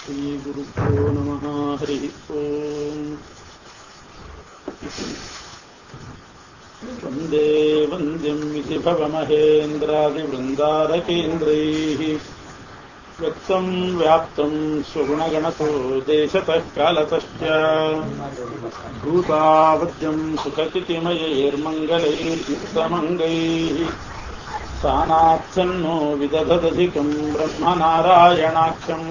श्रीगुरुभ्यो नमः हरिः ओम् वन्दे वन्द्यम् इति भवमहेन्द्रादिवृन्दारकेन्द्रैः व्यक्तम् व्याप्तम् स्वगुणगणतो देशतः कालतश्च भूतावद्यम् सुखचितिमयैर्मङ्गलैर्युक्तमङ्गैः स्थानार्थन्नो विदधदधिकम् ब्रह्मनारायणाख्यम्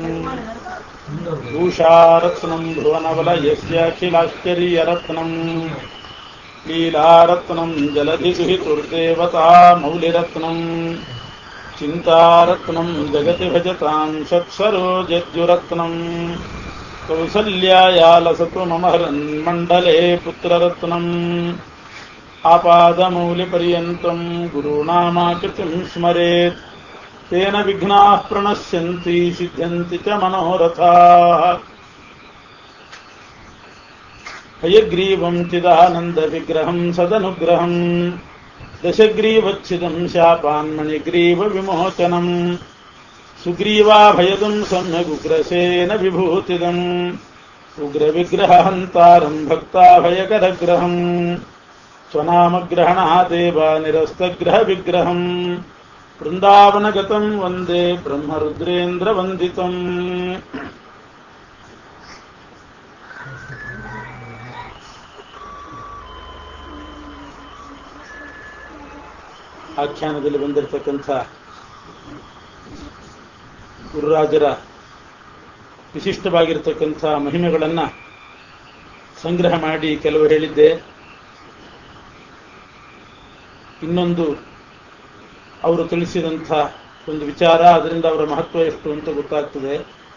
भूषारत्नम् भुवनवलयस्याखिलाश्चर्यरत्नम् लीलारत्नम् जलधिदुहितुर्देवता मौलिरत्नम् चिन्तारत्नम् जगति भजताम् षट्सरोजद्युरत्नम् कौसल्याया लसतु मम हरन्मण्डले पुत्ररत्नम् आपादमौलिपर्यन्तम् गुरूणामाकृतिम् स्मरेत् तेन विघ्नाः प्रणश्यन्ति सिद्ध्यन्ति च मनोरथाः हयग्रीवम् चिदानन्दविग्रहम् सदनुग्रहम् दशग्रीवच्छिदम् शापान्मणिग्रीवविमोचनम् सुग्रीवाभयदम् सम्यगुग्रसेन विभूतिदम् उग्रविग्रहहन्तारम् भक्ताभयकरग्रहम् स्वनामग्रहणादेव निरस्तग्रहविग्रहम् वृन्दावनगतम् वन्दे ब्रह्मरुद्रेन्द्रवन्दितम् ಆಖ್ಯಾನದಲ್ಲಿ ಬಂದಿರತಕ್ಕಂಥ ಗುರುರಾಜರ ವಿಶಿಷ್ಟವಾಗಿರತಕ್ಕಂಥ ಮಹಿಮೆಗಳನ್ನ ಸಂಗ್ರಹ ಮಾಡಿ ಕೆಲವು ಹೇಳಿದ್ದೆ ಇನ್ನೊಂದು ಅವರು ತಿಳಿಸಿದಂಥ ಒಂದು ವಿಚಾರ ಅದರಿಂದ ಅವರ ಮಹತ್ವ ಎಷ್ಟು ಅಂತ ಗೊತ್ತಾಗ್ತದೆ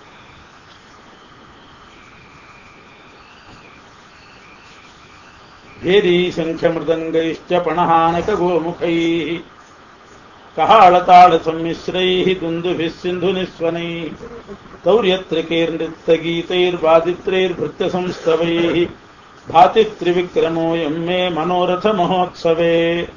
ಭೇರಿ ಶಂಖ ಮೃದಂಗೈಶ್ಚ ಪಣಹಾನಕ ಗೋಮುಖೈ ಕಹಾಳತಾಳ ಸಮ್ಮಿಶ್ರೈ ದುಂದುಭಿಃ ಸಿಂಧು ನಿಸ್ವನೈ ತೌರ್ಯತ್ರಿಕೈರ್ನೃತ್ತಗೀತೈರ್ವಾದಿತ್ರೈರ್ಭೃತ್ಯ ಸಂಸ್ತವೈ ಭಾತಿ ತ್ರಿವಿಕ್ರಮೋ ಎಮ್ಮೆ ಮನೋರಥ ಮಹೋತ್ಸವೇ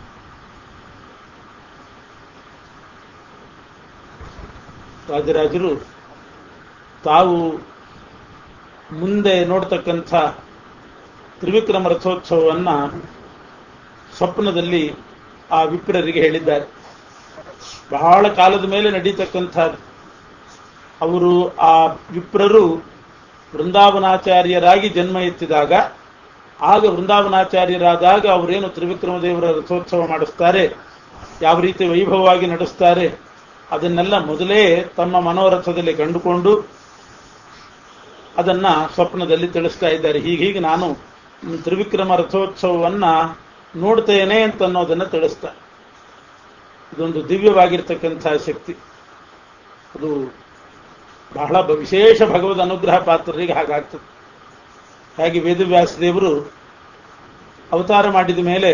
ರಾಜರಾಜರು ತಾವು ಮುಂದೆ ನೋಡ್ತಕ್ಕಂಥ ತ್ರಿವಿಕ್ರಮ ರಥೋತ್ಸವವನ್ನ ಸ್ವಪ್ನದಲ್ಲಿ ಆ ವಿಪ್ರರಿಗೆ ಹೇಳಿದ್ದಾರೆ ಬಹಳ ಕಾಲದ ಮೇಲೆ ನಡೀತಕ್ಕಂಥದ್ದು ಅವರು ಆ ವಿಪ್ರರು ವೃಂದಾವನಾಚಾರ್ಯರಾಗಿ ಜನ್ಮ ಎತ್ತಿದಾಗ ಆಗ ವೃಂದಾವನಾಚಾರ್ಯರಾದಾಗ ಅವರೇನು ತ್ರಿವಿಕ್ರಮ ದೇವರ ರಥೋತ್ಸವ ಮಾಡಿಸ್ತಾರೆ ಯಾವ ರೀತಿ ವೈಭವವಾಗಿ ನಡೆಸ್ತಾರೆ ಅದನ್ನೆಲ್ಲ ಮೊದಲೇ ತಮ್ಮ ಮನೋರಥದಲ್ಲಿ ಕಂಡುಕೊಂಡು ಅದನ್ನ ಸ್ವಪ್ನದಲ್ಲಿ ತಿಳಿಸ್ತಾ ಇದ್ದಾರೆ ಹೀಗೀಗೆ ನಾನು ತ್ರಿವಿಕ್ರಮ ರಥೋತ್ಸವವನ್ನ ನೋಡ್ತೇನೆ ಅಂತ ಅನ್ನೋದನ್ನ ತಿಳಿಸ್ತಾ ಇದೊಂದು ದಿವ್ಯವಾಗಿರ್ತಕ್ಕಂಥ ಶಕ್ತಿ ಅದು ಬಹಳ ವಿಶೇಷ ಭಗವದ್ ಅನುಗ್ರಹ ಪಾತ್ರರಿಗೆ ಹಾಗಾಗ್ತದೆ ಹಾಗೆ ವೇದವ್ಯಾಸ ದೇವರು ಅವತಾರ ಮಾಡಿದ ಮೇಲೆ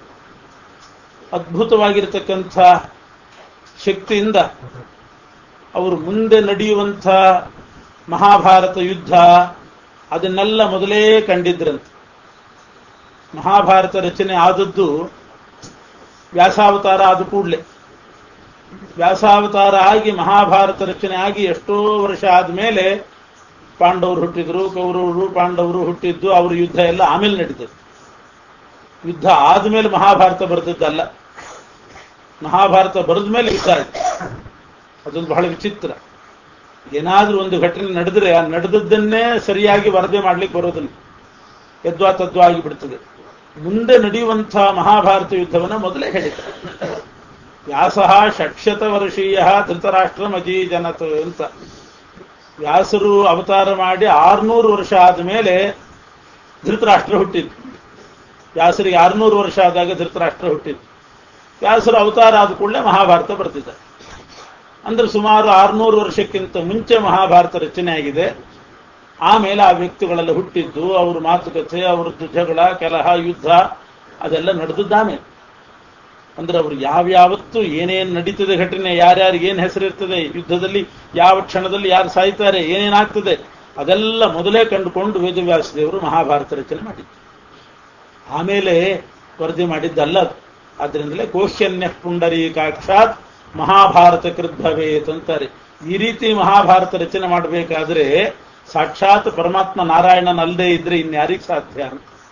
ಅದ್ಭುತವಾಗಿರ್ತಕ್ಕಂಥ ಶಕ್ತಿಯಿಂದ ಅವರು ಮುಂದೆ ನಡೆಯುವಂಥ ಮಹಾಭಾರತ ಯುದ್ಧ ಅದನ್ನೆಲ್ಲ ಮೊದಲೇ ಕಂಡಿದ್ರಂತೆ ಮಹಾಭಾರತ ರಚನೆ ಆದದ್ದು ವ್ಯಾಸಾವತಾರ ಆದ ಕೂಡಲೇ ವ್ಯಾಸಾವತಾರ ಆಗಿ ಮಹಾಭಾರತ ರಚನೆ ಆಗಿ ಎಷ್ಟೋ ವರ್ಷ ಆದಮೇಲೆ ಪಾಂಡವರು ಹುಟ್ಟಿದ್ರು ಕೌರವರು ಪಾಂಡವರು ಹುಟ್ಟಿದ್ದು ಅವ್ರ ಯುದ್ಧ ಎಲ್ಲ ಆಮೇಲೆ ನಡೀತದೆ ಯುದ್ಧ ಆದ್ಮೇಲೆ ಮಹಾಭಾರತ ಬರೆದದ್ದಲ್ಲ ಮಹಾಭಾರತ ಬರೆದ ಮೇಲೆ ಯುದ್ಧ ಆಯ್ತು ಅದೊಂದು ಬಹಳ ವಿಚಿತ್ರ ಏನಾದ್ರೂ ಒಂದು ಘಟನೆ ನಡೆದ್ರೆ ಆ ನಡೆದದ್ದನ್ನೇ ಸರಿಯಾಗಿ ವರದಿ ಮಾಡ್ಲಿಕ್ಕೆ ಬರೋದಿಲ್ಲ ಯದ್ವಾ ತದ್ವಾ ಆಗಿಬಿಡ್ತದೆ ಮುಂದೆ ನಡೆಯುವಂಥ ಮಹಾಭಾರತ ಯುದ್ಧವನ್ನ ಮೊದಲೇ ಹೇಳಿದ್ದಾರೆ ವ್ಯಾಸಃ ಷಟ್ಶತ ವರ್ಷೀಯ ಧೃತರಾಷ್ಟ್ರ ಮಜೀ ಜನತ ಅಂತ ವ್ಯಾಸರು ಅವತಾರ ಮಾಡಿ ಆರ್ನೂರು ವರ್ಷ ಆದ ಮೇಲೆ ಧೃತರಾಷ್ಟ್ರ ಹುಟ್ಟಿದ್ದು ವ್ಯಾಸರಿಗೆ ಆರ್ನೂರು ವರ್ಷ ಆದಾಗ ಧೃತರಾಷ್ಟ್ರ ಹುಟ್ಟಿದ್ದು ವ್ಯಾಸರು ಅವತಾರ ಆದ ಕೂಡಲೇ ಮಹಾಭಾರತ ಬರ್ತಿದೆ ಅಂದ್ರೆ ಸುಮಾರು ಆರ್ನೂರು ವರ್ಷಕ್ಕಿಂತ ಮುಂಚೆ ಮಹಾಭಾರತ ರಚನೆ ಆಗಿದೆ ಆಮೇಲೆ ಆ ವ್ಯಕ್ತಿಗಳೆಲ್ಲ ಹುಟ್ಟಿದ್ದು ಅವ್ರ ಮಾತುಕತೆ ಅವ್ರದ್ದು ಜಗಳ ಕಲಹ ಯುದ್ಧ ಅದೆಲ್ಲ ನಡೆದದ್ದಾಮೇಲೆ ಅಂದ್ರೆ ಅವ್ರು ಯಾವ್ಯಾವತ್ತು ಏನೇನ್ ನಡೀತದೆ ಘಟನೆ ಯಾರ್ಯಾರಿಗೆ ಏನ್ ಹೆಸರಿರ್ತದೆ ಯುದ್ಧದಲ್ಲಿ ಯಾವ ಕ್ಷಣದಲ್ಲಿ ಯಾರು ಸಾಯ್ತಾರೆ ಏನೇನಾಗ್ತದೆ ಅದೆಲ್ಲ ಮೊದಲೇ ಕಂಡುಕೊಂಡು ವೇದವ್ಯಾಸ ದೇವರು ಮಹಾಭಾರತ ರಚನೆ ಮಾಡಿದ್ದು ಆಮೇಲೆ ವರದಿ ಮಾಡಿದ್ದಲ್ಲ ಅದು ಆದ್ರಿಂದಲೇ ಕೋಶ್ಯನ್ಯ ಪುಂಡರೀಕಾಕ್ಷಾತ್ ಮಹಾಭಾರತ ಕೃದ್ಭವೇತ್ ಅಂತಾರೆ ಈ ರೀತಿ ಮಹಾಭಾರತ ರಚನೆ ಮಾಡಬೇಕಾದ್ರೆ ಸಾಕ್ಷಾತ್ ಪರಮಾತ್ಮ ನಾರಾಯಣನಲ್ಲದೆ ಇದ್ರೆ ಇನ್ಯಾರಿಗೆ ಸಾಧ್ಯ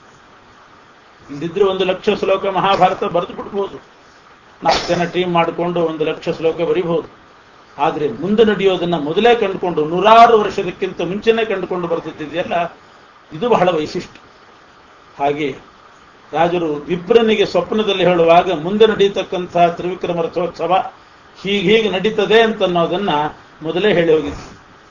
ಇಲ್ದಿದ್ರೆ ಒಂದು ಲಕ್ಷ ಶ್ಲೋಕ ಮಹಾಭಾರತ ಬರೆದು ಬಿಡ್ಬೋದು ನಾಲ್ಕು ಜನ ಟೀಮ್ ಮಾಡಿಕೊಂಡು ಒಂದು ಲಕ್ಷ ಶ್ಲೋಕ ಬರಿಬಹುದು ಆದ್ರೆ ಮುಂದೆ ನಡೆಯೋದನ್ನ ಮೊದಲೇ ಕಂಡುಕೊಂಡು ನೂರಾರು ವರ್ಷದಕ್ಕಿಂತ ಮುಂಚೆನೇ ಕಂಡುಕೊಂಡು ಬರ್ತಿದ್ದಿದೆಯಲ್ಲ ಇದು ಬಹಳ ವೈಶಿಷ್ಟ್ಯ ಹಾಗೆ ರಾಜರು ವಿಪ್ರನಿಗೆ ಸ್ವಪ್ನದಲ್ಲಿ ಹೇಳುವಾಗ ಮುಂದೆ ನಡೀತಕ್ಕಂತಹ ತ್ರಿವಿಕ್ರಮ ರಥೋತ್ಸವ ಹೀಗೆ ಹೀಗೆ ನಡೀತದೆ ಅಂತ ಅನ್ನೋದನ್ನ ಮೊದಲೇ ಹೇಳಿ ಹೋಗಿದ್ರು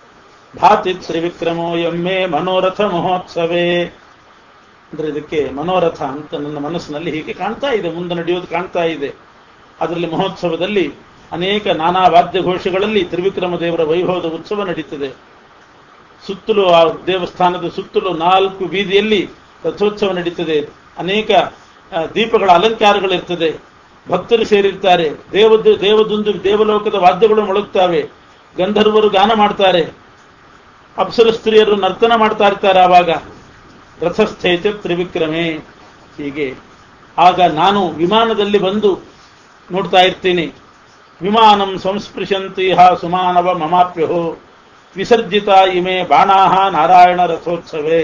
ಭಾತಿ ತ್ರಿವಿಕ್ರಮೋ ಎಮ್ಮೆ ಮನೋರಥ ಮಹೋತ್ಸವೇ ಅಂದ್ರೆ ಇದಕ್ಕೆ ಮನೋರಥ ಅಂತ ನನ್ನ ಮನಸ್ಸಿನಲ್ಲಿ ಹೀಗೆ ಕಾಣ್ತಾ ಇದೆ ಮುಂದೆ ನಡೆಯೋದು ಕಾಣ್ತಾ ಇದೆ ಅದರಲ್ಲಿ ಮಹೋತ್ಸವದಲ್ಲಿ ಅನೇಕ ನಾನಾ ವಾದ್ಯ ಘೋಷಗಳಲ್ಲಿ ತ್ರಿವಿಕ್ರಮ ದೇವರ ವೈಭವದ ಉತ್ಸವ ನಡೀತದೆ ಸುತ್ತಲೂ ಆ ದೇವಸ್ಥಾನದ ಸುತ್ತಲೂ ನಾಲ್ಕು ಬೀದಿಯಲ್ಲಿ ರಥೋತ್ಸವ ನಡೀತದೆ ಅನೇಕ ಆ, ದೀಪಗಳ ಅಲಂಕಾರಗಳಿರ್ತದೆ ಭಕ್ತರು ಸೇರಿರ್ತಾರೆ ದೇವದ ದೇವದೊಂದು ದೇವಲೋಕದ ವಾದ್ಯಗಳು ಮೊಳಗ್ತಾವೆ ಗಂಧರ್ವರು ಗಾನ ಮಾಡ್ತಾರೆ ಅಪ್ಸರ ಸ್ತ್ರೀಯರು ನರ್ತನ ಮಾಡ್ತಾ ಇರ್ತಾರೆ ಆವಾಗ ರಥಸ್ಥೇಚ ತ್ರಿವಿಕ್ರಮೆ ಹೀಗೆ ಆಗ ನಾನು ವಿಮಾನದಲ್ಲಿ ಬಂದು ನೋಡ್ತಾ ಇರ್ತೀನಿ ವಿಮಾನಂ ಸಂಸ್ಪೃಶಂತಿ ಹ ಸುಮಾನವ ಮಮಾಪ್ಯಹೋ ವಿಸರ್ಜಿತ ಇಮೆ ಬಾಣಾಹ ನಾರಾಯಣ ರಥೋತ್ಸವೇ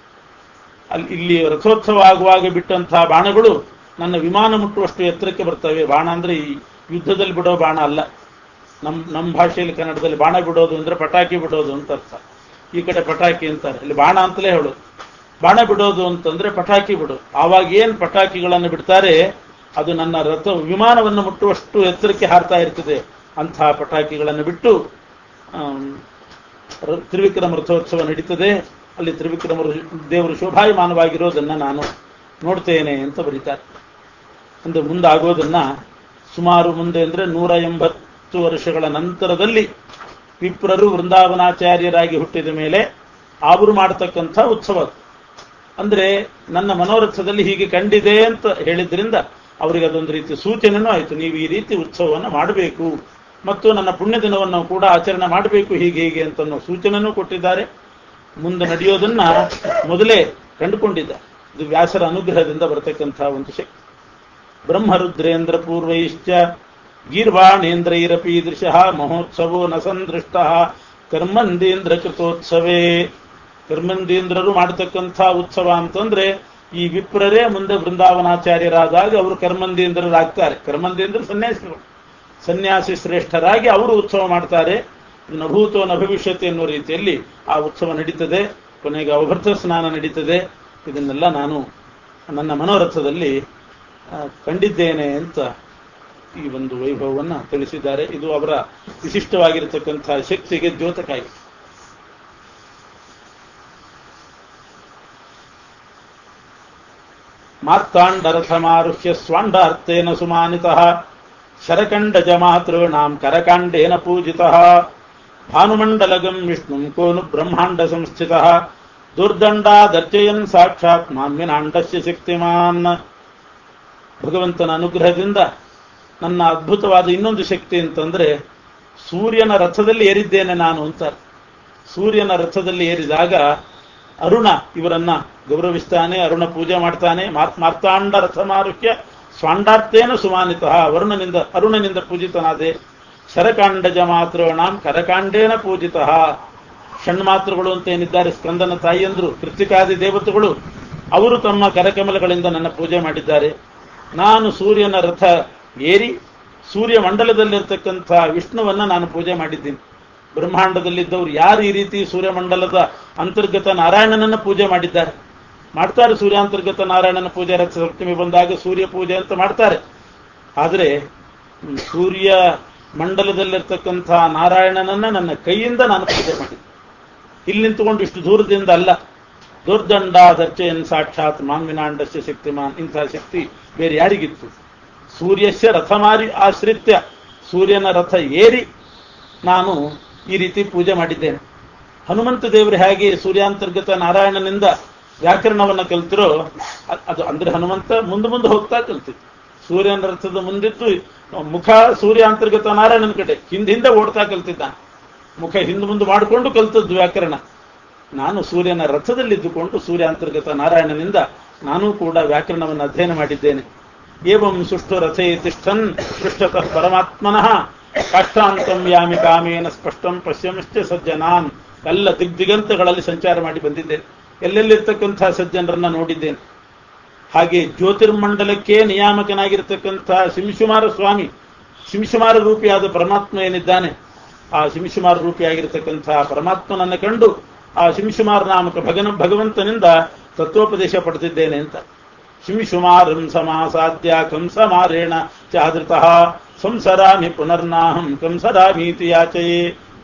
ಅಲ್ಲಿ ಇಲ್ಲಿ ರಥೋತ್ಸವ ಆಗುವಾಗ ಬಿಟ್ಟಂತಹ ಬಾಣಗಳು ನನ್ನ ವಿಮಾನ ಮುಟ್ಟುವಷ್ಟು ಎತ್ತರಕ್ಕೆ ಬರ್ತವೆ ಬಾಣ ಅಂದ್ರೆ ಈ ಯುದ್ಧದಲ್ಲಿ ಬಿಡೋ ಬಾಣ ಅಲ್ಲ ನಮ್ ನಮ್ಮ ಭಾಷೆಯಲ್ಲಿ ಕನ್ನಡದಲ್ಲಿ ಬಾಣ ಬಿಡೋದು ಅಂದ್ರೆ ಪಟಾಕಿ ಬಿಡೋದು ಅಂತ ಅರ್ಥ ಈ ಕಡೆ ಪಟಾಕಿ ಅಂತಾರೆ ಇಲ್ಲಿ ಬಾಣ ಅಂತಲೇ ಹೇಳು ಬಾಣ ಬಿಡೋದು ಅಂತಂದ್ರೆ ಪಟಾಕಿ ಬಿಡು ಆವಾಗ ಏನ್ ಪಟಾಕಿಗಳನ್ನು ಬಿಡ್ತಾರೆ ಅದು ನನ್ನ ರಥ ವಿಮಾನವನ್ನು ಮುಟ್ಟುವಷ್ಟು ಎತ್ತರಕ್ಕೆ ಹಾರ್ತಾ ಇರ್ತದೆ ಅಂತಹ ಪಟಾಕಿಗಳನ್ನು ಬಿಟ್ಟು ಆಮ್, ರ- ತ್ರಿವಿಕ್ರಮ ರಥೋತ್ಸವ ನಡೀತದೆ ಅಲ್ಲಿ ತ್ರಿವಿಕ್ರಮ ರು- ದೇವರು ಶೋಭಾಯಮಾನವಾಗಿರೋದನ್ನ ನಾನು ನೋಡ್ತೇನೆ ಅಂತ ಬರೀತಾರೆ ಅಂದ್ರೆ ಮುಂದಾಗೋದನ್ನ ಸುಮಾರು ಮುಂದೆ ಅಂದ್ರೆ ನೂರ ಎಂಬತ್ತು ವರ್ಷಗಳ ನಂತರದಲ್ಲಿ ವಿಪ್ರರು ವೃಂದಾವನಾಚಾರ್ಯರಾಗಿ ಹುಟ್ಟಿದ ಮೇಲೆ ಅವರು ಮಾಡತಕ್ಕಂಥ ಉತ್ಸವ ಅದು. ಅಂದ್ರೆ ನನ್ನ ಮನೋರಥದಲ್ಲಿ ಹೀಗೆ ಕಂಡಿದೆ ಅಂತ ಹೇಳಿದ್ರಿಂದ ಅವರಿಗೆ ಅದೊಂದು ರೀತಿ ಸೂಚನೆನೂ ಆಯಿತು ನೀವು ಈ ರೀತಿ ಉತ್ಸವವನ್ನು ಮಾಡಬೇಕು ಮತ್ತು ನನ್ನ ಪುಣ್ಯ ದಿನವನ್ನು ಕೂಡ ಆಚರಣೆ ಮಾಡಬೇಕು ಹೀಗೆ ಹೀಗೆ ಅಂತ ಅನ್ನೋ ಸೂಚನೆನೂ ಕೊಟ್ಟಿದ್ದಾರೆ ಮುಂದೆ ನಡೆಯೋದನ್ನ ಮೊದಲೇ ಕಂಡುಕೊಂಡಿದ್ದಾರೆ ಇದು ವ್ಯಾಸರ ಅನುಗ್ರಹದಿಂದ ಬರತಕ್ಕಂತಹ ಒಂದು ಶಕ್ತಿ ಬ್ರಹ್ಮರುದ್ರೇಂದ್ರ ಪೂರ್ವೈಶ್ಚ ಗೀರ್ವಾಣೇಂದ್ರೈರಪಿ ದೃಶಃ ಮಹೋತ್ಸವೋ ನ ಸಂದೃಷ್ಟ ಕರ್ಮಂದೇಂದ್ರ ಕೃತೋತ್ಸವೇ ಕರ್ಮಂದೇಂದ್ರರು ಮಾಡತಕ್ಕಂಥ ಉತ್ಸವ ಅಂತಂದ್ರೆ ಈ ವಿಪ್ರರೇ ಮುಂದೆ ಬೃಂದಾವನಾಚಾರ್ಯರಾದಾಗ ಅವರು ಕರ್ಮಂದೇಂದ್ರರಾಗ್ತಾರೆ ಕರ್ಮಂದೇಂದ್ರ ಸನ್ಯಾಸಿಗಳು ಸನ್ಯಾಸಿ ಶ್ರೇಷ್ಠರಾಗಿ ಅವರು ಉತ್ಸವ ಮಾಡ್ತಾರೆ ಇದು ನಭೂತೋ ನಭವಿಷ್ಯತೆ ಎನ್ನುವ ರೀತಿಯಲ್ಲಿ ಆ ಉತ್ಸವ ನಡೀತದೆ ಕೊನೆಗೆ ಅವಭರ್ತ ಸ್ನಾನ ನಡೀತದೆ ಇದನ್ನೆಲ್ಲ ನಾನು ನನ್ನ ಮನೋರಥದಲ್ಲಿ ಆ, ಕಂಡಿದ್ದೇನೆ ಅಂತ ಈ ಒಂದು ವೈಭವವನ್ನ ತಿಳಿಸಿದ್ದಾರೆ ಇದು ಅವರ ವಿಶಿಷ್ಟವಾಗಿರತಕ್ಕಂತಹ ಶಕ್ತಿಗೆ ದ್ಯೋತಕಾಯಿ ಮಾರ್ತಾಂಡರಥಮಾರುಹ್ಯ ಸ್ವಾಂಡಾರ್ಥೇನ ಸುಮಾನಿತಃ ಶರಕಂಡಜ ಮಾತೃಣಾಂ ಕರಕಾಂಡೇನ ಪೂಜಿತಃ ಭಾನುಮಂಡಲಗಂ ವಿಷ್ಣುಂ ಕೋನು ಬ್ರಹ್ಮಾಂಡ ಸಂಸ್ಥಿತಃ ದುರ್ದಂಡಾದರ್ಚಯನ್ ಸಾಕ್ಷಾತ್ ಮಾಮ್ಯನಾಂಡಸ್ಯ ಶಕ್ತಿಮಾನ್ ಭಗವಂತನ ಅನುಗ್ರಹದಿಂದ ನನ್ನ ಅದ್ಭುತವಾದ ಇನ್ನೊಂದು ಶಕ್ತಿ ಅಂತಂದ್ರೆ ಸೂರ್ಯನ ರಥದಲ್ಲಿ ಏರಿದ್ದೇನೆ ನಾನು ಅಂತ ಸೂರ್ಯನ ರಥದಲ್ಲಿ ಏರಿದಾಗ ಅರುಣ ಇವರನ್ನ ಗೌರವಿಸ್ತಾನೆ ಅರುಣ ಪೂಜೆ ಮಾಡ್ತಾನೆ ಮಾತ್- ಮಾರ್ತಾಂಡ ರಥಮಾರುಹ್ಯ ಸ್ವಾಂಡಾರ್ಥೇನ ಸುಮಾನಿತಃ ವರುಣನಿಂದ ಅರುಣನಿಂದ ಪೂಜಿತನಾದೆ ಶರಕಾಂಡಜ ಮಾತೃಣಾಂ ಕರಕಾಂಡೇನ ಪೂಜಿತಃ ಷಣ್ಮಾತೃಗಳು ಅಂತ ಏನಿದ್ದಾರೆ ಸ್ಕಂದನ ತಾಯಿಯಂದ್ರು ಕೃತಿಕಾದಿ ದೇವತೆಗಳು ಅವರು ತಮ್ಮ ಕರಕಮಲಗಳಿಂದ ನನ್ನ ಪೂಜೆ ಮಾಡಿದ್ದಾರೆ ನಾನು ಸೂರ್ಯನ ರಥ ಏರಿ ಸೂರ್ಯ ಮಂಡಲದಲ್ಲಿರ್ತಕ್ಕಂಥ ವಿಷ್ಣುವನ್ನ ನಾನು ಪೂಜೆ ಮಾಡಿದ್ದೀನಿ ಬ್ರಹ್ಮಾಂಡದಲ್ಲಿದ್ದವರು ಯಾರು ಈ ರೀತಿ ಸೂರ್ಯಮಂಡಲದ ಅಂತರ್ಗತ ನಾರಾಯಣನನ್ನ ಪೂಜೆ ಮಾಡಿದ್ದಾರೆ ಮಾಡ್ತಾರೆ ಸೂರ್ಯಾಂತರ್ಗತ ನಾರಾಯಣನ ಪೂಜೆ ರಥ ಸಪ್ತಮಿ ಬಂದಾಗ ಸೂರ್ಯ ಪೂಜೆ ಅಂತ ಮಾಡ್ತಾರೆ ಆದರೆ ಹ್ಮ್, ಸೂರ್ಯ ಮಂಡಲದಲ್ಲಿರ್ತಕ್ಕಂಥ ನಾರಾಯಣನನ್ನ ನನ್ನ ಕೈಯಿಂದ ನಾನು ಪೂಜೆ ಮಾಡಿದ್ದೆ ಇಲ್ಲಿ ನಿಂತುಕೊಂಡು ಇಷ್ಟು ದೂರದಿಂದ ಅಲ್ಲ ದುರ್ದಂಡ ದರ್ಚಯನ್ ಸಾಕ್ಷಾತ್ ಮಾನ್ವಿನಾಂಡಸ್ಯ ಶಕ್ತಿಮಾನ್ ಇಂತಹ ಶಕ್ತಿ ಬೇರೆ ಯಾರಿಗಿತ್ತು ಸೂರ್ಯಸ್ಯ ರಥಮಾರಿ ಆಶ್ರಿತ್ಯ ಸೂರ್ಯನ ರಥ ಏರಿ ನಾನು ಈ ರೀತಿ ಪೂಜೆ ಮಾಡಿದ್ದೇನೆ ಹನುಮಂತ ದೇವರು ಹೇಗೆ ಸೂರ್ಯಾಂತರ್ಗತ ನಾರಾಯಣನಿಂದ ವ್ಯಾಕರಣವನ್ನ ಕಲ್ತಿರೋ ಅ- ಅದು ಅಂದ್ರೆ ಹನುಮಂತ ಮುಂದೆ ಮುಂದೆ ಹೋಗ್ತಾ ಕಲ್ತಿತ್ತು ಸೂರ್ಯನ ರಥದ ಮುಂದಿದ್ದು ಮುಖ ಸೂರ್ಯಾಂತರ್ಗತ ನಾರಾಯಣನ ಕಡೆ ಹಿಂದೆ ಹಿಂದೆ ಓಡ್ತಾ ಕಲ್ತಿದ್ದಾನೆ ಮುಖ ಹಿಂದೆ ಮುಂದೆ ಮಾಡಿಕೊಂಡು ಕಲ್ತದ್ದು ವ್ಯಾಕರಣ ನಾನು ಸೂರ್ಯನ ರಥದಲ್ಲಿದ್ದುಕೊಂಡು ಸೂರ್ಯಾಂತರ್ಗತ ನಾರಾಯಣನಿಂದ ನಾನು ಕೂಡ ವ್ಯಾಕರಣವನ್ನು ಅಧ್ಯಯನ ಮಾಡಿದ್ದೇನೆ ಏವಂ ಸುಷ್ಟು ರಥೇ ತಿಷ್ಠನ್ ಪೃಷ್ಠತಃ ಪರಮಾತ್ಮನಃ ಕಾಷ್ಟಾಂತಂ ಯಾಮಿ ಕಾಮೇನ ಸ್ಪಷ್ಟಂ ಪಶ್ಯಮಶ್ಚ ಸಜ್ಜನಾನ್ ಎಲ್ಲ ದಿಗ್ದಿಗಂತಗಳಲ್ಲಿ ಸಂಚಾರ ಮಾಡಿ ಬಂದಿದ್ದೇನೆ ಎಲ್ಲೆಲ್ಲಿರ್ತಕ್ಕಂಥ ಸಜ್ಜನರನ್ನ ನೋಡಿದ್ದೇನೆ ಹಾಗೆ ಜ್ಯೋತಿರ್ಮಂಡಲಕ್ಕೆ ನಿಯಾಮಕನಾಗಿರ್ತಕ್ಕಂಥ ಶಿಂಶುಮಾರ ಸ್ವಾಮಿ ಶಿಂಶುಮಾರ ರೂಪಿಯಾದ ಪರಮಾತ್ಮ ಏನಿದ್ದಾನೆ ಆ ಶಿಂಶುಮಾರ ರೂಪಿಯಾಗಿರ್ತಕ್ಕಂಥ ಪರಮಾತ್ಮನನ್ನು ಕಂಡು ಆ ಶಿಂಶುಮಾರ ನಾಮಕ ಭಗನ ಭಗವಂತನಿಂದ ತತ್ವೋಪದೇಶ ಪಡೆದಿದ್ದೇನೆ ಅಂತ ಶಿಂಶುಮಾರಂ ಸಮಾಸಾದ್ಯ ಕಂಸಮಾರೇಣ ಚಾದೃತಃ ಸಂಸರಾಮಿ ಪುನರ್ನಾಹಂ ಕಂಸರಾಮೀತಿ ಯಾಚಯೇ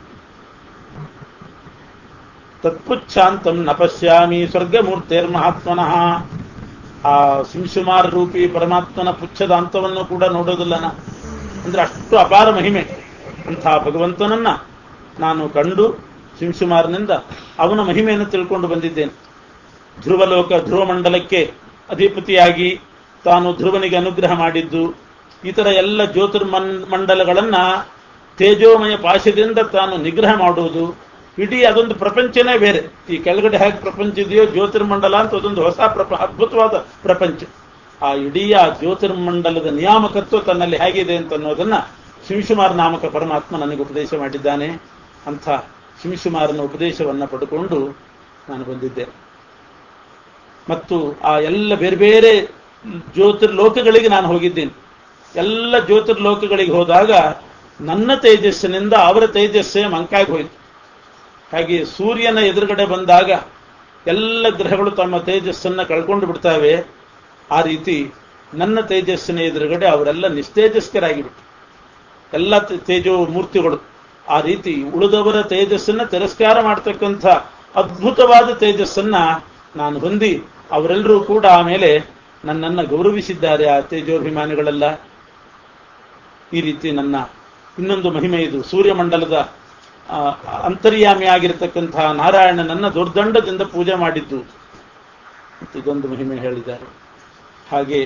ತತ್ಪುಚ್ಛಾಂತಂ ನ ಪಶ್ಯಾಮಿ ಸ್ವರ್ಗಮೂರ್ತಿರ್ಮಹಾತ್ಮನಃ ಆ ಶಿಂಶುಮಾರ ರೂಪಿ ಪರಮಾತ್ಮನ ಪುಚ್ಛದ ಅಂತವನ್ನು ಕೂಡ ನೋಡೋದಿಲ್ಲ ನಾ ಅಂದ್ರೆ ಅಷ್ಟು ಅಪಾರ ಮಹಿಮೆ ಅಂಥ ಭಗವಂತನನ್ನ ನಾನು ಕಂಡು ಶಿಂಶುಮಾರನಿಂದ ಅವನ ಮಹಿಮೆಯನ್ನು ತಿಳ್ಕೊಂಡು ಬಂದಿದ್ದೇನೆ ಧ್ರುವಲೋಕ ಧ್ರುವ ಮಂಡಲಕ್ಕೆ ಅಧಿಪತಿಯಾಗಿ ತಾನು ಧ್ರುವನಿಗೆ ಅನುಗ್ರಹ ಮಾಡಿದ್ದು ಇತರ ಎಲ್ಲ ಜ್ಯೋತಿರ್ಮನ್ ಮಂಡಲಗಳನ್ನ ತೇಜೋಮಯ ಪಾಶದಿಂದ ತಾನು ನಿಗ್ರಹ ಮಾಡುವುದು ಇಡೀ ಅದೊಂದು ಪ್ರಪಂಚನೇ ಬೇರೆ ಈ ಕೆಳಗಡೆ ಹೇಗೆ ಪ್ರಪಂಚ ಇದೆಯೋ ಜ್ಯೋತಿರ್ಮಂಡಲ ಅಂತ ಅದೊಂದು ಹೊಸ ಪ್ರಪ ಅದ್ಭುತವಾದ ಪ್ರಪಂಚ ಆ ಇಡೀ ಆ ಜ್ಯೋತಿರ್ಮಂಡಲದ ನಿಯಾಮಕತ್ವ ತನ್ನಲ್ಲಿ ಹೇಗಿದೆ ಅಂತ ಅನ್ನೋದನ್ನ ಶಿಂಶುಮಾರ ನಾಮಕ ಪರಮಾತ್ಮ ನನಗೆ ಉಪದೇಶ ಮಾಡಿದ್ದಾನೆ ಅಂಥ ಶಿಂಶುಮಾರನ ಉಪದೇಶವನ್ನ ಪಡ್ಕೊಂಡು ನಾನು ಬಂದಿದ್ದೆ ಮತ್ತು ಆ ಎಲ್ಲ ಬೇರೆ ಬೇರೆ ಜ್ಯೋತಿರ್ಲೋಕಗಳಿಗೆ ನಾನು ಹೋಗಿದ್ದೀನಿ ಎಲ್ಲ ಜ್ಯೋತಿರ್ಲೋಕಗಳಿಗೆ ಹೋದಾಗ ನನ್ನ ತೇಜಸ್ಸಿನಿಂದ ಅವರ ತೇಜಸ್ಸೇ ಮಂಕಾಗಿ ಹೋಯಿತು ಹಾಗೆ ಸೂರ್ಯನ ಎದುರುಗಡೆ ಬಂದಾಗ ಎಲ್ಲ ಗ್ರಹಗಳು ತಮ್ಮ ತೇಜಸ್ಸನ್ನ ಕಳ್ಕೊಂಡು ಬಿಡ್ತಾವೆ ಆ ರೀತಿ ನನ್ನ ತೇಜಸ್ಸಿನ ಎದುರುಗಡೆ ಅವರೆಲ್ಲ ನಿಸ್ತೇಜಸ್ಕರಾಗಿಬಿಟ್ಟು ಎಲ್ಲ ತೇಜೋ ಮೂರ್ತಿಗಳು ಆ ರೀತಿ ಉಳಿದವರ ತೇಜಸ್ಸನ್ನ ತಿರಸ್ಕಾರ ಮಾಡತಕ್ಕಂಥ ಅದ್ಭುತವಾದ ತೇಜಸ್ಸನ್ನ ನಾನು ಹೊಂದಿ ಅವರೆಲ್ಲರೂ ಕೂಡ ಆಮೇಲೆ ನನ್ನನ್ನು ಗೌರವಿಸಿದ್ದಾರೆ ಆ ತೇಜೋಭಿಮಾನಿಗಳೆಲ್ಲ ಈ ರೀತಿ ನನ್ನ ಇನ್ನೊಂದು ಮಹಿಮೆ ಇದು ಸೂರ್ಯಮಂಡಲದ ಅಂತರ್ಯಾಮಿ ಆಗಿರತಕ್ಕಂತಹ ನಾರಾಯಣನನ್ನ ದುರ್ದಂಡದಿಂದ ಪೂಜೆ ಮಾಡಿದ್ದು ಇದೊಂದು ಮಹಿಮೆ ಹೇಳಿದ್ದಾರೆ ಹಾಗೆ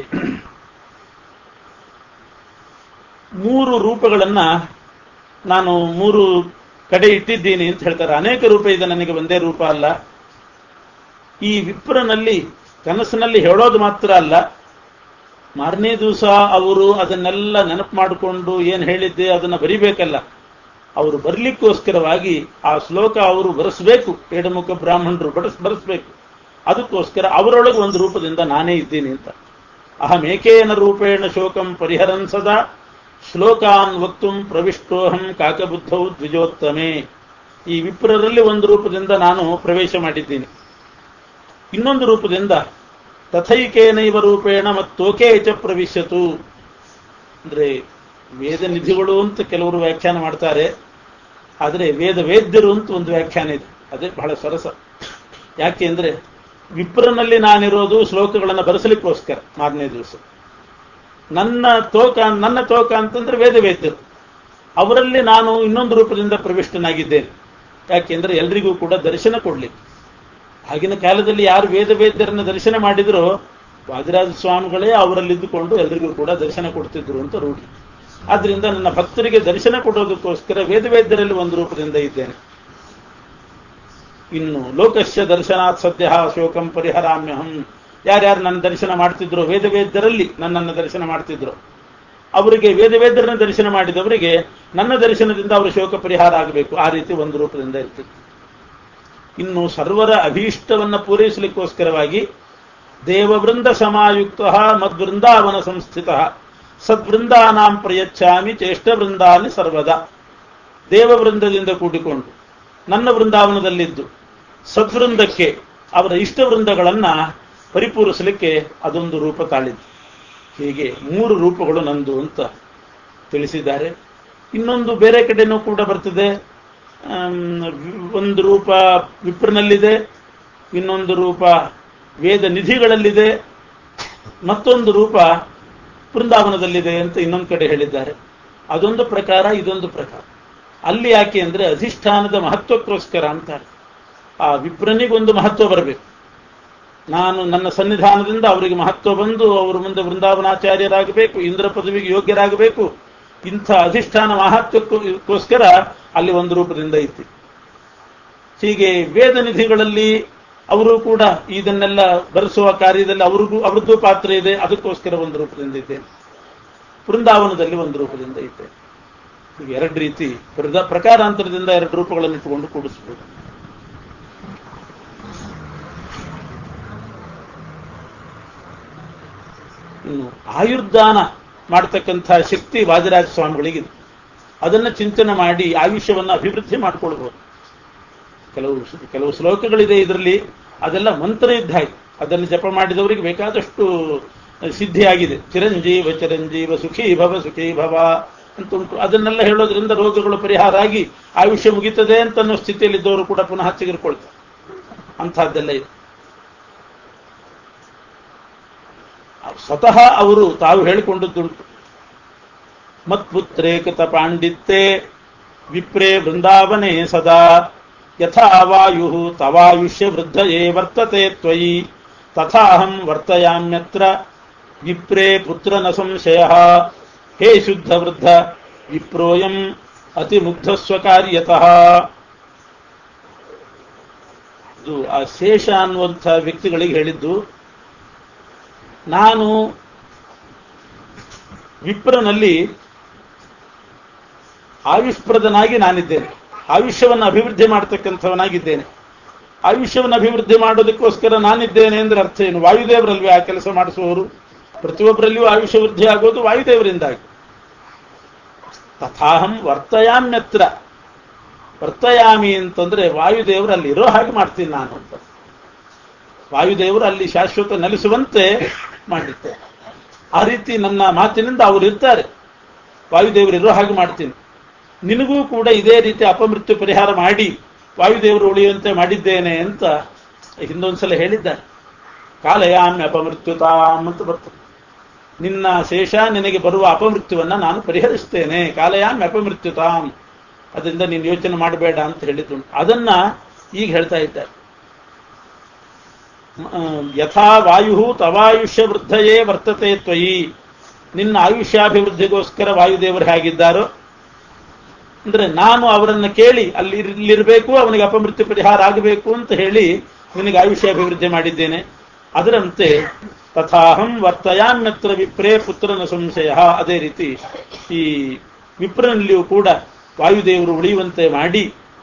ಮೂರು ರೂಪಗಳನ್ನ ನಾನು ಮೂರು ಕಡೆ ಇಟ್ಟಿದ್ದೀನಿ ಅಂತ ಹೇಳ್ತಾರೆ ಅನೇಕ ರೂಪ ಇದೆ ನನಗೆ ಒಂದೇ ರೂಪ ಅಲ್ಲ ಈ ವಿಪ್ರನಲ್ಲಿ ಕನಸಿನಲ್ಲಿ ಹೇಳೋದು ಮಾತ್ರ ಅಲ್ಲ ಮಾರನೇ ದಿವಸ ಅವರು ಅದನ್ನೆಲ್ಲ ನೆನಪು ಮಾಡಿಕೊಂಡು ಏನು ಹೇಳಿದ್ದೆ ಅದನ್ನ ಬರಿಬೇಕಲ್ಲ ಅವರು ಬರಲಿಕ್ಕೋಸ್ಕರವಾಗಿ ಆ ಶ್ಲೋಕ ಅವರು ಬರೆಸಬೇಕು ಎಡಮುಖ ಬ್ರಾಹ್ಮಣರು ಬಡಸ್ ಬರೆಸ್ಬೇಕು ಅದಕ್ಕೋಸ್ಕರ ಅವರೊಳಗೆ ಒಂದು ರೂಪದಿಂದ ನಾನೇ ಇದ್ದೀನಿ ಅಂತ ಅಹಮೇಕೇನ ರೂಪೇಣ ಶೋಕಂ ಪರಿಹರನ್ ಸದಾ ಶ್ಲೋಕಾನ್ ವಕ್ತುಂ ಪ್ರವಿಷ್ಟೋಹಂ ಕಾಕಬುದ್ಧೌ ದ್ವಿಜೋತ್ತಮೇ ಈ ವಿಪ್ರರಲ್ಲಿ ಒಂದು ರೂಪದಿಂದ ನಾನು ಪ್ರವೇಶ ಮಾಡಿದ್ದೀನಿ ಇನ್ನೊಂದು ರೂಪದಿಂದ ತಥೈಕೇನೈವ ರೂಪೇಣ ಮತ್ತೋಕೆ ಚ ಪ್ರವಿಶ್ಯತು ಅಂದ್ರೆ ವೇದ ನಿಧಿಗಳು ಅಂತ ಕೆಲವರು ವ್ಯಾಖ್ಯಾನ ಮಾಡ್ತಾರೆ ಆದರೆ ವೇದ ವೇದ್ಯರು ಅಂತ ಒಂದು ವ್ಯಾಖ್ಯಾನ ಇದೆ ಅದೇ ಬಹಳ ಸರಸ ಯಾಕೆ ಅಂದ್ರೆ ವಿಪ್ರನಲ್ಲಿ ನಾನಿರೋದು ಶ್ಲೋಕಗಳನ್ನು ಬರೆಸಲಿಕ್ಕೋಸ್ಕರ ಮಾರನೇ ದಿವಸ ನನ್ನ ತೋಕ ನನ್ನ ತೋಕ ಅಂತಂದ್ರೆ ವೇದ ವೇದ್ಯರು ಅವರಲ್ಲಿ ನಾನು ಇನ್ನೊಂದು ರೂಪದಿಂದ ಪ್ರವಿಷ್ಟನಾಗಿದ್ದೇನೆ ಯಾಕೆಂದ್ರೆ ಎಲ್ರಿಗೂ ಕೂಡ ದರ್ಶನ ಕೊಡ್ಲಿಕ್ಕೆ ಆಗಿನ ಕಾಲದಲ್ಲಿ ಯಾರು ವೇದ ವೇದ್ಯರನ್ನ ದರ್ಶನ ಮಾಡಿದ್ರೋ ವಾದಿರಾಜ ಸ್ವಾಮಿಗಳೇ ಅವರಲ್ಲಿದ್ದುಕೊಂಡು ಎಲ್ರಿಗೂ ಕೂಡ ದರ್ಶನ ಕೊಡ್ತಿದ್ರು ಅಂತ ರೂಢಿ ಆದ್ರಿಂದ ನನ್ನ ಭಕ್ತರಿಗೆ ದರ್ಶನ ಕೊಡೋದಕ್ಕೋಸ್ಕರ ವೇದ ವೇದ್ಯರಲ್ಲಿ ಒಂದು ರೂಪದಿಂದ ಇದ್ದೇನೆ ಇನ್ನು ಲೋಕಸ್ಯ ದರ್ಶನಾತ್ ಸದ್ಯ ಶೋಕಂ ಪರಿಹರಾಮ್ಯಹಂ ಯಾರ್ಯಾರು ನನ್ನ ದರ್ಶನ ಮಾಡ್ತಿದ್ರು ವೇದ ವೇದ್ಯರಲ್ಲಿ ನನ್ನನ್ನು ದರ್ಶನ ಮಾಡ್ತಿದ್ರು ಅವರಿಗೆ ವೇದ ವೇದ್ಯರನ್ನ ದರ್ಶನ ಮಾಡಿದವರಿಗೆ ನನ್ನ ದರ್ಶನದಿಂದ ಅವರ ಶೋಕ ಪರಿಹಾರ ಆಗಬೇಕು ಆ ರೀತಿ ಒಂದು ರೂಪದಿಂದ ಇರ್ತಿತ್ತು ಇನ್ನು ಸರ್ವರ ಅಭೀಷ್ಟವನ್ನ ಪೂರೈಸಲಿಕ್ಕೋಸ್ಕರವಾಗಿ ದೇವವೃಂದ ಸಮಾಯುಕ್ತ ಮದ್ವೃಂದಾವನ ಸಂಸ್ಥಿತ ಸದ್ವೃಂದಾನಾಂ ಪ್ರಯಚ್ಛಾಮಿ ಚೇಷ್ಟ ವೃಂದಾನಿ ಸರ್ವದಾ ದೇವವೃಂದದಿಂದ ಕೂಡಿಕೊಂಡು ನನ್ನ ವೃಂದಾವನದಲ್ಲಿದ್ದು ಸದ್ವೃಂದಕ್ಕೆ ಅವರ ಇಷ್ಟ ವೃಂದಗಳನ್ನ ಪರಿಪೂರಿಸಲಿಕ್ಕೆ ಅದೊಂದು ರೂಪ ತಾಳಿದ್ದು ಹೀಗೆ ಮೂರು ರೂಪಗಳು ನಂದು ಅಂತ ತಿಳಿಸಿದ್ದಾರೆ ಇನ್ನೊಂದು ಬೇರೆ ಕಡೆನೂ ಕೂಡ ಬರ್ತದೆ ಒಂದು ರೂಪ ವಿಪ್ರನಲ್ಲಿದೆ ಇನ್ನೊಂದು ರೂಪ ವೇದ ನಿಧಿಗಳಲ್ಲಿದೆ ಮತ್ತೊಂದು ರೂಪ ಬೃಂದಾವನದಲ್ಲಿದೆ ಅಂತ ಇನ್ನೊಂದು ಕಡೆ ಹೇಳಿದ್ದಾರೆ ಅದೊಂದು ಪ್ರಕಾರ ಇದೊಂದು ಪ್ರಕಾರ ಅಲ್ಲಿ ಯಾಕೆ ಅಂದ್ರೆ ಅಧಿಷ್ಠಾನದ ಮಹತ್ವಕ್ಕೋಸ್ಕರ ಅಂತಾರೆ ಆ ವಿಪ್ರನಿಗೊಂದು ಮಹತ್ವ ಬರಬೇಕು ನಾನು ನನ್ನ ಸನ್ನಿಧಾನದಿಂದ ಅವರಿಗೆ ಮಹತ್ವ ಬಂದು ಅವರು ಮುಂದೆ ವೃಂದಾವನಾಚಾರ್ಯರಾಗಬೇಕು ಇಂದ್ರ ಪದವಿಗೆ ಯೋಗ್ಯರಾಗಬೇಕು ಇಂಥ ಅಧಿಷ್ಠಾನ ಮಹತ್ವಕ್ಕೋಸ್ಕರ ಅಲ್ಲಿ ಒಂದು ರೂಪದಿಂದ ಇತ್ತು ಹೀಗೆ ವೇದ ನಿಧಿಗಳಲ್ಲಿ ಅವರು ಕೂಡ ಇದನ್ನೆಲ್ಲ ಬರೆಸುವ ಕಾರ್ಯದಲ್ಲಿ ಅವ್ರಿಗೂ ಅವ್ರದ್ದು ಪಾತ್ರ ಇದೆ ಅದಕ್ಕೋಸ್ಕರ ಒಂದು ರೂಪದಿಂದ ಇದ್ದೇನೆ ವೃಂದಾವನದಲ್ಲಿ ಒಂದು ರೂಪದಿಂದ ಇದ್ದೇನೆ ಈಗ ಎರಡು ರೀತಿ ಪ್ರದ- ಪ್ರಕಾರಾಂತರದಿಂದ ಎರಡು ರೂಪಗಳನ್ನು ಇಟ್ಟುಕೊಂಡು ಕೂಡಿಸ್ಬೋದು ಇನ್ನು ಆಯುರ್ದಾನ ಮಾಡ್ತಕ್ಕಂಥ ಶಕ್ತಿ ವಾದಿರಾಜ ಸ್ವಾಮಿಗಳಿಗಿದೆ ಅದನ್ನು ಚಿಂತನೆ ಮಾಡಿ ಆಯುಷ್ಯವನ್ನು ಅಭಿವೃದ್ಧಿ ಮಾಡಿಕೊಳ್ಬಹುದು ಕೆಲವು ಕೆಲವು ಶ್ಲೋಕಗಳಿದೆ ಇದರಲ್ಲಿ ಅದೆಲ್ಲ ಮಂತ್ರ ಇದ್ದ ಹಾಗೆ ಅದನ್ನು ಜಪ ಮಾಡಿದವರಿಗೆ ಬೇಕಾದಷ್ಟು ಸಿದ್ಧಿಯಾಗಿದೆ ಚಿರಂಜೀವ ಚಿರಂಜೀವ ಸುಖೀ ಭವ ಸುಖೀ ಭವ ಅಂತ ಉಂಟು ಅದನ್ನೆಲ್ಲ ಹೇಳೋದ್ರಿಂದ ರೋಗಗಳು ಪರಿಹಾರ ಆಗಿ ಆಯುಷ್ಯ ಮುಗಿತದೆ ಅಂತ ಅನ್ನೋ ಸ್ಥಿತಿಯಲ್ಲಿದ್ದವರು ಕೂಡ ಪುನಃ ತೆಗೆದುಕೊಳ್ತಾರೆ ಅಂಥದ್ದೆಲ್ಲ ಇದೆ ಸ್ವತಃ ಅವರು ತಾವು ಹೇಳಿಕೊಂಡದ್ದುಂಟು ಮತ್ಪುತ್ರೇ ಕೃತ ಪಾಂಡಿತ್ಯೆ ವಿಪ್ರೇ ವೃಂದಾವನೆ ಸದಾ ಯಥಾ ವಾಯು ತವಾಯುಷ್ಯ ವೃದ್ಧಯೇ ವರ್ತತೆ ತ್ವಯಿ ತಥಾಹಂ ವರ್ತಯಾಮ್ಯತ್ರ ವಿಪ್ರೇ ಪುತ್ರ ನ ಸಂಶಯ ಹೇ ಶುದ್ಧ ವೃದ್ಧ ವಿಪ್ರೋಯಂ ಅತಿಮುಗ್ಧ ಸ್ವಕಾರ್ಯತಃ ಇದು ಆ ಶೇಷ ಅನ್ನುವಂಥ ವ್ಯಕ್ತಿಗಳಿಗೆ ಹೇಳಿದ್ದು ನಾನು ವಿಪ್ರನಲ್ಲಿ ಆಯುಷ್ಪ್ರದನಾಗಿ ನಾನಿದ್ದೇನೆ ಆಯುಷ್ಯವನ್ನು ಅಭಿವೃದ್ಧಿ ಮಾಡತಕ್ಕಂಥವನಾಗಿದ್ದೇನೆ ಆಯುಷ್ಯವನ್ನು ಅಭಿವೃದ್ಧಿ ಮಾಡೋದಕ್ಕೋಸ್ಕರ ನಾನಿದ್ದೇನೆ ಅಂದ್ರೆ ಅರ್ಥ ಏನು ವಾಯುದೇವರಲ್ವೇ ಆ ಕೆಲಸ ಮಾಡಿಸುವವರು ಪ್ರತಿಯೊಬ್ಬರಲ್ಲಿಯೂ ಆಯುಷ್ಯ ವೃದ್ಧಿ ಆಗೋದು ವಾಯುದೇವರಿಂದಾಗಿ ತಥಾಹಂ ವರ್ತಯಾಮ್ಯತ್ರ ವರ್ತಯಾಮಿ ಅಂತಂದ್ರೆ ವಾಯುದೇವರು ಅಲ್ಲಿ ಇರೋ ಹಾಗೆ ಮಾಡ್ತೀನಿ ನಾನು ಅಂತ ವಾಯುದೇವರು ಅಲ್ಲಿ ಶಾಶ್ವತ ನೆಲೆಸುವಂತೆ ಮಾಡಿದ್ದೆ ಆ ರೀತಿ ನನ್ನ ಮಾತಿನಿಂದ ಅವರು ಇರ್ತಾರೆ ವಾಯುದೇವರು ಇರೋ ಹಾಗೆ ಮಾಡ್ತೀನಿ ನಿನಗೂ ಕೂಡ ಇದೇ ರೀತಿ ಅಪಮೃತ್ಯು ಪರಿಹಾರ ಮಾಡಿ ವಾಯುದೇವರು ಉಳಿಯುವಂತೆ ಮಾಡಿದ್ದೇನೆ ಅಂತ ಹಿಂದೊಂದ್ಸಲ ಹೇಳಿದ್ದಾರೆ ಕಾಲಯಾಮ್ಯ ಅಪಮೃತ್ಯುತಾಮ್ ಅಂತ ಬರ್ತದೆ ನಿನ್ನ ಶೇಷ ನಿನಗೆ ಬರುವ ಅಪಮೃತ್ಯುವನ್ನ ನಾನು ಪರಿಹರಿಸ್ತೇನೆ ಕಾಲಯಾಮ್ಯ ಅಪಮೃತ್ಯುತಾಮ್ ಅದರಿಂದ ನೀನು ಯೋಚನೆ ಮಾಡಬೇಡ ಅಂತ ಹೇಳಿದ್ದುಂಟು ಅದನ್ನ ಈಗ ಹೇಳ್ತಾ ಇದ್ದಾರೆ ಯಥಾ ವಾಯು ತವಾಯುಷ್ಯ ವೃದ್ಧಯೇ ವರ್ತತೆ ತ್ವಯಿ ನಿನ್ನ ಆಯುಷ್ಯಾಭಿವೃದ್ಧಿಗೋಸ್ಕರ ವಾಯುದೇವರು ಹೇಗಿದ್ದಾರೋ ಅಂದ್ರೆ ನಾನು ಅವರನ್ನ ಕೇಳಿ ಅಲ್ಲಿ ಇಲ್ಲಿರಬೇಕು ಅವನಿಗೆ ಅಪಮೃತ್ಯು ಪರಿಹಾರ ಆಗಬೇಕು ಅಂತ ಹೇಳಿ ನಿನಗೆ ಆಯುಷ್ಯ ಅಭಿವೃದ್ಧಿ ಮಾಡಿದ್ದೇನೆ ಅದರಂತೆ ತಥಾಹಂ ವರ್ತಯಾಮ್ಯತ್ರ ವಿಪ್ರೇ ಪುತ್ರನ ಸಂಶಯ ಅದೇ ರೀತಿ ಈ ವಿಪ್ರನಲ್ಲಿಯೂ ಕೂಡ ವಾಯುದೇವರು ಉಳಿಯುವಂತೆ ಮಾಡಿ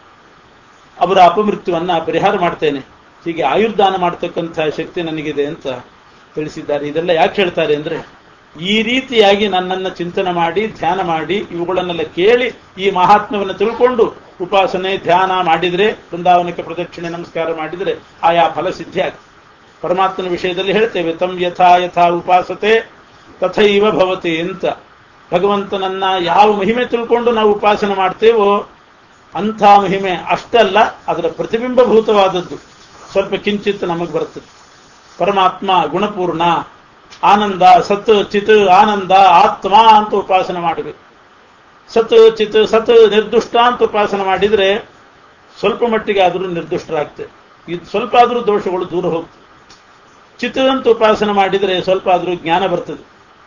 ಅವರ ಅಪಮೃತ್ಯುವನ್ನ ಪರಿಹಾರ ಮಾಡ್ತೇನೆ ಹೀಗೆ ಆಯುರ್ದಾನ ಮಾಡತಕ್ಕಂಥ ಶಕ್ತಿ ನನಗಿದೆ ಅಂತ ತಿಳಿಸಿದ್ದಾರೆ ಇದೆಲ್ಲ ಯಾಕೆ ಹೇಳ್ತಾರೆ ಅಂದ್ರೆ ಈ ರೀತಿಯಾಗಿ ನನ್ನನ್ನು ಚಿಂತನೆ ಮಾಡಿ ಧ್ಯಾನ ಮಾಡಿ ಇವುಗಳನ್ನೆಲ್ಲ ಕೇಳಿ ಈ ಮಹಾತ್ಮವನ್ನು ತಿಳ್ಕೊಂಡು ಉಪಾಸನೆ ಧ್ಯಾನ ಮಾಡಿದ್ರೆ ಬೃಂದಾವನಕ್ಕೆ ಪ್ರದಕ್ಷಿಣೆ ನಮಸ್ಕಾರ ಮಾಡಿದ್ರೆ ಆಯಾ ಫಲ ಸಿದ್ಧಿ ಆಗ್ತದೆ ಪರಮಾತ್ಮನ ವಿಷಯದಲ್ಲಿ ಹೇಳ್ತೇವೆ ತಮ್ ಯಥಾ ಯಥಾ ಉಪಾಸತೆ ತಥೈವ ಭವತಿ ಅಂತ ಭಗವಂತನನ್ನ ಯಾವ ಮಹಿಮೆ ತಿಳ್ಕೊಂಡು ನಾವು ಉಪಾಸನೆ ಮಾಡ್ತೇವೋ ಅಂಥ ಮಹಿಮೆ ಅಷ್ಟಲ್ಲ ಅದರ ಪ್ರತಿಬಿಂಬಭೂತವಾದದ್ದು ಸ್ವಲ್ಪ ಕಿಂಚಿತ್ ನಮಗೆ ಬರ್ತದೆ ಪರಮಾತ್ಮ ಗುಣಪೂರ್ಣ ಆನಂದ ಸತ್ ಚಿತ್ ಆನಂದ ಆತ್ಮ ಅಂತ ಉಪಾಸನೆ ಮಾಡಬೇಕು ಸತ್ ಚಿತ್ ಸತ್ ನಿರ್ದುಷ್ಟ ಅಂತ ಉಪಾಸನೆ ಮಾಡಿದ್ರೆ ಸ್ವಲ್ಪ ಮಟ್ಟಿಗೆ ಆದರೂ ನಿರ್ದುಷ್ಟರಾಗ್ತದೆ ಇದು ಸ್ವಲ್ಪ ಆದರೂ ದೋಷಗಳು ದೂರ ಹೋಗ್ತದೆ ಚಿತ್ ಅಂತ ಉಪಾಸನೆ ಮಾಡಿದರೆ ಸ್ವಲ್ಪ ಆದರೂ ಜ್ಞಾನ ಬರ್ತದೆ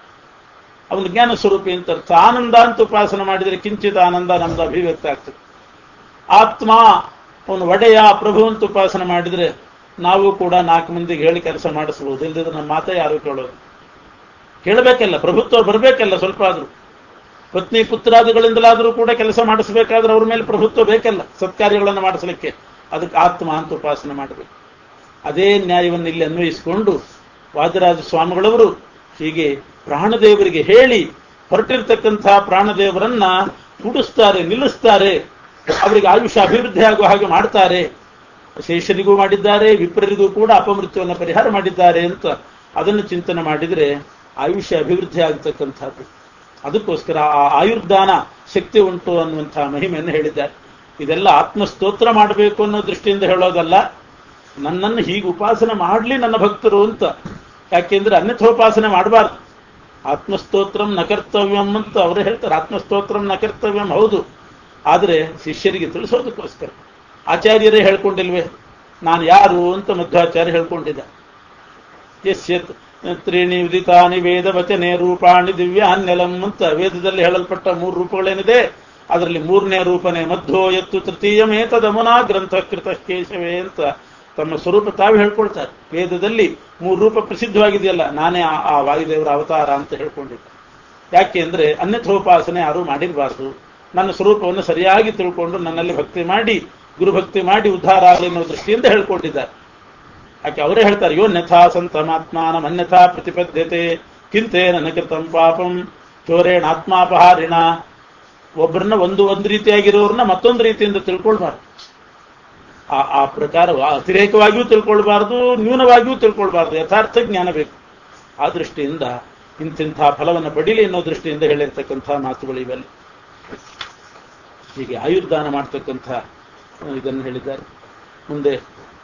ಅವನು ಜ್ಞಾನ ಸ್ವರೂಪಿ ಅಂತ ಅರ್ಥ ಆನಂದ ಅಂತ ಉಪಾಸನೆ ಮಾಡಿದರೆ ಕಿಂಚಿತ್ ಆನಂದ ನಮ್ದು ಅಭಿವ್ಯಕ್ತ ಆಗ್ತದೆ ಆತ್ಮ ಅವನು ಒಡೆಯ ಪ್ರಭು ಅಂತ ಉಪಾಸನೆ ಮಾಡಿದ್ರೆ ನಾವು ಕೂಡ ನಾಲ್ಕು ಮಂದಿಗೆ ಹೇಳಿ ಕೆಲಸ ಮಾಡಿಸ್ಬೋದು ಇಲ್ಲದಿದ್ರೆ ನಮ್ಮ ಮಾತೇ ಯಾರು ಕೇಳೋದು ಕೇಳಬೇಕಲ್ಲ ಪ್ರಭುತ್ವ ಬರಬೇಕಲ್ಲ ಸ್ವಲ್ಪ ಆದ್ರೂ ಪತ್ನಿ ಪುತ್ರಾದಿಗಳಿಂದಲಾದರೂ ಕೂಡ ಕೆಲಸ ಮಾಡಿಸಬೇಕಾದ್ರೆ ಅವ್ರ ಮೇಲೆ ಪ್ರಭುತ್ವ ಬೇಕಲ್ಲ ಸತ್ಕಾರ್ಯಗಳನ್ನು ಮಾಡಿಸಲಿಕ್ಕೆ ಅದಕ್ಕೆ ಆತ್ಮ ಅಂತ ಉಪಾಸನೆ ಮಾಡಬೇಕು ಅದೇ ನ್ಯಾಯವನ್ನು ಇಲ್ಲಿ ಅನ್ವಯಿಸಿಕೊಂಡು ವಾದರಾಜ ಸ್ವಾಮಿಗಳವರು ಹೀಗೆ ಪ್ರಾಣದೇವರಿಗೆ ಹೇಳಿ ಹೊರಟಿರ್ತಕ್ಕಂತಹ ಪ್ರಾಣದೇವರನ್ನ ಕೂಡಿಸ್ತಾರೆ ನಿಲ್ಲಿಸ್ತಾರೆ ಅವರಿಗೆ ಆಯುಷ್ಯ ಅಭಿವೃದ್ಧಿ ಆಗುವ ಹಾಗೆ ಮಾಡ್ತಾರೆ ಶೇಷರಿಗೂ ಮಾಡಿದ್ದಾರೆ ವಿಪ್ರರಿಗೂ ಕೂಡ ಅಪಮೃತ್ಯವನ್ನು ಪರಿಹಾರ ಮಾಡಿದ್ದಾರೆ ಅಂತ ಅದನ್ನು ಚಿಂತನೆ ಮಾಡಿದರೆ ಆಯುಷ್ಯ ಅಭಿವೃದ್ಧಿ ಆಗತಕ್ಕಂಥದ್ದು ಅದಕ್ಕೋಸ್ಕರ ಆ ಆಯುರ್ದಾನ ಶಕ್ತಿ ಉಂಟು ಅನ್ನುವಂತಹ ಮಹಿಮೆಯನ್ನು ಹೇಳಿದ್ದಾರೆ ಇದೆಲ್ಲ ಆತ್ಮಸ್ತೋತ್ರ ಮಾಡಬೇಕು ಅನ್ನೋ ದೃಷ್ಟಿಯಿಂದ ಹೇಳೋದಲ್ಲ ನನ್ನನ್ನು ಹೀಗೆ ಉಪಾಸನೆ ಮಾಡಲಿ ನನ್ನ ಭಕ್ತರು ಅಂತ ಯಾಕೆಂದ್ರೆ ಅನ್ಯಥೋಪಾಸನೆ ಮಾಡಬಾರ್ದು ಆತ್ಮಸ್ತೋತ್ರಂ ನ ಕರ್ತವ್ಯಂ ಅಂತ ಅವರು ಹೇಳ್ತಾರೆ ಆತ್ಮಸ್ತೋತ್ರಂ ನ ಕರ್ತವ್ಯಂ ಹೌದು ಆದರೆ ಶಿಷ್ಯರಿಗೆ ತಿಳಿಸೋದಕ್ಕೋಸ್ಕರ ಆಚಾರ್ಯರೇ ಹೇಳ್ಕೊಂಡಿಲ್ವೇ ನಾನು ಯಾರು ಅಂತ ಮಧ್ವಾಚಾರ್ಯ ಹೇಳ್ಕೊಂಡಿದ್ದ ಯಸ್ಯ ತ್ರೀಣಿ ಉದಿತಾನಿ ವೇದ ವಚನೆ ರೂಪಾಣಿ ದಿವ್ಯಾನ್ಯಲಂ ಅಂತ ವೇದದಲ್ಲಿ ಹೇಳಲ್ಪಟ್ಟ ಮೂರು ರೂಪಗಳೇನಿದೆ ಅದರಲ್ಲಿ ಮೂರನೇ ರೂಪನೇ ಮಧ್ವೋ ಎತ್ತು ತೃತೀಯಮೇತದಮುನಾ ಗ್ರಂಥ ಕೃತ ಕೇಶವೇ ಅಂತ ತಮ್ಮ ಸ್ವರೂಪ ತಾವು ಹೇಳ್ಕೊಳ್ತಾರೆ ವೇದದಲ್ಲಿ ಮೂರು ರೂಪ ಪ್ರಸಿದ್ಧವಾಗಿದೆಯಲ್ಲ ನಾನೇ ಆ- ಆ ವಾಯುದೇವರ ಅವತಾರ ಅಂತ ಹೇಳ್ಕೊಂಡಿದ್ದೆ ಯಾಕೆ ಅಂದ್ರೆ ಅನ್ಯಥೋಪಾಸನೆ ಯಾರೂ ಮಾಡಿರಬಾರ್ದು ನನ್ನ ಸ್ವರೂಪವನ್ನು ಸರಿಯಾಗಿ ತಿಳ್ಕೊಂಡು ನನ್ನಲ್ಲಿ ಭಕ್ತಿ ಮಾಡಿ ಗುರುಭಕ್ತಿ ಮಾಡಿ ಉದ್ಧಾರ ಆಗಲಿ ಅನ್ನೋ ದೃಷ್ಟಿಯಿಂದ ಹೇಳ್ಕೊಂಡಿದ್ದಾರೆ ಯಾಕೆ ಅವರೇ ಹೇಳ್ತಾರೆ ಯೋನ್ಯಥಾ ಸಂತಮಾತ್ಮಾನಂ ಅನ್ಯಥಾ ಪ್ರತಿಪದ್ಯತೆ ಕಿಂತೆ ನನ್ನ ಕೃತಂ ಪಾಪಂ ಚೋರೇಣ ಆತ್ಮಾಪಹಾರಿಣ ಒಬ್ಬರನ್ನ ಒಂದು ಒಂದು ರೀತಿಯಾಗಿರೋರನ್ನ ಮತ್ತೊಂದು ರೀತಿಯಿಂದ ತಿಳ್ಕೊಳ್ಬಾರ್ದು ಆ ಆ ಪ್ರಕಾರ ಅತಿರೇಕವಾಗಿಯೂ ತಿಳ್ಕೊಳ್ಬಾರ್ದು ನ್ಯೂನವಾಗಿಯೂ ತಿಳ್ಕೊಳ್ಬಾರ್ದು ಯಥಾರ್ಥ ಜ್ಞಾನ ಬೇಕು ಆ ದೃಷ್ಟಿಯಿಂದ ಇಂತಿಂಥ ಫಲವನ್ನು ಪಡೀಲಿ ಅನ್ನೋ ದೃಷ್ಟಿಯಿಂದ ಹೇಳಿರ್ತಕ್ಕಂಥ ಮಾತುಗಳು ಇವೆಲ್ಲ ಹೀಗೆ ಆಯುರ್ದಾನ ಮಾಡ್ತಕ್ಕಂಥ ಇದನ್ನು ಹೇಳಿದ್ದಾರೆ ಮುಂದೆ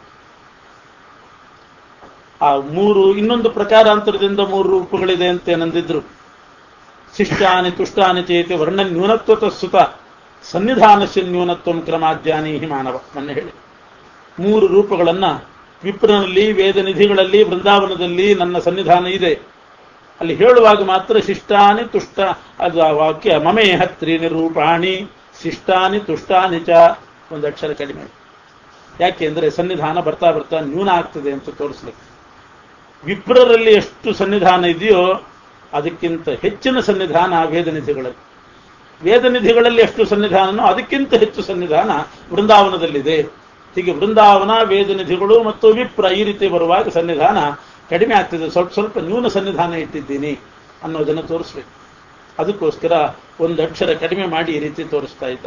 ಆ ಮೂರು ಇನ್ನೊಂದು ಪ್ರಕಾರಾಂತರದಿಂದ ಮೂರು ರೂಪಗಳಿದೆ ಅಂತ ಏನಂದಿದ್ರು ಶಿಷ್ಟಾನಿ ತುಷ್ಟಾನಿ ಚೇತಿ ವರ್ಣ ನ್ಯೂನತ್ವತ ಸುತ ಸನ್ನಿಧಾನಸ್ಯ ನ್ಯೂನತ್ವ ಕ್ರಮಾದ್ಯಾನಿ ಹಿ ಮಾನವ ನನ್ನ ಹೇಳಿ ಮೂರು ರೂಪಗಳನ್ನ ವಿಪ್ರನಲ್ಲಿ ವೇದನಿಧಿಗಳಲ್ಲಿ ಬೃಂದಾವನದಲ್ಲಿ ನನ್ನ ಸನ್ನಿಧಾನ ಇದೆ ಅಲ್ಲಿ ಹೇಳುವಾಗ ಮಾತ್ರ ಶಿಷ್ಟಾನಿ ತುಷ್ಟ ಅದು ಆ ವಾಕ್ಯ ಮಮೇ ಹತ್ರಿ ನಿರೂಪಾಣಿ ಶಿಷ್ಟಾನಿ ತುಷ್ಟಾನಿ ಚ ಒಂದು ಅಕ್ಷರ ಕಡಿಮೆ ಯಾಕೆಂದ್ರೆ ಸನ್ನಿಧಾನ ಬರ್ತಾ ಬರ್ತಾ ನ್ಯೂನ ಆಗ್ತದೆ ಅಂತ ತೋರಿಸ್ಲಿಕ್ಕೆ ವಿಪ್ರರಲ್ಲಿ ಎಷ್ಟು ಸನ್ನಿಧಾನ ಇದೆಯೋ ಅದಕ್ಕಿಂತ ಹೆಚ್ಚಿನ ಸನ್ನಿಧಾನ ವೇದನಿಧಿಗಳಲ್ಲಿ ವೇದನಿಧಿಗಳಲ್ಲಿ ಎಷ್ಟು ಸನ್ನಿಧಾನನೋ ಅದಕ್ಕಿಂತ ಹೆಚ್ಚು ಸನ್ನಿಧಾನ ವೃಂದಾವನದಲ್ಲಿದೆ ಹೀಗೆ ವೃಂದಾವನ ವೇದನಿಧಿಗಳು ಮತ್ತು ವಿಪ್ರ ಈ ರೀತಿ ಬರುವಾಗ ಸನ್ನಿಧಾನ ಕಡಿಮೆ ಆಗ್ತಿದೆ ಸ್ವಲ್ಪ ಸ್ವಲ್ಪ ನ್ಯೂನ ಸನ್ನಿಧಾನ ಇಟ್ಟಿದ್ದೀನಿ ಅನ್ನೋದನ್ನು ತೋರಿಸ್ಬೇಕು ಅದಕ್ಕೋಸ್ಕರ ಒಂದು ಅಕ್ಷರ ಕಡಿಮೆ ಮಾಡಿ ಈ ರೀತಿ ತೋರಿಸ್ತಾ ಇದ್ದ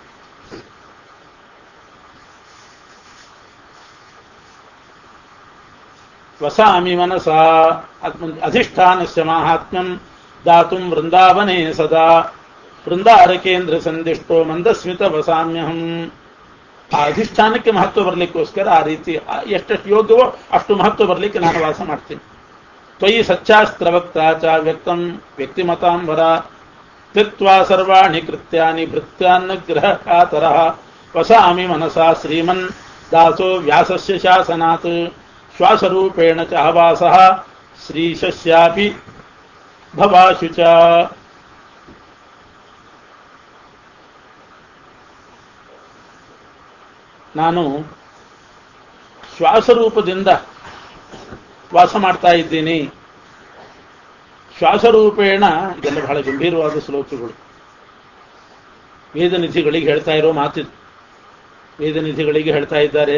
ವಸಾಮಿ ಮನಸ ಅಧಿಷ್ಠಾನಸ್ಯ ಮಾಹಾತ್ಮ್ಯಂ ದಾತುಂ ವೃಂದಾವನೆ ಸದಾ ವೃಂದಾರಕೇಂದ್ರ ಸಂದಿಷ್ಟೋ ಮಂದಸ್ಮಿತ ವಸಾಮ್ಯಹಂ ಆ ಅಧಿಷ್ಠಾನಕ್ಕೆ ಮಹತ್ವ ಬರಲಿಕ್ಕೋಸ್ಕರ ಆ ರೀತಿ ಎಷ್ಟೆಷ್ಟು ಯೋಗ್ಯವೋ ಅಷ್ಟು ಮಹತ್ವ ಬರಲಿಕ್ಕೆ ನಾನು ವಾಸ ಮಾಡ್ತೀನಿ ತ್ವಯಿ ಸಚ್ಚಾಸ್ತ್ರವಕ್ತ ಚ ವ್ಯಕ್ತಂ ವ್ಯಕ್ತಿಮತಾಂಬರ ತ್ಯಕ್ವಾ ಸರ್ವಾಣಿ ಕೃತ್ಯಾನಿ ಭೃತ್ಯಾನ್ನ ಗ್ರಹ ಕಾತರ ವಸಾಮಿ ಮನಸಾ ಶ್ರೀಮನ್ ದಾಸೋ ವ್ಯಾಸಸ್ಯ ಶಾಸನಾತ್ ಶ್ವಾಸರೂಪೇಣ ಚ ಆವಾಸ ಶ್ರೀಶಸ್ಯಾಪಿ ಭವಾಶು ಚ ನಾನು ಶ್ವಾಸರೂಪದಿಂದ ವಾಸ ಮಾಡ್ತಾ ಇದ್ದೀನಿ ಶ್ವಾಸರೂಪೇಣ ಇದೆಲ್ಲ ಬಹಳ ಗಂಭೀರವಾದ ಶ್ಲೋಕಗಳು ವೇದನಿಧಿಗಳಿಗೆ ಹೇಳ್ತಾ ಇರೋ ಮಾತಿದು ವೇದನಿಧಿಗಳಿಗೆ ಹೇಳ್ತಾ ಇದ್ದಾರೆ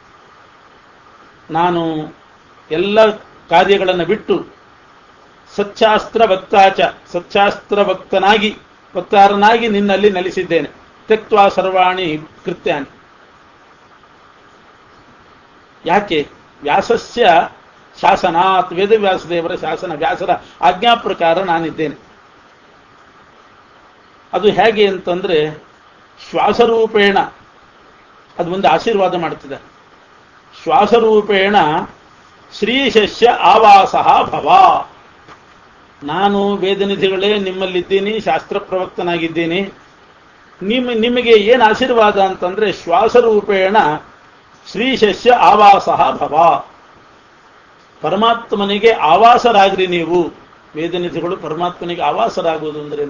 ನಾನು ಎಲ್ಲ ಕಾರ್ಯಗಳನ್ನು ಬಿಟ್ಟು ಸಚ್ಚಾಸ್ತ್ರ ವಕ್ತಾಚ ಸಚ್ಚಾಸ್ತ್ರ ವಕ್ತನಾಗಿ ವಕ್ತಾರನಾಗಿ ನಿನ್ನಲ್ಲಿ ನೆಲೆಸಿದ್ದೇನೆ ತೆಕ್ವಾ ಸರ್ವಾಣಿ ಕೃತ್ಯಾನಿ ಯಾಕೆ ವ್ಯಾಸಸ್ಯ ಶಾಸನಾತ್ ವೇದವ್ಯಾಸದೇವರ ಶಾಸನ ವ್ಯಾಸರ ಆಜ್ಞಾ ಪ್ರಕಾರ ನಾನಿದ್ದೇನೆ ಅದು ಹೇಗೆ ಅಂತಂದ್ರೆ ಶ್ವಾಸರೂಪೇಣ ಅದು ಒಂದು ಆಶೀರ್ವಾದ ಮಾಡ್ತಿದೆ ಶ್ವಾಸರೂಪೇಣ ಶ್ರೀಶಸ್ಯ ಆವಾಸ ಭವ ನಾನು ವೇದನಿಧಿಗಳೇ ನಿಮ್ಮಲ್ಲಿದ್ದೀನಿ ಶಾಸ್ತ್ರ ಪ್ರವಕ್ತನಾಗಿದ್ದೀನಿ ನಿಮ್ಮ ನಿಮಗೆ ಏನು ಆಶೀರ್ವಾದ ಅಂತಂದ್ರೆ ಶ್ವಾಸರೂಪೇಣ ಶ್ರೀಶಸ್ಯ ಆವಾಸ ಭವ ಪರಮಾತ್ಮನಿಗೆ ಆವಾಸರಾಗ್ರಿ ನೀವು ವೇದನಿಧಿಗಳು ಪರಮಾತ್ಮನಿಗೆ ಆವಾಸರಾಗುವುದು ಅಂದ್ರೆ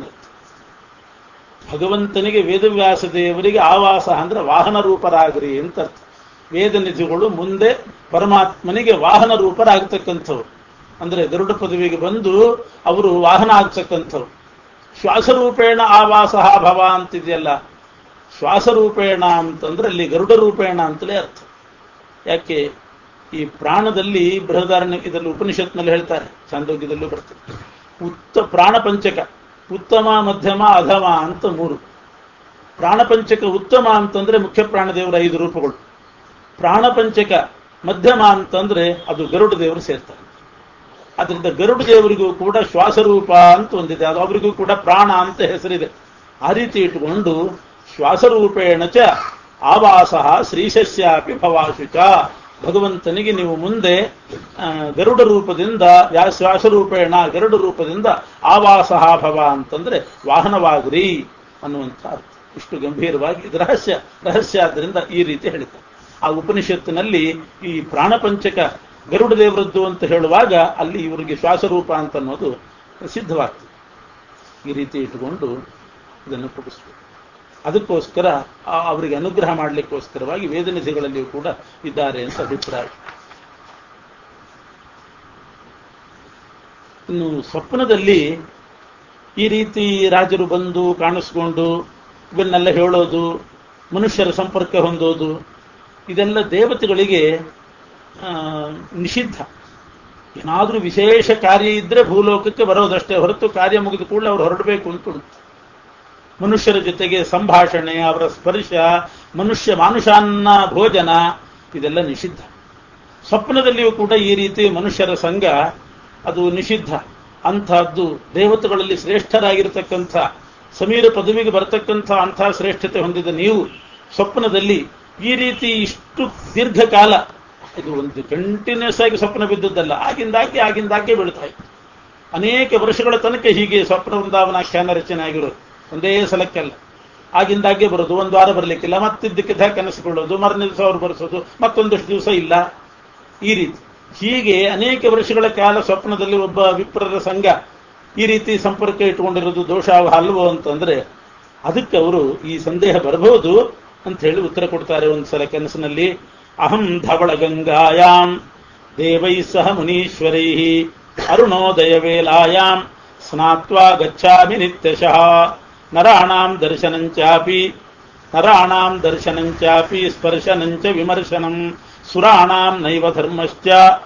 ಭಗವಂತನಿಗೆ ವೇದವ್ಯಾಸ ದೇವರಿಗೆ ಆವಾಸ ಅಂದ್ರೆ ವಾಹನ ರೂಪರಾಗ್ರಿ ಅಂತ ಅರ್ಥ ವೇದನಿಧಿಗಳು ಮುಂದೆ ಪರಮಾತ್ಮನಿಗೆ ವಾಹನ ರೂಪರಾಗತಕ್ಕಂಥವ್ರು ಅಂದ್ರೆ ಗರುಡ ಪದವಿಗೆ ಬಂದು ಅವರು ವಾಹನ ಆಗ್ತಕ್ಕಂಥವ್ರು ಶ್ವಾಸರೂಪೇಣ ಆವಾಸ ಭವ ಅಂತಿದೆಯಲ್ಲ ಶ್ವಾಸರೂಪೇಣ ಅಂತಂದ್ರೆ ಅಲ್ಲಿ ಗರುಡ ರೂಪೇಣ ಅಂತಲೇ ಅರ್ಥ ಯಾಕೆ ಈ ಪ್ರಾಣದಲ್ಲಿ ಬೃಹದಾರಣ್ಯ ಇದರಲ್ಲಿ ಉಪನಿಷತ್ನಲ್ಲಿ ಹೇಳ್ತಾರೆ ಚಾಂದೋಗ್ಯದಲ್ಲೂ ಬರ್ತದೆ ಉತ್ತ ಪ್ರಾಣ ಪಂಚಕ ಉತ್ತಮ ಮಧ್ಯಮ ಅಧಮ ಅಂತ ಮೂರು ಪ್ರಾಣಪಂಚಕ ಉತ್ತಮ ಅಂತಂದ್ರೆ ಮುಖ್ಯ ಪ್ರಾಣದೇವರ ಐದು ರೂಪಗಳು ಪ್ರಾಣಪಂಚಕ ಮಧ್ಯಮ ಅಂತಂದ್ರೆ ಅದು ಗರುಡ ದೇವರು ಸೇರ್ತಾರೆ ಅದರಿಂದ ಗರುಡ ದೇವರಿಗೂ ಕೂಡ ಶ್ವಾಸರೂಪ ಅಂತ ಒಂದಿದೆ ಅದು ಅವರಿಗೂ ಕೂಡ ಪ್ರಾಣ ಅಂತ ಹೆಸರಿದೆ ಆ ರೀತಿ ಇಟ್ಟುಕೊಂಡು ಶ್ವಾಸರೂಪೇಣ ಚ ಆವಾಸ ಶ್ರೀಶಸ್ಯಾಪಿ ಭವಾಶು ಚ ಭಗವಂತನಿಗೆ ನೀವು ಮುಂದೆ ಗರುಡ ರೂಪದಿಂದ ಶ್ವಾಸರೂಪೇಣ ಗರುಡ ರೂಪದಿಂದ ಆವಾಸ ಭವ ಅಂತಂದ್ರೆ ವಾಹನವಾಗ್ರಿ ಅನ್ನುವಂಥ ಅರ್ಥ ಇಷ್ಟು ಗಂಭೀರವಾಗಿ ಇದು ರಹಸ್ಯ ರಹಸ್ಯ ಆದ್ದರಿಂದ ಈ ರೀತಿ ಹೇಳಿದ್ದಾರೆ ಆ ಉಪನಿಷತ್ತಿನಲ್ಲಿ ಈ ಪ್ರಾಣಪಂಚಕ ಗರುಡ ದೇವರದ್ದು ಅಂತ ಹೇಳುವಾಗ ಅಲ್ಲಿ ಇವರಿಗೆ ಶ್ವಾಸರೂಪ ಅಂತ ಅನ್ನೋದು ಸಿದ್ಧವಾಗ್ತದೆ ಈ ರೀತಿ ಇಟ್ಟುಕೊಂಡು ಇದನ್ನು ಕೊಡಿಸ್ಬೇಕು ಅದಕ್ಕೋಸ್ಕರ ಅವರಿಗೆ ಅನುಗ್ರಹ ಮಾಡಲಿಕ್ಕೋಸ್ಕರವಾಗಿ ವೇದನಿಧಿಗಳಲ್ಲಿಯೂ ಕೂಡ ಇದ್ದಾರೆ ಅಂತ ಅಭಿಪ್ರಾಯ ಇನ್ನು ಸ್ವಪ್ನದಲ್ಲಿ ಈ ರೀತಿ ರಾಜರು ಬಂದು ಕಾಣಿಸ್ಕೊಂಡು ಇವನ್ನೆಲ್ಲ ಹೇಳೋದು ಮನುಷ್ಯರ ಸಂಪರ್ಕ ಹೊಂದೋದು ಇದೆಲ್ಲ ದೇವತೆಗಳಿಗೆ ಆ, ನಿಷಿದ್ಧ ಏನಾದರೂ ವಿಶೇಷ ಕಾರ್ಯ ಇದ್ರೆ ಭೂಲೋಕಕ್ಕೆ ಬರೋದಷ್ಟೇ ಹೊರತು ಕಾರ್ಯ ಮುಗಿದ ಕೂಡಲೇ ಅವ್ರು ಹೊರಡಬೇಕು ಅಂತ ಉಂಟು ಮನುಷ್ಯರ ಜೊತೆಗೆ ಸಂಭಾಷಣೆ ಅವರ ಸ್ಪರ್ಶ ಮನುಷ್ಯ ಮಾನುಷಾನ್ನ ಭೋಜನ ಇದೆಲ್ಲ ನಿಷಿದ್ಧ ಸ್ವಪ್ನದಲ್ಲಿಯೂ ಕೂಡ ಈ ರೀತಿ ಮನುಷ್ಯರ ಸಂಘ ಅದು ನಿಷಿದ್ಧ ಅಂಥದ್ದು ದೇವತೆಗಳಲ್ಲಿ ಶ್ರೇಷ್ಠರಾಗಿರ್ತಕ್ಕಂಥ ಸಮೀರ ಪದವಿಗೆ ಬರತಕ್ಕಂಥ ಅಂಥ ಶ್ರೇಷ್ಠತೆ ಹೊಂದಿದ ನೀವು ಸ್ವಪ್ನದಲ್ಲಿ ಈ ರೀತಿ ಇಷ್ಟು ದೀರ್ಘಕಾಲ ಇದು ಒಂದು ಕಂಟಿನ್ಯೂಸ್ ಆಗಿ ಸ್ವಪ್ನ ಬಿದ್ದದ್ದಲ್ಲ ಆಗಿಂದಾಗೆ ಆಗಿಂದಾಗೆ ಬೀಳ್ತಾ ಇತ್ತು ಅನೇಕ ವರ್ಷಗಳ ತನಕ ಹೀಗೆ ಸ್ವಪ್ನ ವೃಂದಾವನಾಖ್ಯಾನ ರಚನೆ ಆಗಿರೋದು ಒಂದೇ ಸಲಕ್ಕೆಲ್ಲ ಆಗಿಂದಾಗೆ ಬರೋದು ಒಂದು ವಾರ ಬರಲಿಕ್ಕಿಲ್ಲ ಮತ್ತಿದ್ದಕ್ಕಿದ್ದ ಕನಸುಕೊಳ್ಳೋದು ಮರನೇ ದಿವಸ ಅವ್ರು ಬರೆಸೋದು ಮತ್ತೊಂದಷ್ಟು ದಿವಸ ಇಲ್ಲ ಈ ರೀತಿ ಹೀಗೆ ಅನೇಕ ವರ್ಷಗಳ ಕಾಲ ಸ್ವಪ್ನದಲ್ಲಿ ಒಬ್ಬ ವಿಪ್ರರ ಸಂಘ ಈ ರೀತಿ ಸಂಪರ್ಕ ಇಟ್ಟುಕೊಂಡಿರೋದು ದೋಷ ಅಲ್ವೋ ಅಂತಂದ್ರೆ ಅದಕ್ಕೆ ಅವರು ಈ ಸಂದೇಹ ಬರಬಹುದು ಅಂತ ಹೇಳಿ ಉತ್ತರ ಕೊಡ್ತಾರೆ ಒಂದ್ಸಲ ಕನಸಿನಲ್ಲಿ ಅಹಂ ಧವಳ ಗಂಗಾಯಾಮ್ ದೇವೈ ಸಹ ಮುನೀಶ್ವರೈ ಅರುಣೋದಯ ವೇಲಾಯಾಂ ಸ್ನಾತ್ವಾ ಗಚ್ಚಾಮಿ ನಿತ್ಯಶಃ ನರಾಣಾಂ ದರ್ಶನಂಚಾಪಿ ನರಾಣಾಂ ದರ್ಶನಂಚಾಪಿ ಸ್ಪರ್ಶನಂಚ ವಿಮರ್ಶನಂ ಸುರಾಣಾಂ ನೈವ ಧರ್ಮಶ್ಚ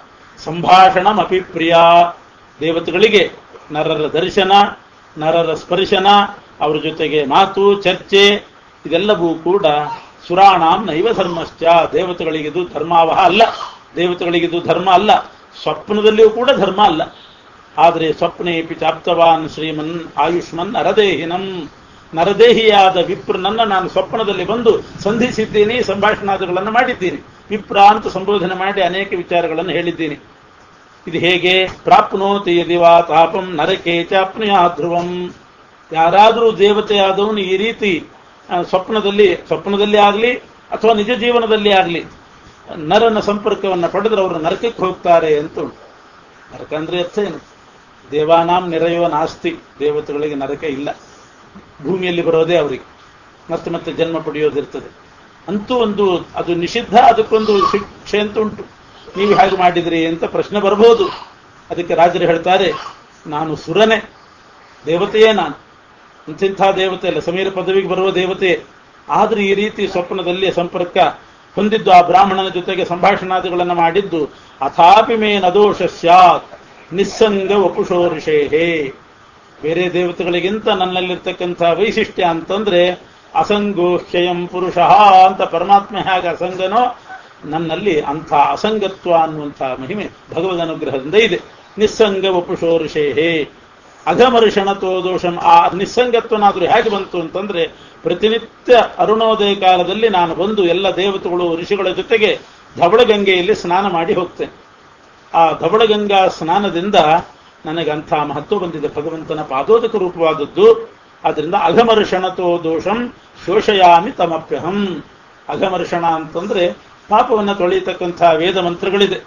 ಸಂಭಾಷಣಮಪಿ ಪ್ರಿಯ ದೇವತೆಗಳಿಗೆ ನರರ ದರ್ಶನ ನರರ ಸ್ಪರ್ಶನ ಅವರ ಜೊತೆಗೆ ಮಾತು ಚರ್ಚೆ ಇದೆಲ್ಲವೂ ಕೂಡ ಸುರಾಣಾಂ ನೈವ ಧರ್ಮಶ್ಚ ದೇವತೆಗಳಿಗಿದು ಧರ್ಮಾವಹ ಅಲ್ಲ ದೇವತೆಗಳಿಗಿದು ಧರ್ಮ ಅಲ್ಲ ಸ್ವಪ್ನದಲ್ಲಿಯೂ ಕೂಡ ಧರ್ಮ ಅಲ್ಲ ಆದರೆ ಸ್ವಪ್ನೇಪಿ ಚಾಪ್ತವಾನ್ ಶ್ರೀಮನ್ ಆಯುಷ್ಮನ್ ನರದೇಹಿನಂ ನರದೇಹಿಯಾದ ವಿಪ್ರನನ್ನ ನಾನು ಸ್ವಪ್ನದಲ್ಲಿ ಬಂದು ಸಂಧಿಸಿದ್ದೀನಿ ಸಂಭಾಷಣಾದಿಗಳನ್ನು ಮಾಡಿದ್ದೀನಿ ವಿಪ್ರ ಅಂತ ಸಂಬೋಧನೆ ಮಾಡಿ ಅನೇಕ ವಿಚಾರಗಳನ್ನು ಹೇಳಿದ್ದೀನಿ ಇದು ಹೇಗೆ ಪ್ರಾಪ್ನೋತಿ ಯದಿವಾ ತಾಪಂ ನರಕೆ ಚಾಪ್ನುಯಾ ಧ್ರುವಂ ಯಾರಾದರೂ ದೇವತೆಯಾದವನು ಈ ರೀತಿ ಆ, ಸ್ವಪ್ನದಲ್ಲಿ ಸ್ವಪ್ನದಲ್ಲಿ ಆಗಲಿ ಅಥವಾ ನಿಜ ಜೀವನದಲ್ಲಿ ಆಗಲಿ ನರನ ಸಂಪರ್ಕವನ್ನು ಪಡೆದ್ರೆ ಅವರು ನರಕಕ್ಕೆ ಹೋಗ್ತಾರೆ ಅಂತ ಉಂಟು ನರಕ ಅಂದ್ರೆ ಅರ್ಥ ಏನು ದೇವಾನಾಂ ನಿರಯೋ ನಾಸ್ತಿ ದೇವತೆಗಳಿಗೆ ನರಕ ಇಲ್ಲ ಭೂಮಿಯಲ್ಲಿ ಬರೋದೇ ಅವರಿಗೆ ಮತ್ತೆ ಮತ್ತೆ ಜನ್ಮ ಪಡೆಯೋದಿರ್ತದೆ ಅಂತೂ ಒಂದು ಅದು ನಿಷಿದ್ಧ ಅದಕ್ಕೊಂದು ಶಿಕ್ಷೆ ಅಂತ ಉಂಟು ನೀವು ಹಾಗೆ ಮಾಡಿದ್ರಿ ಅಂತ ಪ್ರಶ್ನೆ ಬರಬಹುದು ಅದಕ್ಕೆ ರಾಜರು ಹೇಳ್ತಾರೆ ನಾನು ಸುರನೇ ದೇವತೆಯೇ ನಾನು ಇಂತಿಂಥ ದೇವತೆ ಅಲ್ಲ ಸಮೀರ ಪದವಿಗೆ ಬರುವ ದೇವತೆ ಆದ್ರೆ ಈ ರೀತಿ ಸ್ವಪ್ನದಲ್ಲಿ ಸಂಪರ್ಕ ಹೊಂದಿದ್ದು ಆ ಬ್ರಾಹ್ಮಣನ ಜೊತೆಗೆ ಸಂಭಾಷಣಾದಿಗಳನ್ನು ಮಾಡಿದ್ದು ಅಥಾಪಿ ಮೇ ನದೋಷ ಸ್ಯಾತ್ ನಿಸ್ಸಂಗ ವಪುಷೋ ಋಷೇಹೇ ಬೇರೆ ದೇವತೆಗಳಿಗಿಂತ ನನ್ನಲ್ಲಿರ್ತಕ್ಕಂಥ ವೈಶಿಷ್ಟ್ಯ ಅಂತಂದ್ರೆ ಅಸಂಗೋಹ್ಯಯಂ ಪುರುಷ ಅಂತ ಪರಮಾತ್ಮ ಹೇಗೆ ಅಸಂಗನೋ ನನ್ನಲ್ಲಿ ಅಂಥ ಅಸಂಗತ್ವ ಅನ್ನುವಂಥ ಮಹಿಮೆ ಭಗವದ್ ಅನುಗ್ರಹದಿಂದ ಇದೆ ನಿಸ್ಸಂಗ ವಪುಷೋ ಋಷೇಹೇ ಅಘಮರ್ಷಣತೋ ದೋಷಂ ಆ ನಿಸ್ಸಂಗತ್ವನಾದರೂ ಹೇಗೆ ಬಂತು ಅಂತಂದ್ರೆ ಪ್ರತಿನಿತ್ಯ ಅರುಣೋದಯ ಕಾಲದಲ್ಲಿ ನಾನು ಬಂದು ಎಲ್ಲ ದೇವತೆಗಳು ಋಷಿಗಳ ಜೊತೆಗೆ ಧವಳಗಂಗೆಯಲ್ಲಿ ಸ್ನಾನ ಮಾಡಿ ಹೋಗ್ತೇನೆ ಆ ಧವಳಗಂಗಾ ಸ್ನಾನದಿಂದ ನನಗೆ ಅಂಥ ಮಹತ್ವ ಬಂದಿದೆ ಭಗವಂತನ ಪಾದೋದಕ ರೂಪವಾದದ್ದು ಅದರಿಂದ ಅಘಮರ್ಷಣತೋ ದೋಷಂ ಶೋಷಯಾಮಿ ತಮಪ್ಯಹಂ ಅಘಮರ್ಷಣ ಅಂತಂದ್ರೆ ಪಾಪವನ್ನು ತೊಳೆಯತಕ್ಕಂಥ ವೇದ ಮಂತ್ರಗಳಿದೆ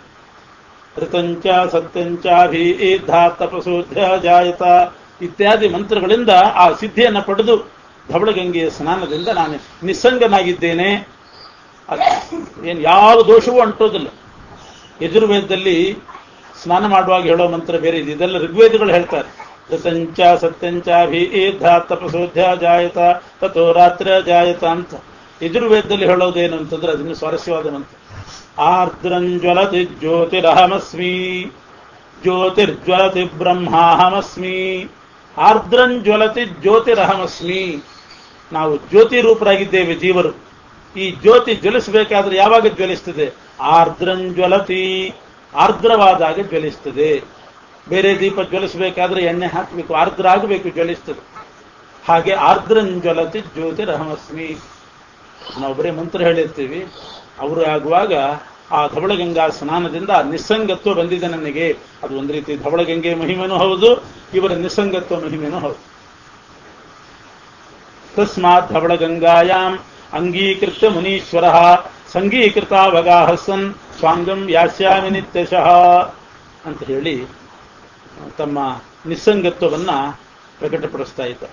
ಋತಂಚ ಸತ್ಯಂಚ ಭೀಧಾ ತಪಸೋಧ್ಯ ಜಾಯತ ಇತ್ಯಾದಿ ಮಂತ್ರಗಳಿಂದ ಆ ಸಿದ್ಧಿಯನ್ನು ಪಡೆದು ಧವಳಗಂಗೆಯ ಸ್ನಾನದಿಂದ ನಾನು ನಿಸ್ಸಂಗನಾಗಿದ್ದೇನೆ ಏನು ಯಾವ ದೋಷವೂ ಅಂಟೋದಿಲ್ಲ ಯಜುರ್ವೇದದಲ್ಲಿ ಸ್ನಾನ ಮಾಡುವಾಗ ಹೇಳೋ ಮಂತ್ರ ಬೇರೆ ಇದೆ ಇದೆಲ್ಲ ಋಗ್ವೇದಗಳು ಹೇಳ್ತಾರೆ ಋತಂಚ ಸತ್ಯಂಚ ಭೀಧ ತಪಸೋಧ್ಯ ಜಾಯತ ತಥೋ ರಾತ್ರಿ ಜಾಯತ ಅಂತ ಯಜುರ್ವೇದದಲ್ಲಿ ಹೇಳೋದೇನು ಅಂತಂದ್ರೆ ಅದನ್ನು ಸ್ವಾರಸ್ಯವಾದ ಮಂತ್ರ ಆರ್ದ್ರಂಜ್ವಲತಿ ಜ್ಯೋತಿರಹಮಸ್ಮಿ ಜ್ಯೋತಿರ್ಜ್ವಲತಿ ಬ್ರಹ್ಮಾಹಮಸ್ಮಿ ಆರ್ದ್ರಂಜ್ವಲತಿ ಜ್ಯೋತಿರಹಮಸ್ಮಿ ನಾವು ಜ್ಯೋತಿ ರೂಪರಾಗಿದ್ದೇವೆ ಜೀವರು ಈ ಜ್ಯೋತಿ ಜ್ವಲಿಸಬೇಕಾದ್ರೆ ಯಾವಾಗ ಜ್ವಲಿಸ್ತದೆ ಆರ್ದ್ರಂಜ್ವಲತಿ ಆರ್ದ್ರವಾದಾಗ ಜ್ವಲಿಸ್ತದೆ ಬೇರೆ ದೀಪ ಜ್ವಲಿಸಬೇಕಾದ್ರೆ ಎಣ್ಣೆ ಹಾಕಬೇಕು ಆರ್ದ್ರ ಆಗಬೇಕು ಜ್ವಲಿಸ್ತದೆ ಹಾಗೆ ಆರ್ದ್ರಂಜ್ವಲತಿ ಜ್ಯೋತಿರಹಮಸ್ಮಿ ನಾವು ಬರೀ ಮಂತ್ರ ಹೇಳಿರ್ತೀವಿ ಅವರು ಆಗುವಾಗ ಆ ಧವಳಗಂಗಾ ಸ್ನಾನದಿಂದ ನಿಸ್ಸಂಗತ್ವ ಬಂದಿದೆ ನನಗೆ ಅದು ಒಂದು ರೀತಿ ಧವಳಗಂಗೆ ಮಹಿಮೆನೂ ಹೌದು ಇವರ ನಿಸ್ಸಂಗತ್ವ ಮಹಿಮೆನೂ ಹೌದು ತಸ್ಮಾತ್ ಧವಳಗಂಗಾಯಾಮ್ ಅಂಗೀಕೃತ ಮುನೀಶ್ವರ ಸಂಗೀಕೃತಾವಗಾಹ ಸನ್ ಸ್ವಾಂಗಂ ಯಾಸ್ಯಾಮಿ ನಿತ್ಯಶಃ ಅಂತ ಹೇಳಿ ತಮ್ಮ ನಿಸ್ಸಂಗತ್ವವನ್ನ ಪ್ರಕಟಪಡಿಸ್ತಾ ಇದ್ದಾರೆ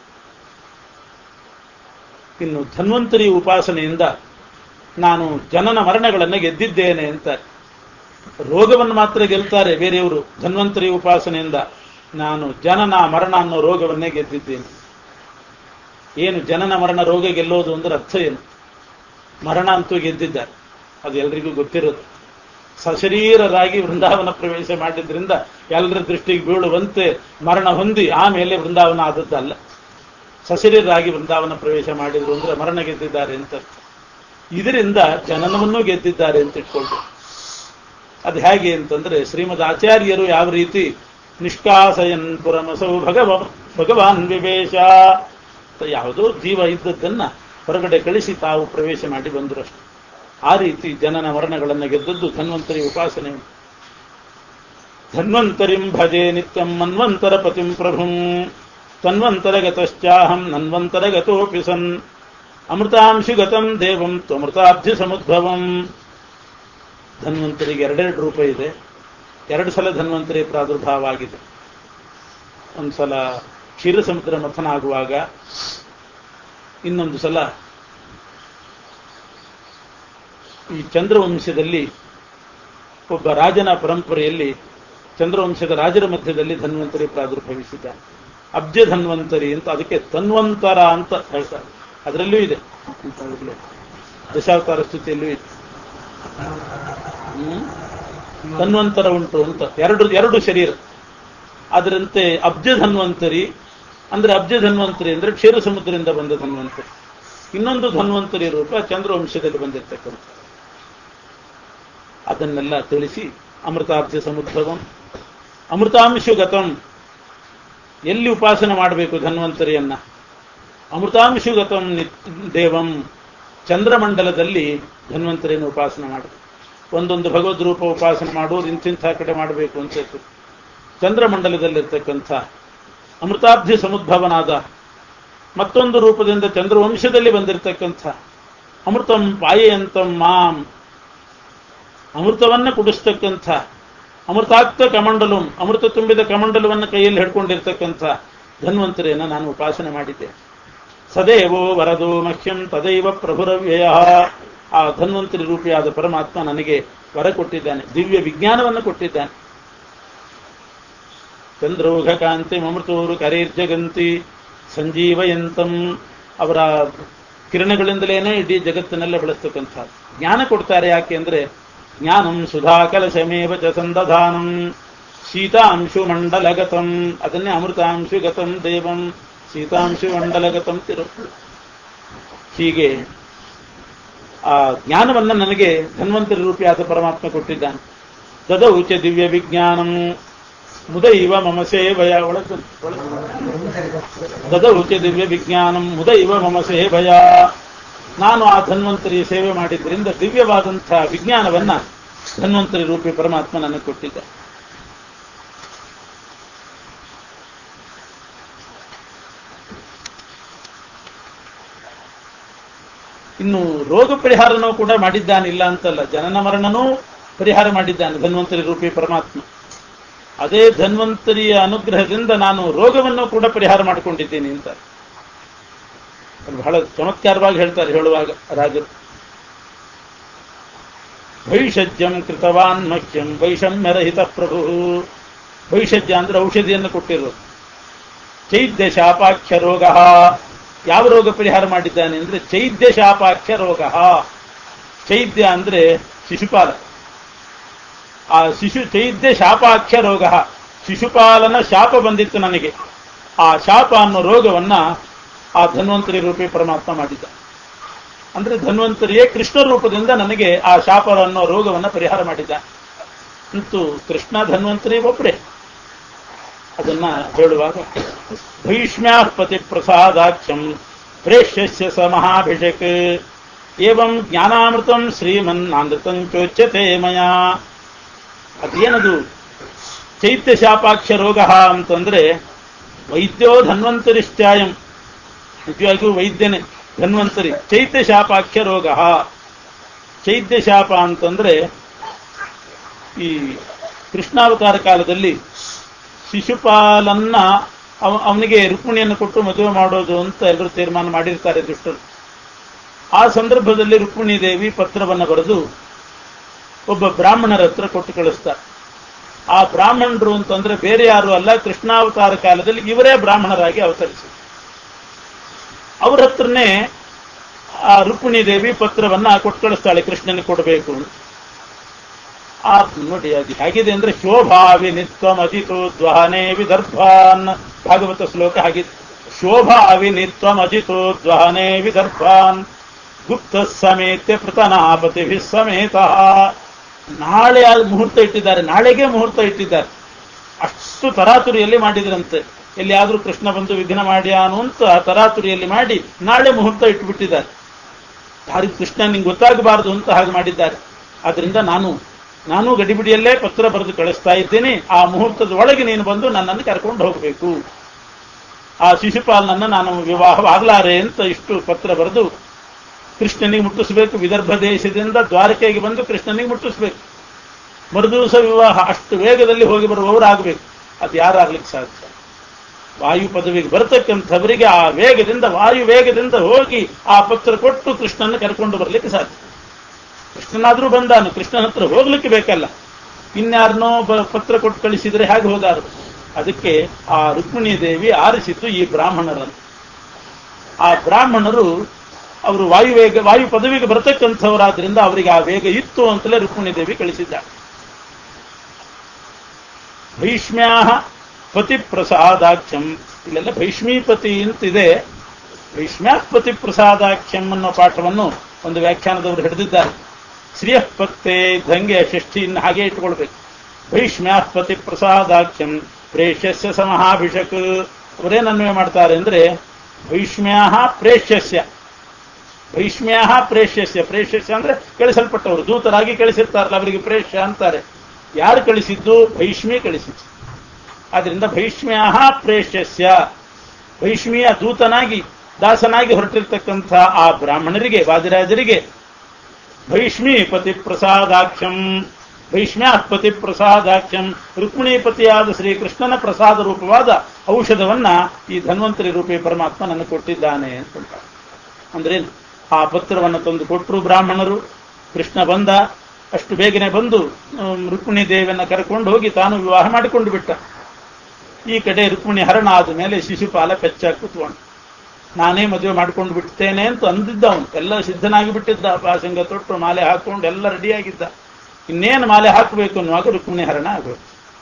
ಇನ್ನು ಧನ್ವಂತರಿ ಉಪಾಸನೆಯಿಂದ ನಾನು ಜನನ ಮರಣಗಳನ್ನು ಗೆದ್ದಿದ್ದೇನೆ ಅಂತ ರೋಗವನ್ನು ಮಾತ್ರ ಗೆಲ್ತಾರೆ ಬೇರೆಯವರು ಧನ್ವಂತರಿ ಉಪಾಸನೆಯಿಂದ ನಾನು ಜನನ ಮರಣ ಅನ್ನೋ ರೋಗವನ್ನೇ ಗೆದ್ದಿದ್ದೇನೆ ಏನು ಜನನ ಮರಣ ರೋಗ ಗೆಲ್ಲೋದು ಅಂದ್ರೆ ಅರ್ಥ ಏನು ಮರಣ ಅಂತೂ ಗೆದ್ದಿದ್ದಾರೆ ಅದು ಎಲ್ರಿಗೂ ಗೊತ್ತಿರೋದು ಸಶರೀರರಾಗಿ ವೃಂದಾವನ ಪ್ರವೇಶ ಮಾಡಿದ್ರಿಂದ ಎಲ್ಲರ ದೃಷ್ಟಿಗೆ ಬೀಳುವಂತೆ ಮರಣ ಹೊಂದಿ ಆಮೇಲೆ ವೃಂದಾವನ ಆದದ್ದಲ್ಲ ಸಶರೀರರಾಗಿ ವೃಂದಾವನ ಪ್ರವೇಶ ಮಾಡಿದ್ರು ಅಂದ್ರೆ ಮರಣ ಗೆದ್ದಿದ್ದಾರೆ ಅಂತ ಅರ್ಥ. ಇದರಿಂದ ಜನನವನ್ನು ಗೆದ್ದಿದ್ದಾರೆ ಅಂತ ಇಟ್ಕೊಳ್ಬೇಕು ಅದು ಹೇಗೆ ಅಂತಂದ್ರೆ ಶ್ರೀಮದ್ ಆಚಾರ್ಯರು ಯಾವ ರೀತಿ ನಿಷ್ಕಾಸಯನ್ ಪುರಮಸೌ ಭಗವ ಭಗವಾನ್ ವಿವೇಶ ಅಂತ ಯಾವುದೋ ಜೀವ ಇದ್ದದ್ದನ್ನ ಹೊರಗಡೆ ಕಳಿಸಿ ತಾವು ಪ್ರವೇಶ ಮಾಡಿ ಬಂದರು ಅಷ್ಟೆ ಆ ರೀತಿ ಜನನ ಮರಣಗಳನ್ನು ಗೆದ್ದದ್ದು ಧನ್ವಂತರಿ ಉಪಾಸನೆ ಧನ್ವಂತರಿಂ ಭಜೆ ನಿತ್ಯಂ ಮನ್ವಂತರ ಪತಿಂ ಪ್ರಭುಂ ತನ್ವಂತರಗತಶ್ಚಾಹಂ ನನ್ವಂತರಗತೋಪಿ ಸನ್ ಅಮೃತಾಂಶುಗತಂ ದೇವಂ ತ್ವಮೃತಾಬ್ಧಿ ಸಮುದ್ಭವಂ ಧನ್ವಂತರಿಗೆ ಎರಡೆರಡು ರೂಪ ಇದೆ ಎರಡು ಸಲ ಧನ್ವಂತರಿ ಪ್ರಾದುರ್ಭಾವ ಆಗಿದೆ ಒಂದ್ಸಲ ಕ್ಷೀರ ಸಮುದ್ರ ಮಥನ ಆಗುವಾಗ ಇನ್ನೊಂದು ಸಲ ಈ ಚಂದ್ರವಂಶದಲ್ಲಿ ಒಬ್ಬ ರಾಜನ ಪರಂಪರೆಯಲ್ಲಿ ಚಂದ್ರವಂಶದ ರಾಜರ ಮಧ್ಯದಲ್ಲಿ ಧನ್ವಂತರಿ ಪ್ರಾದುರ್ಭವಿಸಿದ ಅಬ್ಜ ಧನ್ವಂತರಿ ಅಂತ ಅದಕ್ಕೆ ತನ್ವಂತರ ಅಂತ ಹೇಳ್ತಾರೆ ಅದರಲ್ಲೂ ಇದೆ ದಶಾವತಾರ ಸ್ತುತಿಯಲ್ಲೂ ಇದೆ ಹ್ಮ್? ತನ್ವಂತರ ಉಂಟು ಅಂತ ಎರಡು ಎರಡು ಶರೀರ ಅದರಂತೆ ಅಬ್ಜ ಧನ್ವಂತರಿ ಅಂದ್ರೆ ಅಬ್ಜ ಧನ್ವಂತರಿ ಅಂದ್ರೆ ಕ್ಷೀರ ಸಮುದ್ರದಿಂದ ಬಂದ ಧನ್ವಂತರಿ ಇನ್ನೊಂದು ಧನ್ವಂತರಿ ರೂಪ ಚಂದ್ರವಂಶದಲ್ಲಿ ಬಂದಿರ್ತಕ್ಕಂಥ ಅದನ್ನೆಲ್ಲ ತಿಳಿಸಿ ಅಮೃತಾಬ್ಜ ಸಮುದ್ರವಂ ಅಮೃತಾಂಶುಗತಂ ಎಲ್ಲಿ ಉಪಾಸನೆ ಮಾಡಬೇಕು ಧನ್ವಂತರಿಯನ್ನ ಅಮೃತಾಂಶುಗತಂ ನಿತ್- ದೇವಂ ಚಂದ್ರಮಂಡಲದಲ್ಲಿ ಧನ್ವಂತರಿಯನ್ನು ಉಪಾಸನೆ ಮಾಡಬೇಕು ಒಂದೊಂದು ಭಗವದ್ ರೂಪ ಉಪಾಸನೆ ಮಾಡೋದು ಇಂತಿಂಥ ಕಡೆ ಮಾಡಬೇಕು ಅಂತ ಇತ್ತು ಚಂದ್ರಮಂಡಲದಲ್ಲಿರ್ತಕ್ಕಂಥ ಅಮೃತಾಬ್ಧಿ ಸಮುದ್ಭವನಾದ ಮತ್ತೊಂದು ರೂಪದಿಂದ ಚಂದ್ರವಂಶದಲ್ಲಿ ಬಂದಿರತಕ್ಕಂಥ ಅಮೃತಂ ಪಾಯಂತಂ ಮಾಂ ಅಮೃತವನ್ನ ಕುಡಿಸ್ತಕ್ಕಂಥ ಅಮೃತಾಕ್ತ ಕಮಂಡಲಂ ಅಮೃತ ತುಂಬಿದ ಕಮಂಡಲವನ್ನು ಕೈಯಲ್ಲಿ ಹಿಡ್ಕೊಂಡಿರ್ತಕ್ಕಂಥ ಧನ್ವಂತರಿಯನ್ನು ನಾನು ಉಪಾಸನೆ ಮಾಡಿದ್ದೆ ಸದೇವೋ ವರದೋ ಮಹ್ಯಂ ತದೈವ ಪ್ರಭುರವ್ಯಯ ಆ ಧನ್ವಂತರಿ ರೂಪಿಯಾದ ಪರಮಾತ್ಮ ನನಗೆ ವರ ಕೊಟ್ಟಿದ್ದಾನೆ ದಿವ್ಯ ವಿಜ್ಞಾನವನ್ನು ಕೊಟ್ಟಿದ್ದಾನೆ ಚಂದ್ರೌಘ ಕಾಂತಿ ಮಮೃತೋರು ಕರೇರ್ಜಗಂತಿ ಸಂಜೀವಯಂತಂ ಅವರ ಕಿರಣಗಳಿಂದಲೇನೆ ಇಡೀ ಜಗತ್ತನ್ನೆಲ್ಲ ಬೆಳೆಸ್ತಕ್ಕಂಥ ಜ್ಞಾನ ಕೊಡ್ತಾರೆ ಯಾಕೆ ಅಂದ್ರೆ ಜ್ಞಾನಂ ಸುಧಾ ಕಲಶಮೇವ ಚ ಸಂದಧಾನಂ ಶೀತಾಂಶು ಮಂಡಲಗತಂ ಅದನ್ನೇ ಅಮೃತಾಂಶು ಗತಂ ದೇವಂ ಶೀತಾಂಶು ಮಂಡಲಗತಂ ತಿರು ಹೀಗೆ ಆ ಜ್ಞಾನವನ್ನ ನನಗೆ ಧನ್ವಂತರಿ ರೂಪಿಯಾದ ಪರಮಾತ್ಮ ಕೊಟ್ಟಿದ್ದಾನೆ ದದೌಚ ದಿವ್ಯ ವಿಜ್ಞಾನಂ ಮುದೈವ ಮಮ ಸೇವಯ ಒಳಗ ದದೌಚ ದಿವ್ಯ ವಿಜ್ಞಾನಂ ಮುದೈವ ಮಮ ಸೇವಯ ನಾನು ಆ ಧನ್ವಂತರಿ ಸೇವೆ ಮಾಡಿದ್ರಿಂದ ದಿವ್ಯವಾದಂಥ ವಿಜ್ಞಾನವನ್ನ ಧನ್ವಂತರಿ ರೂಪಿ ಪರಮಾತ್ಮ ನನಗೆ ಕೊಟ್ಟಿದ್ದ ಇನ್ನು ರೋಗ ಪರಿಹಾರನೂ ಕೂಡ ಮಾಡಿದ್ದಾನೆ ಇಲ್ಲ ಅಂತಲ್ಲ ಜನನ ಮರಣನೂ ಪರಿಹಾರ ಮಾಡಿದ್ದಾನೆ ಧನ್ವಂತರಿ ರೂಪಿ ಪರಮಾತ್ಮ ಅದೇ ಧನ್ವಂತರಿಯ ಅನುಗ್ರಹದಿಂದ ನಾನು ರೋಗವನ್ನು ಕೂಡ ಪರಿಹಾರ ಮಾಡಿಕೊಂಡಿದ್ದೀನಿ ಅಂತ ಅದು ಬಹಳ ಚಮತ್ಕಾರವಾಗಿ ಹೇಳ್ತಾರೆ ಹೇಳುವಾಗ ರಾಜರು ಭೈಷಜ್ಯಂ ಕೃತವಾನ್ ಮಹ್ಯಂ ವೈಷಮ್ಯರಹಿತ ಪ್ರಭು ಭೈಷಜ್ಯ ಅಂದ್ರೆ ಔಷಧಿಯನ್ನು ಕೊಟ್ಟಿರೋದು ಚೈದ್ಯ ಶಾಪಾಖ್ಯ ರೋಗ ಯಾವ ರೋಗ ಪರಿಹಾರ ಮಾಡಿದ್ದಾನೆ ಅಂದ್ರೆ ಚೈದ್ಯ ಶಾಪಾಖ್ಯ ರೋಗ ಚೈದ್ಯ ಅಂದ್ರೆ ಶಿಶುಪಾಲ ಆ ಶಿಶು ಚೈದ್ಯ ಶಾಪಾಖ್ಯ ರೋಗ ಶಿಶುಪಾಲನ ಶಾಪ ಬಂದಿತ್ತು ನನಗೆ ಆ ಶಾಪ ಅನ್ನೋ ರೋಗವನ್ನ ಆ ಧನ್ವಂತರಿ ರೂಪಿ ಪರಮಾತ್ಮ ಮಾಡಿದ್ದ ಅಂದ್ರೆ ಧನ್ವಂತರಿಯೇ ಕೃಷ್ಣ ರೂಪದಿಂದ ನನಗೆ ಆ ಶಾಪ ಅನ್ನೋ ರೋಗವನ್ನ ಪರಿಹಾರ ಮಾಡಿದ್ದ ಅಂತೂ ಕೃಷ್ಣ ಧನ್ವಂತರಿ ಒಬ್ಬರೇ ಅದನ್ನ ಹೇಳುವಾಗ ಭೈಷ್ಮ್ಯಾಪತಿ ಪ್ರಸಾದಾಖ್ಯಂ ಪ್ರೇಷ್ಯಸ್ಯ ಸ ಮಹಾಭಿಷೇಕ್ ಏವಂ ಜ್ಞಾನಾಮೃತಂ ಶ್ರೀಮನ್ನಾಮೃತಂ ಚೋಚ್ಯತೆ ಮಯಾ ಅದೇನದು ಚೈತ್ಯ ಶಾಪಾಕ್ಷ ರೋಗ ಅಂತಂದ್ರೆ ವೈದ್ಯೋ ಧನ್ವಂತರಿಶ್ಚಾಯಂ ನಿಜವಾಗಿಯೂ ವೈದ್ಯನೇ ಧನ್ವಂತರಿ ಚೈತ್ಯ ಶಾಪಾಖ್ಯ ರೋಗ ಚೈತ್ಯ ಶಾಪ ಅಂತಂದ್ರೆ ಈ ಕೃಷ್ಣಾವತಾರ ಕಾಲದಲ್ಲಿ ಶಿಶುಪಾಲನ್ನ ಅವ ಅವನಿಗೆ ರುಕ್ಮಿಣಿಯನ್ನು ಕೊಟ್ಟು ಮದುವೆ ಮಾಡೋದು ಅಂತ ಎಲ್ಲರೂ ತೀರ್ಮಾನ ಮಾಡಿರ್ತಾರೆ ದುಷ್ಟರು ಆ ಸಂದರ್ಭದಲ್ಲಿ ರುಕ್ಮಿಣಿ ದೇವಿ ಪತ್ರವನ್ನು ಬರೆದು ಒಬ್ಬ ಬ್ರಾಹ್ಮಣರ ಹತ್ರ ಕೊಟ್ಟು ಕಳಿಸ್ತಾರೆ ಆ ಬ್ರಾಹ್ಮಣರು ಅಂತಂದ್ರೆ ಬೇರೆ ಯಾರು ಅಲ್ಲ ಕೃಷ್ಣಾವತಾರ ಕಾಲದಲ್ಲಿ ಇವರೇ ಬ್ರಾಹ್ಮಣರಾಗಿ ಅವತರಿಸಿ ಅವ್ರ ಹತ್ರನೇ ಆ ರುಕ್ಮಿಣಿ ದೇವಿ ಪತ್ರವನ್ನ ಕೊಟ್ಟು ಕಳಿಸ್ತಾಳೆ ಕೃಷ್ಣನಿಗೆ ಕೊಡಬೇಕು ಅಂತ. ಆ ನೋಡಿ ಅದು ಹೇಗಿದೆ ಅಂದ್ರೆ ಶೋಭಾವಿ ನಿತ್ವಂ ಅಜಿತು ದ್ವಾನೇ ವಿದರ್ಭಾನ್ ಭಾಗವತ ಶ್ಲೋಕ ಹಾಗಿದೆ ಶೋಭಾವಿ ನಿತ್ವಂ ಅಜಿತು ದ್ವಾನೇ ವಿದರ್ಭಾನ್ ಗುಪ್ತ ಸಮೇತ ಪೃತನಾಪತಿ ಸಮೇತ ನಾಳೆ ಆ ಮುಹೂರ್ತ ಇಟ್ಟಿದ್ದಾರೆ ನಾಳೆಗೆ ಮುಹೂರ್ತ ಇಟ್ಟಿದ್ದಾರೆ ಅಷ್ಟು ತರಾತುರಿಯಲ್ಲಿ ಮಾಡಿದ್ರಂತೆ ಎಲ್ಲಿಯಾದ್ರೂ ಕೃಷ್ಣ ಬಂದು ವಿಘ್ನ ಮಾಡ್ಯಾನು ಅಂತ ತರಾತುರಿಯಲ್ಲಿ ಮಾಡಿ ನಾಳೆ ಮುಹೂರ್ತ ಇಟ್ಟುಬಿಟ್ಟಿದ್ದಾರೆ ಯಾರಿಗೂ ಕೃಷ್ಣ ನಿಂಗೆ ಗೊತ್ತಾಗಬಾರದು ಅಂತ ಹಾಗೆ ಮಾಡಿದ್ದಾರೆ ಆದ್ರಿಂದ ನಾನು ನಾನು ಗಡಿಬಿಡಿಯಲ್ಲೇ ಪತ್ರ ಬರೆದು ಕಳಿಸ್ತಾ ಇದ್ದೇನೆ ಆ ಮುಹೂರ್ತದ ಒಳಗೆ ನೀನು ಬಂದು ನನ್ನನ್ನು ಕರ್ಕೊಂಡು ಹೋಗಬೇಕು ಆ ಶಿಶುಪಾಲನನ್ನ ನಾನು ವಿವಾಹವಾಗಲಾರೆ ಅಂತ ಇಷ್ಟು ಪತ್ರ ಬರೆದು ಕೃಷ್ಣನಿಗೆ ಮುಟ್ಟಿಸಬೇಕು ವಿದರ್ಭ ದೇಶದಿಂದ ದ್ವಾರಕೆಗೆ ಬಂದು ಕೃಷ್ಣನಿಗೆ ಮುಟ್ಟಿಸ್ಬೇಕು ಮರುದಿವಸ ವಿವಾಹ ಅಷ್ಟು ವೇಗದಲ್ಲಿ ಹೋಗಿ ಬರುವವರಾಗಬೇಕು ಅದು ಯಾರಾಗ್ಲಿಕ್ಕೆ ಸಾಧ್ಯ ವಾಯು ಪದವಿಗೆ ಬರತಕ್ಕಂಥವರಿಗೆ ಆ ವೇಗದಿಂದ ವಾಯು ವೇಗದಿಂದ ಹೋಗಿ ಆ ಪತ್ರ ಕೊಟ್ಟು ಕೃಷ್ಣನ ಕರ್ಕೊಂಡು ಬರಲಿಕ್ಕೆ ಸಾಧ್ಯ ಕೃಷ್ಣನಾದ್ರೂ ಬಂದಾನು ಕೃಷ್ಣನ ಹತ್ರ ಹೋಗ್ಲಿಕ್ಕೆ ಬೇಕಲ್ಲ ಇನ್ಯಾರನೋ ಬ- ಪತ್ರ ಕೊಟ್ಟು ಕಳಿಸಿದ್ರೆ ಹೇಗೆ ಹೋದಾರು ಅದಕ್ಕೆ ಆ ರುಕ್ಮಿಣಿ ದೇವಿ ಆರಿಸಿದ್ದು ಈ ಬ್ರಾಹ್ಮಣರನ್ನು ಆ ಬ್ರಾಹ್ಮಣರು ಅವರು ವಾಯು ವೇಗ ವಾಯು ಪದವಿಗೆ ಬರತಕ್ಕಂಥವರಾದ್ರಿಂದ ಅವರಿಗೆ ಆ ವೇಗ ಇತ್ತು ಅಂತಲೇ ರುಕ್ಮಿಣಿ ದೇವಿ ಕಳಿಸಿದ್ದಾಳೆ ಭೈಷ್ಮ್ಯಾ ಪತಿ ಪ್ರಸಾದಾಖ್ಯಂ ಇಲ್ಲೆಲ್ಲ ಭೈಷ್ಮೀಪತಿ ಅಂತಿದೆ ಭೈಷ್ಮ್ಯಾಪತಿ ಪ್ರಸಾದಾಖ್ಯಂ ಅನ್ನೋ ಪಾಠವನ್ನು ಒಂದು ವ್ಯಾಖ್ಯಾನದವರು ಹಿಡಿದಿದ್ದಾರೆ ಶ್ರೀಯಃ ಪತ್ತೆ ದಂಗೆ ಷಷ್ಠಿಯನ್ನು ಹಾಗೆ ಇಟ್ಕೊಳ್ಬೇಕು ಭೈಷ್ಮ್ಯಾಪತಿ ಪ್ರಸಾದಾಖ್ಯಂ ಪ್ರೇಷ್ಯಸ್ಯ ಸಮಹಾಭಿಷಕ್ ಅವರೇನು ಅನ್ವಯ ಮಾಡ್ತಾರೆ ಅಂದ್ರೆ ಭೈಷ್ಮ್ಯಾ ಪ್ರೇಷ್ಯಸ್ಯ ಭೈಷ್ಮ್ಯಾ ಪ್ರೇಷ್ಯಸ್ಯ ಪ್ರೇಷ್ಯಸ್ಯ ಅಂದ್ರೆ ಕಳಿಸಲ್ಪಟ್ಟವರು ದೂತರಾಗಿ ಕಳಿಸಿರ್ತಾರಲ್ಲ ಅವರಿಗೆ ಪ್ರೇಷ್ಯ ಅಂತಾರೆ ಯಾರು ಕಳಿಸಿದ್ದು ಭೈಷ್ಮಿ ಕಳಿಸಿದ್ದು ಆದ್ರಿಂದ ಭೈಷ್ಮ್ಯಾ ಪ್ರೇಷ್ಯಸ್ಯ ಭೈಷ್ಮಿಯ ದೂತನಾಗಿ ದಾಸನಾಗಿ ಹೊರಟಿರ್ತಕ್ಕಂಥ ಆ ಬ್ರಾಹ್ಮಣರಿಗೆ ವಾದಿರಾಜರಿಗೆ ಭೈಷ್ಮಿ ಪತಿ ಪ್ರಸಾದಾಖ್ಯಂ ಭೈಷ್ಮ್ಯಾಪತಿ ಪ್ರಸಾದಾಖ್ಯಂ ರುಕ್ಮಿಣೀಪತಿಯಾದ ಶ್ರೀಕೃಷ್ಣನ ಪ್ರಸಾದ ರೂಪವಾದ ಔಷಧವನ್ನ ಈ ಧನ್ವಂತರಿ ರೂಪಿ ಪರಮಾತ್ಮ ನನಗೆ ಕೊಟ್ಟಿದ್ದಾನೆ ಅಂತ ಹೇಳ್ತಾರೆ. ಅಂದ್ರೇನು ಆ ಪತ್ರವನ್ನು ತಂದು ಕೊಟ್ಟರು ಬ್ರಾಹ್ಮಣರು ಕೃಷ್ಣ ಬಂದ ಅಷ್ಟು ಬೇಗನೆ ಬಂದು ಹ್ಮ್, ರುಕ್ಮಿಣಿ ದೇವಿಯನ್ನ ಕರ್ಕೊಂಡು ಹೋಗಿ ತಾನು ವಿವಾಹ ಮಾಡಿಕೊಂಡು ಬಿಟ್ಟ ಈ ಕಡೆ ರುಕ್ಮಿಣಿ ಹರಣ ಆದ ಮೇಲೆ ಶಿಶುಪಾಲ ಪೆಚ್ಚಾಗಿ ಕೂತ್ಕೊಂಡು ನಾನೇ ಮದುವೆ ಮಾಡ್ಕೊಂಡು ಬಿಡ್ತೇನೆ ಅಂತ ಅಂದಿದ್ದ ಅವನು ಎಲ್ಲ ಸಿದ್ಧನಾಗಿ ಬಿಟ್ಟಿದ್ದ ಪಾಸಂಗ ತೊಟ್ಟು ಮಾಲೆ ಹಾಕೊಂಡು ಎಲ್ಲ ರೆಡಿಯಾಗಿದ್ದ ಇನ್ನೇನು ಮಾಲೆ ಹಾಕಬೇಕು ಅನ್ನುವಾಗ ರುಕ್ಮಿಣಿ ಹರಣ ಆಗಬೇಕು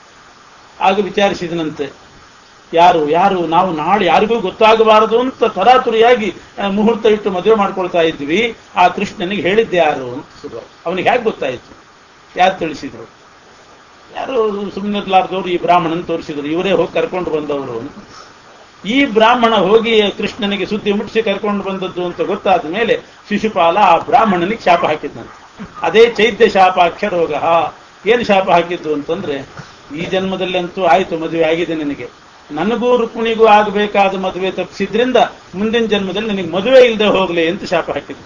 ಆಗ ವಿಚಾರಿಸಿದನಂತೆ ಯಾರು ಯಾರು ನಾವು ನಾಳೆ ಯಾರಿಗೂ ಗೊತ್ತಾಗಬಾರದು ಅಂತ ತರಾತುರಿಯಾಗಿ ಆ, ಮುಹೂರ್ತ ಇಟ್ಟು ಮದುವೆ ಮಾಡ್ಕೊಳ್ತಾ ಇದ್ವಿ ಆ ಕೃಷ್ಣನಿಗೆ ಹೇಳಿದ್ದೆ ಯಾರು ಅಂತ ಶುರು ಅವನಿಗೆ ಹೇಗೆ ಗೊತ್ತಾಯಿತು ಯಾರು ತಿಳಿಸಿದ್ರು ಯಾರು ಸುಮ್ಮನಿರ್ಲಾರ್ದವ್ರು ಈ ಬ್ರಾಹ್ಮಣನ್ ತೋರಿಸಿದ್ರು ಇವರೇ ಹೋಗಿ ಕರ್ಕೊಂಡು ಬಂದವರು ಅಂತ ಈ ಬ್ರಾಹ್ಮಣ ಹೋಗಿ ಕೃಷ್ಣನಿಗೆ ಸುದ್ದಿ ಮುಟ್ಟಿಸಿ ಕರ್ಕೊಂಡು ಬಂದದ್ದು ಅಂತ ಗೊತ್ತಾದ ಮೇಲೆ ಶಿಶುಪಾಲ ಆ ಬ್ರಾಹ್ಮಣನಿಗೆ ಶಾಪ ಹಾಕಿದ್ದಂತೆ ಅದೇ ಚೈತ್ಯ ಶಾಪಾಖ್ಯ ರೋಗ ಏನು ಶಾಪ ಹಾಕಿದ್ದು ಅಂತಂದ್ರೆ ಈ ಜನ್ಮದಲ್ಲಂತೂ ಆಯ್ತು ಮದುವೆ ಆಗಿದೆ ನಿನಗೆ ನನಗೂ ರುಕ್ಮಿಣಿಗೂ ಆಗಬೇಕಾದ ಮದುವೆ ತಪ್ಪಿಸಿದ್ರಿಂದ ಮುಂದಿನ ಜನ್ಮದಲ್ಲಿ ನಿನಗೆ ಮದುವೆ ಇಲ್ಲದೆ ಹೋಗ್ಲಿ ಅಂತ ಶಾಪ ಹಾಕಿದ್ರು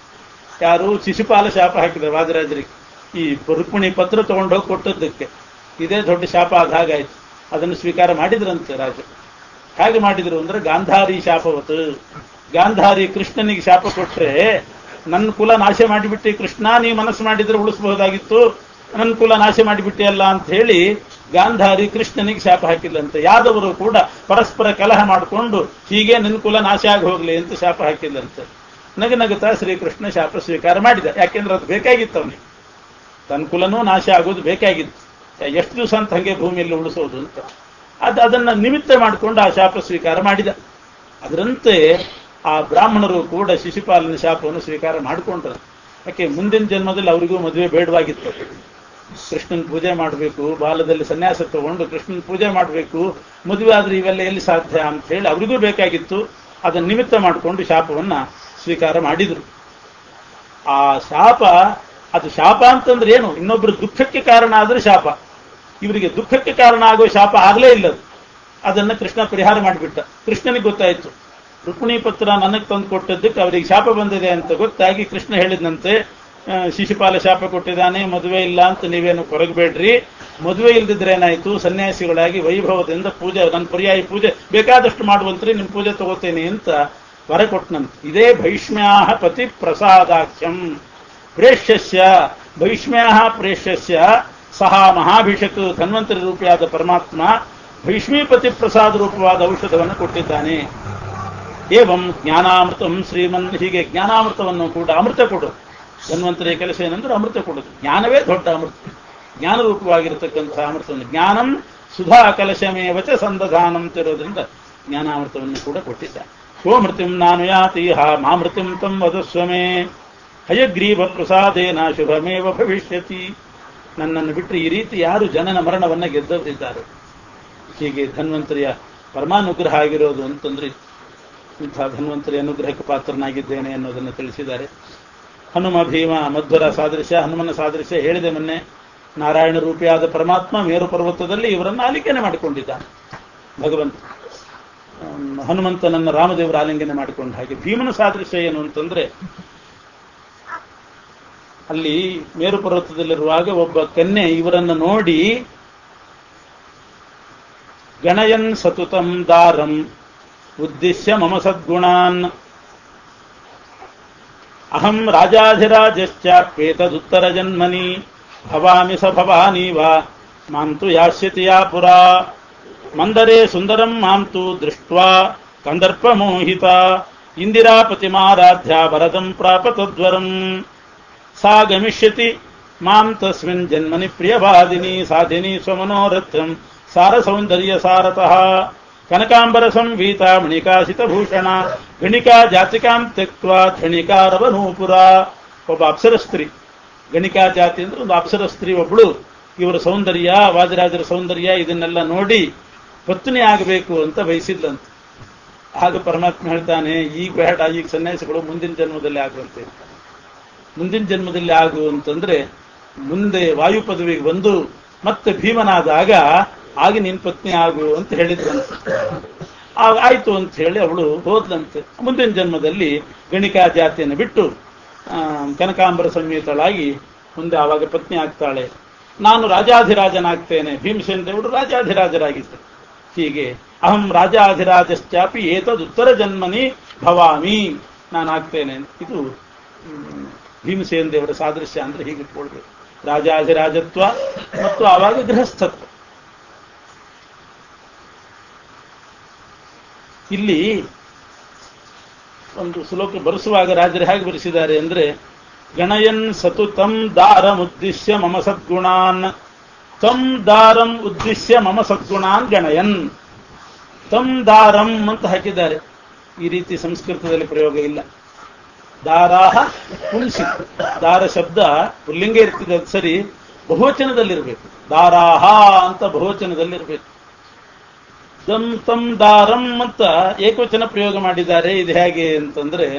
ಯಾರು ಶಿಶುಪಾಲ ಶಾಪ ಹಾಕಿದ್ರು ವಾದರಾಜರಿಗೆ ಈ ರುಕ್ಮಿಣಿ ಪತ್ರ ತಗೊಂಡು ಹೋಗಿ ಕೊಟ್ಟದ್ದಕ್ಕೆ ಇದೇ ದೊಡ್ಡ ಶಾಪ ಆದ ಹಾಗಾಯ್ತು ಅದನ್ನು ಸ್ವೀಕಾರ ಮಾಡಿದ್ರಂತೆ ರಾಜ ಹೇಗೆ ಮಾಡಿದ್ರು ಅಂದ್ರೆ ಗಾಂಧಾರಿ ಶಾಪವತ್ತು ಗಾಂಧಾರಿ ಕೃಷ್ಣನಿಗೆ ಶಾಪ ಕೊಟ್ರೆ ನನ್ನ ಕುಲ ನಾಶ ಮಾಡಿಬಿಟ್ಟು ಕೃಷ್ಣ ನೀ ಮನಸ್ಸು ಮಾಡಿದ್ರೆ ಉಳಿಸಬಹುದಾಗಿತ್ತು ನನ್ನ ಕುಲ ನಾಶ ಮಾಡಿಬಿಟ್ಟೆ ಅಲ್ಲ ಅಂತ ಹೇಳಿ ಗಾಂಧಾರಿ ಕೃಷ್ಣನಿಗೆ ಶಾಪ ಹಾಕಿಲ್ಲಂತೆ ಯಾದವರು ಕೂಡ ಪರಸ್ಪರ ಕಲಹ ಮಾಡಿಕೊಂಡು ಹೀಗೆ ನಿನ್ನ ಕುಲ ನಾಶ ಆಗಿ ಹೋಗ್ಲಿ ಅಂತ ಶಾಪ ಹಾಕಿಲ್ಲಂತೆ ನಗ ನಗುತ್ತಾ ಶ್ರೀಕೃಷ್ಣ ಶಾಪ ಸ್ವೀಕಾರ ಮಾಡಿದ ಯಾಕೆಂದ್ರೆ ಅದು ಬೇಕಾಗಿತ್ತು ಅವನಿಗೆ ತನ್ನ ಕುಲನೂ ನಾಶ ಆಗೋದು ಬೇಕಾಗಿತ್ತು ಎಷ್ಟು ದಿವಸ ಅಂತ ಹಂಗೆ ಭೂಮಿಯಲ್ಲಿ ಉಳಿಸೋದು ಅಂತ ಅದು ಅದನ್ನ ನಿಮಿತ್ತ ಮಾಡಿಕೊಂಡು ಆ ಶಾಪ ಸ್ವೀಕಾರ ಮಾಡಿದ ಅದರಂತೆ ಆ ಬ್ರಾಹ್ಮಣರು ಕೂಡ ಶಿಶುಪಾಲನ ಶಾಪವನ್ನು ಸ್ವೀಕಾರ ಮಾಡಿಕೊಂಡ್ರು ಯಾಕೆ ಮುಂದಿನ ಜನ್ಮದಲ್ಲಿ ಅವರಿಗೂ ಮದುವೆ ಬೇಡವಾಗಿತ್ತು ಕೃಷ್ಣನ್ ಪೂಜೆ ಮಾಡಬೇಕು ಬಾಲದಲ್ಲಿ ಸನ್ಯಾಸ ತಗೊಂಡು ಕೃಷ್ಣನ್ ಪೂಜೆ ಮಾಡಬೇಕು ಮದುವೆ ಆದ್ರೆ ಇವೆಲ್ಲ ಎಲ್ಲಿ ಸಾಧ್ಯ ಅಂತ ಹೇಳಿ ಅವರಿಗೂ ಬೇಕಾಗಿತ್ತು ಅದನ್ನ ನಿಮಿತ್ತ ಮಾಡಿಕೊಂಡು ಶಾಪವನ್ನ ಸ್ವೀಕಾರ ಮಾಡಿದ್ರು ಆ ಶಾಪ ಅದು ಶಾಪ ಅಂತಂದ್ರೆ ಏನು ಇನ್ನೊಬ್ರು ದುಃಖಕ್ಕೆ ಕಾರಣ ಆದ್ರೆ ಶಾಪ ಇವರಿಗೆ ದುಃಖಕ್ಕೆ ಕಾರಣ ಆಗೋ ಶಾಪ ಆಗಲೇ ಇಲ್ಲ ಅದು. ಅದನ್ನ ಕೃಷ್ಣ ಪರಿಹಾರ ಮಾಡಿಬಿಟ್ಟ ಕೃಷ್ಣನಿಗೆ ಗೊತ್ತಾಯ್ತು ರುಕ್ಮಿಣಿ ಪತ್ರ ನನಗೆ ತಂದು ಕೊಟ್ಟದ್ದಕ್ಕೆ ಅವರಿಗೆ ಶಾಪ ಬಂದಿದೆ ಅಂತ ಗೊತ್ತಾಗಿ ಕೃಷ್ಣ ಹೇಳಿದಂತೆ ಆ, ಶಿಶುಪಾಲ ಶಾಪ ಕೊಟ್ಟಿದ್ದಾನೆ ಮದುವೆ ಇಲ್ಲ ಅಂತ ನೀವೇನು ಕೊರಗಬೇಡ್ರಿ ಮದುವೆ ಇಲ್ದಿದ್ರೆ ಏನಾಯ್ತು ಸನ್ಯಾಸಿಗಳಾಗಿ ವೈಭವದಿಂದ ಪೂಜೆ ನನ್ನ ಪರ್ಯಾಯ ಪೂಜೆ ಬೇಕಾದಷ್ಟು ಮಾಡುವಂತ್ರಿ ನಿಮ್ ಪೂಜೆ ತಗೋತೇನೆ ಅಂತ ವರ ಕೊಟ್ಟನಂತೆ ಇದೇ ಭೈಷ್ಮ್ಯಾ ಪತಿ ಪ್ರಸಾದಾಖ್ಯಂ ಪ್ರೇಷ್ಯಸ್ಯ ಭೈಷ್ಮ್ಯಾ ಪ್ರೇಷ್ಯಸ್ಯ ಸಹ ಮಹಾಭಿಷಕ್ ಧನ್ವಂತರಿ ರೂಪಿಯಾದ ಪರಮಾತ್ಮ ಭೈಷ್ಮೀಪತಿ ಪ್ರಸಾದ ರೂಪವಾದ ಔಷಧವನ್ನು ಕೊಟ್ಟಿದ್ದಾನೆ ಏವಂ ಜ್ಞಾನಾಮೃತಂ ಶ್ರೀಮನ್ ಹೀಗೆ ಜ್ಞಾನಾಮೃತವನ್ನು ಕೂಡ ಅಮೃತ ಕೊಡು ಧನ್ವಂತರಿಯ ಕೆಲಸ ಏನಂದ್ರೆ ಅಮೃತ ಕೊಡೋದು ಜ್ಞಾನವೇ ದೊಡ್ಡ ಅಮೃತ ಜ್ಞಾನ ರೂಪವಾಗಿರತಕ್ಕಂತಹ ಅಮೃತವನ್ನು ಜ್ಞಾನಂ ಸುಧಾ ಕಲಶಮೇವಚ ಸಂದಧಾನಂ ತಿರೋದ್ರಿಂದ ಜ್ಞಾನಾಮೃತವನ್ನು ಕೂಡ ಕೊಟ್ಟಿದ್ದಾರೆ ಸೋಮೃತಿಂ ನಾನು ಯಾತೀಹ ಮಾಮೃತಿಂ ತಂ ವದಸ್ವಮೇ ಹಯಗ್ರೀವ ಪ್ರಸಾದೇನ ಶುಭಮೇವ ಭವಿಷ್ಯತಿ ನನ್ನನ್ನು ಬಿಟ್ಟರೆ ಈ ರೀತಿ ಯಾರು ಜನನ ಮರಣವನ್ನ ಗೆದ್ದವರಿದ್ದಾರೆ ಹೀಗೆ ಧನ್ವಂತರಿಯ ಪರಮಾನುಗ್ರಹ ಆಗಿರೋದು ಅಂತಂದ್ರೆ ಇಂಥ ಧನ್ವಂತರಿ ಅನುಗ್ರಹಕ್ಕೆ ಪಾತ್ರನಾಗಿದ್ದೇನೆ ಅನ್ನೋದನ್ನು ತಿಳಿಸಿದ್ದಾರೆ ಹನುಮ ಭೀಮ ಮಧ್ವರ ಸಾದೃಶ್ಯ ಹನುಮನ ಸಾದೃಶ್ಯ ಹೇಳಿದೆ ಮೊನ್ನೆ ನಾರಾಯಣ ರೂಪಿಯಾದ ಪರಮಾತ್ಮ ಮೇರು ಪರ್ವತದಲ್ಲಿ ಇವರನ್ನು ಆಲಿಂಗನೆ ಮಾಡಿಕೊಂಡಿದ್ದಾನೆ ಭಗವಂತ ಹ್ಮ್, ಹನುಮಂತನನ್ನ ರಾಮದೇವರ ಆಲಿಂಗನೆ ಮಾಡಿಕೊಂಡ ಹಾಗೆ ಭೀಮನ ಸಾದೃಶ್ಯ ಏನು ಅಂತಂದ್ರೆ ಅಲ್ಲಿ ಮೇರು ಪರ್ವತದಲ್ಲಿರುವಾಗ ಒಬ್ಬ ಕನ್ಯೆ ಇವರನ್ನು ನೋಡಿ ಗಣಯನ್ ಸತುತಂ ದಾರಂ ಉದ್ದೇಶ್ಯ ಮಮ ಸದ್ಗುಣಾನ್ ಅಹಂ ರಾಜಾಧಿರಾಜಶ್ಚಾಪ್ಯೇತದುತ್ತರ ಜನ್ಮನಿ ಭವಾಮಿ ಸ ಭವಾನೀವ ಮಾಂ ತು ಯಾಸ್ಯತಿ ಯಾ ಪುರಾ ಮಂದರೇ ಸುಂದರಂ ಮಾಂ ತು ದೃಷ್ಟ್ವಾ ಕಂದರ್ಪ ಮೋಹಿತ ಇಂದಿರಾಪತಿಮಾರಾಧ್ಯ ಭರತಂ ಪ್ರಾಪ ತದ್ವರಂ ಸಾ ಗಮಿಷ್ಯತಿ ಮಾಂ ತಸ್ಮಿನ್ ಜನ್ಮನಿ ಪ್ರಿಯವಾದಿನಿ ಸಾಧಿನಿ ಸ್ವಮನೋರಥಂ ಸಾರ ಸೌಂದರ್ಯ ಸಾರತಃ ಕನಕಾಂಬರ ಸಂವೀತ ಮಣಿಕಾಸಿತ ಭೂಷಣ ಗಣಿಕಾ ಜಾತಿಕಾಂ ತ್ಯಕ್ವಾ ಧಣಿಕಾರವನೂಪುರ ಒಬ್ಬ ಅಪ್ಸರ ಸ್ತ್ರೀ ಗಣಿಕಾ ಜಾತಿ ಅಂದ್ರೆ ಒಂದು ಅಪ್ಸರ ಸ್ತ್ರೀ ಒಬ್ಬಳು ಇವರ ಸೌಂದರ್ಯ ವಾದಿರಾಜರ ಸೌಂದರ್ಯ ಇದನ್ನೆಲ್ಲ ನೋಡಿ ಪತ್ನಿ ಆಗಬೇಕು ಅಂತ ಬಯಸಿದ್ಲಂತ ಆಗ ಪರಮಾತ್ಮ ಹೇಳ್ತಾನೆ ಈಗ ಬೇಡ ಈಗ ಸನ್ಯಾಸಿಗಳು ಮುಂದಿನ ಜನ್ಮದಲ್ಲಿ ಆಗುವಂತೆ ಮುಂದಿನ ಜನ್ಮದಲ್ಲಿ ಆಗು ಅಂತಂದ್ರೆ ಮುಂದೆ ವಾಯು ಪದವಿಗೆ ಬಂದು ಮತ್ತೆ ಭೀಮನಾದಾಗ ಆಗ ನಿನ್ ಪತ್ನಿ ಆಗು ಅಂತ ಹೇಳಿದ್ರಂತೆ ಆಗ ಆಯ್ತು ಅಂತ ಹೇಳಿ ಅವಳು ಹೋದ್ಲಂತೆ ಮುಂದಿನ ಜನ್ಮದಲ್ಲಿ ಗಣಿಕಾ ಜಾತಿಯನ್ನು ಬಿಟ್ಟು ಆ, ಕನಕಾಂಬರ ಸಂಯುತಳಾಗಿ ಮುಂದೆ ಆವಾಗ ಪತ್ನಿ ಆಗ್ತಾಳೆ ನಾನು ರಾಜಾಧಿರಾಜನಾಗ್ತೇನೆ ಭೀಮಸೇನ ದೇವರು ರಾಜಾಧಿರಾಜರಾಗಿದ್ದರು ಹೀಗೆ ಅಹಂ ರಾಜಾಧಿರಾಜಶ್ಚಾಪಿ ಏತದುತ್ತರ ಜನ್ಮನಿ ಭವಾಮಿ ನಾನಾಗ್ತೇನೆ ಇದು ಹ್ಮ್, ಭೀಮಸೇನ ದೇವರ ಸಾದೃಶ್ಯ ಅಂದ್ರೆ ಹೀಗೆ ಇಟ್ಕೊಳ್ಬೇಕು ರಾಜಾಧಿರಾಜತ್ವ ಮತ್ತು ಆವಾಗ ಗೃಹಸ್ಥತ್ವ ಇಲ್ಲಿ ಒಂದು ಶ್ಲೋಕ ಬರೆಸುವಾಗ ರಾಜರು ಹೇಗೆ ಬರೆಸಿದ್ದಾರೆ ಅಂದ್ರೆ ಗಣಯನ್ ಸತು ತಂ ದಾರಂ ಉದ್ದೇಶ್ಯ ಮಮ ಸದ್ಗುಣಾನ್ ತಂ ದಾರಂ ಉದ್ದೇಶ್ಯ ಮಮ ಸದ್ಗುಣಾನ್ ಗಣಯನ್ ತಂ ದಾರಂ ಅಂತ ಹಾಕಿದ್ದಾರೆ ಈ ರೀತಿ ಸಂಸ್ಕೃತದಲ್ಲಿ ಪ್ರಯೋಗ ಇಲ್ಲ ದಾರಾಹ ಪುಂಸಿ ದಾರ ಶಬ್ದ ಪುಲ್ಲಿಂಗ ಇರ್ತಿದೆ ಅದು ಸರಿ ಬಹುವಚನದಲ್ಲಿರ್ಬೇಕು ದಾರಾಹ ಅಂತ ಬಹುವಚನದಲ್ಲಿರ್ಬೇಕು ದಂ ತಂ ದಾರಂ ಅಂತ ಏಕವಚನ ಪ್ರಯೋಗ ಮಾಡಿದ್ದಾರೆ ಇದು ಹೇಗೆ ಅಂತಂದ್ರೆ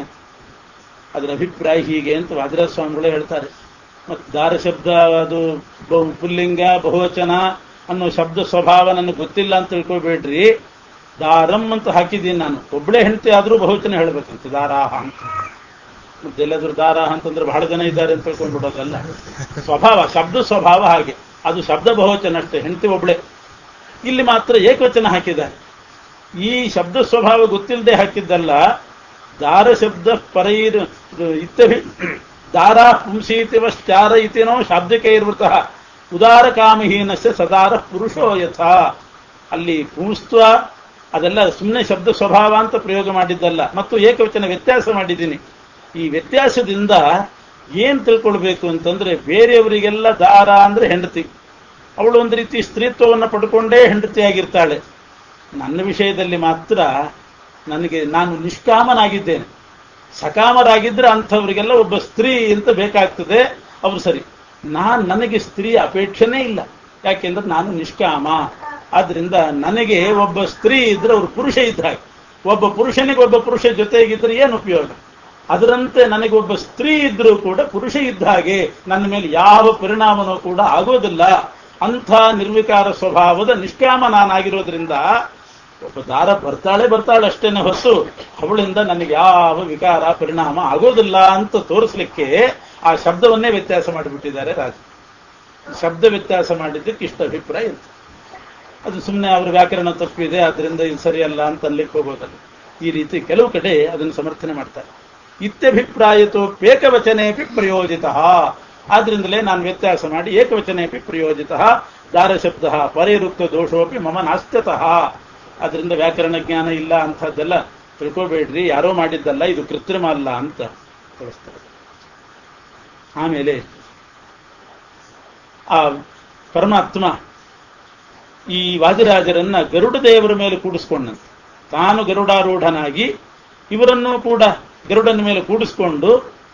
ಅದರ ಅಭಿಪ್ರಾಯ ಹೀಗೆ ಅಂತ ವಾದಿರಾಜ ಸ್ವಾಮಿಗಳು ಹೇಳ್ತಾರೆ ಮತ್ತು ದಾರ ಶಬ್ದ ಅದು ಬಹು ಪುಲ್ಲಿಂಗ ಬಹುವಚನ ಅನ್ನೋ ಶಬ್ದ ಸ್ವಭಾವ ನನಗೆ ಗೊತ್ತಿಲ್ಲ ಅಂತ ತಿಳ್ಕೊಬೇಡ್ರಿ ದಾರಂ ಅಂತ ಹಾಕಿದ್ದೀನಿ ನಾನು ಒಬ್ಬಳೇ ಹೆಂಡತಿ ಆದ್ರೂ ಬಹುವಚನ ಹೇಳ್ಬೇಕಂತೆ ದಾರಾಹ ಅಂತ ಮತ್ತೆ ಎಲ್ಲಾದ್ರೂ ದಾರಾಹ ಅಂತಂದ್ರೆ ಬಹಳ ಜನ ಇದ್ದಾರೆ ಅಂತ ತಿಳ್ಕೊಂಡ್ಬಿಡೋದಲ್ಲ ಸ್ವಭಾವ ಶಬ್ದ ಸ್ವಭಾವ ಹಾಗೆ ಅದು ಶಬ್ದ ಬಹುವಚನ ಅಷ್ಟೇ ಹೆಂಡತಿ ಒಬ್ಳೆ ಇಲ್ಲಿ ಮಾತ್ರ ಏಕವಚನ ಹಾಕಿದ್ದಾರೆ ಈ ಶಬ್ದ ಸ್ವಭಾವ ಗೊತ್ತಿಲ್ಲದೆ ಹಾಕಿದ್ದಲ್ಲ ದಾರ ಶಬ್ದ ಪರೈರ್ ಇತ್ಯಭಿ ದಾರ ಪುಂಸೀತಿವಶ್ಚಾರ ಇತಿನೋ ಶಾಬ್ದಿಕೆ ಇರ್ವೃತಃ ಉದಾರ ಕಾಮಹೀನಸ್ಯ ಸದಾರ ಪುರುಷೋ ಯಥ ಅಲ್ಲಿ ಪುಂಸ್ತ್ವ ಅದೆಲ್ಲ ಸುಮ್ಮನೆ ಶಬ್ದ ಸ್ವಭಾವ ಅಂತ ಪ್ರಯೋಗ ಮಾಡಿದ್ದಲ್ಲ ಮತ್ತು ಏಕವಚನ ವ್ಯತ್ಯಾಸ ಮಾಡಿದ್ದೀನಿ ಈ ವ್ಯತ್ಯಾಸದಿಂದ ಏನ್ ತಿಳ್ಕೊಳ್ಬೇಕು ಅಂತಂದ್ರೆ ಬೇರೆಯವರಿಗೆಲ್ಲ ದಾರ ಅಂದ್ರೆ ಹೆಂಡತಿ ಅವಳು ಒಂದು ರೀತಿ ಸ್ತ್ರೀತ್ವವನ್ನು ಪಡ್ಕೊಂಡೇ ಹೆಂಡತಿಯಾಗಿರ್ತಾಳೆ ನನ್ನ ವಿಷಯದಲ್ಲಿ ಮಾತ್ರ ನನಗೆ ನಾನು ನಿಷ್ಕಾಮನಾಗಿದ್ದೇನೆ ಸಕಾಮರಾಗಿದ್ರೆ ಅಂಥವರಿಗೆಲ್ಲ ಒಬ್ಬ ಸ್ತ್ರೀ ಅಂತ ಬೇಕಾಗ್ತದೆ ಅವ್ರು ಸರಿ ನಾನ್ ನನಗೆ ಸ್ತ್ರೀ ಅಪೇಕ್ಷೆನೇ ಇಲ್ಲ ಯಾಕೆಂದ್ರೆ ನಾನು ನಿಷ್ಕಾಮ ಆದ್ರಿಂದ ನನಗೆ ಒಬ್ಬ ಸ್ತ್ರೀ ಇದ್ರೆ ಅವ್ರು ಪುರುಷ ಇದ್ದ ಹಾಗೆ ಒಬ್ಬ ಪುರುಷನಿಗೆ ಒಬ್ಬ ಪುರುಷ ಜೊತೆಗಿದ್ರೆ ಏನು ಉಪಯೋಗ ಅದರಂತೆ ನನಗೆ ಒಬ್ಬ ಸ್ತ್ರೀ ಇದ್ರೂ ಕೂಡ ಪುರುಷ ಇದ್ದ ಹಾಗೆ ನನ್ನ ಮೇಲೆ ಯಾವ ಪರಿಣಾಮನೂ ಕೂಡ ಆಗೋದಿಲ್ಲ ಅಂಥ ನಿರ್ವಿಕಾರ ಸ್ವಭಾವದ ನಿಷ್ಕಾಮ ನಾನಾಗಿರೋದ್ರಿಂದ ಒಬ್ಬ ದಾರ ಬರ್ತಾಳೆ ಬರ್ತಾಳೆ ಅಷ್ಟೇನೆ ಹೊತ್ತು ಅವಳಿಂದ ನನಗೆ ಯಾವ ವಿಕಾರ ಪರಿಣಾಮ ಆಗೋದಿಲ್ಲ ಅಂತ ತೋರಿಸ್ಲಿಕ್ಕೆ ಆ ಶಬ್ದವನ್ನೇ ವ್ಯತ್ಯಾಸ ಮಾಡಿಬಿಟ್ಟಿದ್ದಾರೆ ರಾಜ ಶಬ್ದ ವ್ಯತ್ಯಾಸ ಮಾಡಿದ್ದಕ್ಕೆ ಇಷ್ಟ ಅಭಿಪ್ರಾಯ ಇತ್ತು ಅದು ಸುಮ್ಮನೆ ಅವರ ವ್ಯಾಕರಣ ತಪ್ಪಿದೆ ಅದರಿಂದ ಇದು ಸರಿಯಲ್ಲ ಅಂತ ಅನ್ಲಿಕ್ಕೆ ಹೋಗೋದಲ್ಲ ಈ ರೀತಿ ಕೆಲವು ಕಡೆ ಅದನ್ನು ಸಮರ್ಥನೆ ಮಾಡ್ತಾರೆ ಇತ್ಯಭಿಪ್ರಾಯತೋ ಏಕವಚನೇಪಿ ಪ್ರಯೋಜಿತ ಆದ್ರಿಂದಲೇ ನಾನು ವ್ಯತ್ಯಾಸ ಮಾಡಿ ಏಕವಚನೇಪಿ ಪ್ರಯೋಜಿತ ದಾರ ಶಬ್ದ ಪರಿರುಕ್ತ ದೋಷೋಪಿ ಮಮ ನಾಸ್ತ್ಯತಃ ಅದರಿಂದ ವ್ಯಾಕರಣ ಜ್ಞಾನ ಇಲ್ಲ ಅಂಥದ್ದೆಲ್ಲ ತಿಳ್ಕೋಬೇಡ್ರಿ ಯಾರೋ ಮಾಡಿದ್ದಲ್ಲ ಇದು ಕೃತ್ರಿಮ ಅಲ್ಲ ಅಂತ ತಿಳಿಸ್ತಾರೆ ಆಮೇಲೆ ಆ ಪರಮಾತ್ಮ ಈ ವಾದಿರಾಜರನ್ನ ಗರುಡ ದೇವರ ಮೇಲೆ ಕೂಡಿಸ್ಕೊಂಡಂತೆ ತಾನು ಗರುಡಾರೂಢನಾಗಿ ಇವರನ್ನು ಕೂಡ ಗರುಡನ ಮೇಲೆ ಕೂಡಿಸ್ಕೊಂಡು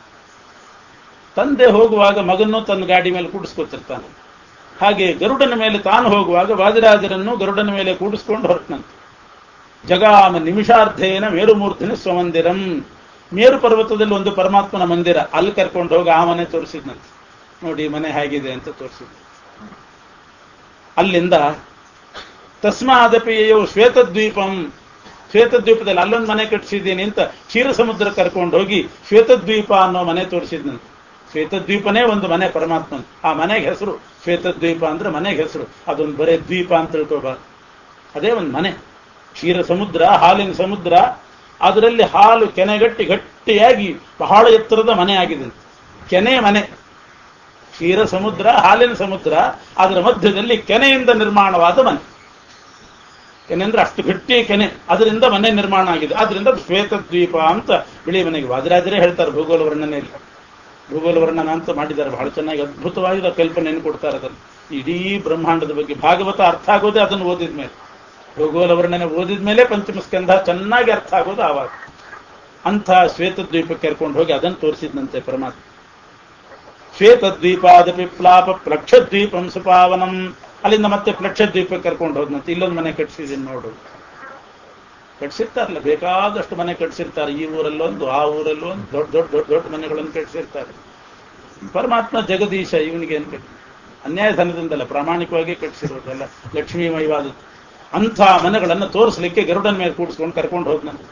ತಂದೆ ಹೋಗುವಾಗ ಮಗನ್ನು ತನ್ನ ಗಾಡಿ ಮೇಲೆ ಕೂಡಿಸ್ಕೊತಿರ್ತಾನೆ ಹಾಗೆ ಗರುಡನ ಮೇಲೆ ತಾನು ಹೋಗುವಾಗ ವಾದಿರಾಜರನ್ನು ಗರುಡನ ಮೇಲೆ ಕೂಡಿಸ್ಕೊಂಡು ಹೊರಟನಂತೆ ಜಗಾಮ ನಿಮಿಷಾರ್ಧೇನ ಮೇರುಮೂರ್ತಿನ ಸ್ವಮಂದಿರಂ ಮೇರು ಪರ್ವತದಲ್ಲಿ ಒಂದು ಪರಮಾತ್ಮನ ಮಂದಿರ ಅಲ್ಲಿ ಕರ್ಕೊಂಡು ಹೋಗಿ ಆ ಮನೆ ತೋರಿಸಿದ್ನಂತೆ ನೋಡಿ ಮನೆ ಹೇಗಿದೆ ಅಂತ ತೋರಿಸಿದ್ ಅಲ್ಲಿಂದ ತಸ್ಮಾದಪಿಯೋ ಶ್ವೇತದ್ವೀಪಂ ಶ್ವೇತದ್ವೀಪದಲ್ಲಿ ಅಲ್ಲೊಂದು ಮನೆ ಕಟ್ಟಿಸಿದ್ದೀನಿ ಅಂತ ಕ್ಷೀರ ಸಮುದ್ರ ಕರ್ಕೊಂಡು ಹೋಗಿ ಶ್ವೇತದ್ವೀಪ ಅನ್ನೋ ಮನೆ ತೋರಿಸಿದ್ನಂತೆ ಶ್ವೇತದ್ವೀಪನೇ ಒಂದು ಮನೆ ಪರಮಾತ್ಮನ ಆ ಮನೆಗೆ ಹೆಸರು ಶ್ವೇತದ್ವೀಪ ಅಂದ್ರೆ ಮನೆಗೆ ಹೆಸರು ಅದೊಂದು ಬರೇ ದ್ವೀಪ ಅಂತ ತಿಳ್ಕೋಬಾರ್ದು ಅದೇ ಒಂದು ಮನೆ ಕ್ಷೀರ ಸಮುದ್ರ ಹಾಲಿನ ಸಮುದ್ರ ಅದರಲ್ಲಿ ಹಾಲು ಕೆನೆಗಟ್ಟಿ ಗಟ್ಟಿಯಾಗಿ ಬಹಳ ಎತ್ತರದ ಮನೆ ಆಗಿದೆ ಕೆನೆ ಮನೆ ಕ್ಷೀರ ಸಮುದ್ರ ಹಾಲಿನ ಸಮುದ್ರ ಅದರ ಮಧ್ಯದಲ್ಲಿ ಕೆನೆಯಿಂದ ನಿರ್ಮಾಣವಾದ ಮನೆ ಕೆನೆ ಅಂದ್ರೆ ಅಷ್ಟು ಗಟ್ಟಿ ಕೆನೆ ಅದರಿಂದ ಮನೆ ನಿರ್ಮಾಣ ಆಗಿದೆ ಅದರಿಂದ ಶ್ವೇತದ್ವೀಪ ಅಂತ ಬಿಳಿ ಮನೆಗೆ ವಾದಿರಾಜರೇ ಹೇಳ್ತಾರೆ ಭೂಗೋಳ ವರ್ಣನೆಯಲ್ಲಿ ಭೂಗೋಳ ವರ್ಣನ ಅಂತ ಮಾಡಿದ್ದಾರೆ ಬಹಳ ಚೆನ್ನಾಗಿ ಅದ್ಭುತವಾಗಿ ಕಲ್ಪನೆಯನ್ನು ಕೊಡ್ತಾರೆ ಅದನ್ನು ಇಡೀ ಬ್ರಹ್ಮಾಂಡದ ಬಗ್ಗೆ ಭಾಗವತ ಅರ್ಥ ಆಗೋದೇ ಅದನ್ನು ಓದಿದ ಮೇಲೆ ಭೂಗೋಳ ವರ್ಣನೆ ಓದಿದ ಮೇಲೆ ಪಂಚಮ ಸ್ಕಂಧ ಚೆನ್ನಾಗಿ ಅರ್ಥ ಆಗೋದು ಆವಾಗ ಅಂಥ ಶ್ವೇತದ್ವೀಪಕ್ಕೆ ಕರ್ಕೊಂಡು ಹೋಗಿ ಅದನ್ನು ತೋರಿಸಿದ್ನಂತೆ ಪರಮಾತ್ಮ ಶ್ವೇತದ್ವೀಪಾದ ಪಿಪ್ಲಾಪ ಪ್ಲಕ್ಷದ್ವೀಪಂ ಸುಪಾವನಂ ಅಲ್ಲಿಂದ ಮತ್ತೆ ಪ್ಲಕ್ಷದ್ವೀಪಕ್ಕೆ ಕರ್ಕೊಂಡು ಹೋದ್ನಂತೆ ಇಲ್ಲೊಂದು ಮನೆ ಕಟ್ಸಿದ್ದೀನಿ ನೋಡು ಕಟ್ಸಿರ್ತಾರಲ್ಲ ಬೇಕಾದಷ್ಟು ಮನೆ ಕಟ್ಸಿರ್ತಾರೆ ಈ ಊರಲ್ಲೊಂದು ಆ ಊರಲ್ಲೊಂದು ದೊಡ್ಡ ದೊಡ್ಡ ದೊಡ್ಡ ದೊಡ್ಡ ಮನೆಗಳನ್ನು ಕಟ್ಸಿರ್ತಾರೆ ಪರಮಾತ್ಮ ಜಗದೀಶ ಇವನಿಗೆ ಏನು ಕಟ್ಟಿ ಅನ್ಯಾಯ ಧನದಿಂದಲ್ಲ ಪ್ರಾಮಾಣಿಕವಾಗಿ ಕಟ್ಸಿರೋದಲ್ಲ ಲಕ್ಷ್ಮೀಮಯವಾದದ್ದು ಅಂಥ ಮನೆಗಳನ್ನು ತೋರಿಸಲಿಕ್ಕೆ ಗರುಡನ ಮೇಲೆ ಕೂಡಿಸ್ಕೊಂಡು ಕರ್ಕೊಂಡು ಹೋದ್ನಂತೆ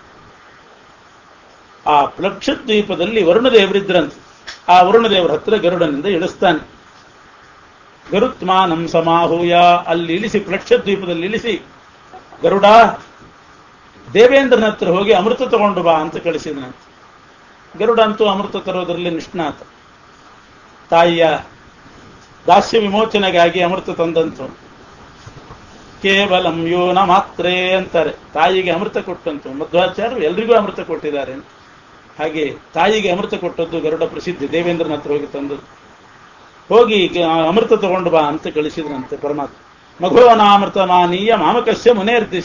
ಆ ಪ್ಲಕ್ಷದ್ವೀಪದಲ್ಲಿ ವರುಣದೇವರಿದ್ರಂತೆ ಆ ವರುಣದೇವರ ಹತ್ರ ಗರುಡನಿಂದ ಇಳಿಸ್ತಾನೆ ಗರುತ್ಮಾನಂ ಸಮಾಹೂಯ ಅಲ್ಲಿ ಇಳಿಸಿ ಪ್ಲಕ್ಷದ್ವೀಪದಲ್ಲಿ ಇಳಿಸಿ ಗರುಡ ದೇವೇಂದ್ರನ ಹತ್ರ ಹೋಗಿ ಅಮೃತ ತಗೊಂಡು ಬಾ ಅಂತ ಕಳಿಸಿದನಂತೆ ಗರುಡ ಅಂತೂ ಅಮೃತ ತರೋದ್ರಲ್ಲಿ ನಿಷ್ಣಾತ ತಾಯಿಯ ದಾಸ್ಯ ವಿಮೋಚನೆಗಾಗಿ ಅಮೃತ ತಂದಂತು ಕೇವಲಂ ಯೋನ ಮಾತ್ರೇ ಅಂತಾರೆ ತಾಯಿಗೆ ಅಮೃತ ಕೊಟ್ಟಂತು ಮಧ್ವಾಚಾರ್ಯರು ಎಲ್ರಿಗೂ ಅಮೃತ ಕೊಟ್ಟಿದ್ದಾರೆ ಹಾಗೆ ತಾಯಿಗೆ ಅಮೃತ ಕೊಟ್ಟದ್ದು ಗರುಡ ಪ್ರಸಿದ್ಧಿ ದೇವೇಂದ್ರನ ಹತ್ರ ಹೋಗಿ ತಂದದ್ದು ಹೋಗಿ ಅಮೃತ ತಗೊಂಡು ಬಾ ಅಂತ ಕಳಿಸಿದ್ರಂತೆ ಪರಮಾತ್ಮ ಮಘೋನಾಮೃತ ಮಾನೀಯ ಮಾಮಕಸ್ಯ ಮುನೇರ್ದಿಶ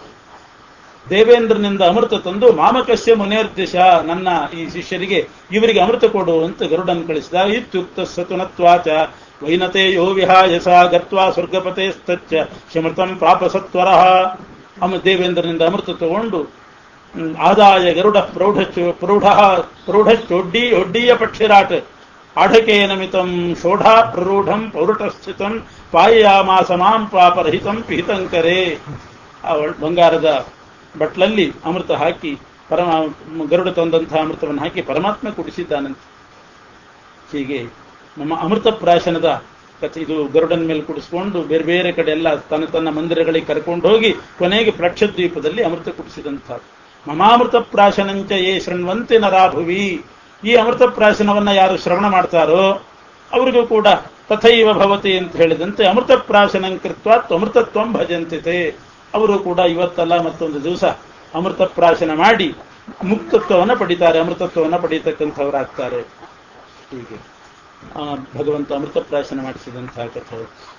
ದೇವೇಂದ್ರನಿಂದ ಅಮೃತ ತಂದು ಮಾಮಕಸ್ಯ ಮುನೇರ್ದಿಶ ನನ್ನ ಈ ಶಿಷ್ಯರಿಗೆ ಇವರಿಗೆ ಅಮೃತ ಕೊಡು ಅಂತ ಗರುಡನ್ ಕಳಿಸಿದ ಇತ್ಯುಕ್ತ ಸತುನತ್ವಾಚ ವೈನತೆ ಯೋ ವಿಹಾಯಸ ಗತ್ವಾ ಸ್ವರ್ಗಪತೆ ಸ್ತಚ್ಚ ಶಮೃತಂ ಪ್ರಾಪ ಸತ್ವರ ಅಮ ದೇವೇಂದ್ರನಿಂದ ಅಮೃತ ತಗೊಂಡು ಆದಾಯ ಗರುಡ ಪ್ರೌಢ ಪ್ರೌಢ ಪ್ರೌಢಶ್ಚೊಡ್ಡಿ ಒಡ್ಡೀಯ ಪಕ್ಷಿರಾಟ್ ಆಢಕೇನ ಮಿತಂ ಶೋಢಾ ಪ್ರರೂಢಂ ಪೌರುಟಸ್ಥಿತಂ ಪಾಯಯಾಮಾಸ ಮಾಂ ಪಾಪರಹಿತಂ ಪಿಹಿತಂಕರೇ ಆ ಬಂಗಾರದ ಬಟ್ಲಲ್ಲಿ ಅಮೃತ ಹಾಕಿ ಪರಮ ಗರುಡ ತಂದಂತಹ ಅಮೃತವನ್ನು ಹಾಕಿ ಪರಮಾತ್ಮ ಕುಡಿಸಿದ್ದಾನಂತೆ ಹೀಗೆ ನಮ್ಮ ಅಮೃತ ಪ್ರಾಶನದ ಕಥೆ ಇದು ಗರುಡನ ಮೇಲೆ ಕುಡಿಸ್ಕೊಂಡು ಬೇರೆ ಬೇರೆ ಕಡೆ ಎಲ್ಲ ತನ್ನ ತನ್ನ ಮಂದಿರಗಳಿಗೆ ಕರ್ಕೊಂಡು ಹೋಗಿ ಕೊನೆಗೆ ಪ್ರಕ್ಷದ್ವೀಪದಲ್ಲಿ ಅಮೃತ ಕುಡಿಸಿದಂತಹ ಮಮಾಮೃತ ಪ್ರಾಶನಂಚ ಯೇ ಶೃಣ್ವಂತೆ ನರಾಭುವಿ ಈ ಅಮೃತ ಪ್ರಾಶನವನ್ನ ಯಾರು ಶ್ರವಣ ಮಾಡ್ತಾರೋ ಅವರಿಗೂ ಕೂಡ ತಥೈವ ಭವತಿ ಅಂತ ಹೇಳಿದಂತೆ ಅಮೃತ ಪ್ರಾಶನಂ ಕೃತ್ವ ಅಮೃತತ್ವಂ ಭಜಂತಿತೆ ಅವರು ಕೂಡ ಇವತ್ತಲ್ಲ ಮತ್ತೊಂದು ದಿವಸ ಅಮೃತ ಪ್ರಾಶನ ಮಾಡಿ ಮುಕ್ತತ್ವವನ್ನು ಪಡಿತಾರೆ ಅಮೃತತ್ವವನ್ನು ಪಡೀತಕ್ಕಂಥವರಾಗ್ತಾರೆ ಹೀಗೆ ಆ ಭಗವಂತ ಅಮೃತ ಪ್ರಾಶನ ಮಾಡಿಸಿದಂತಹ ಕಥೆ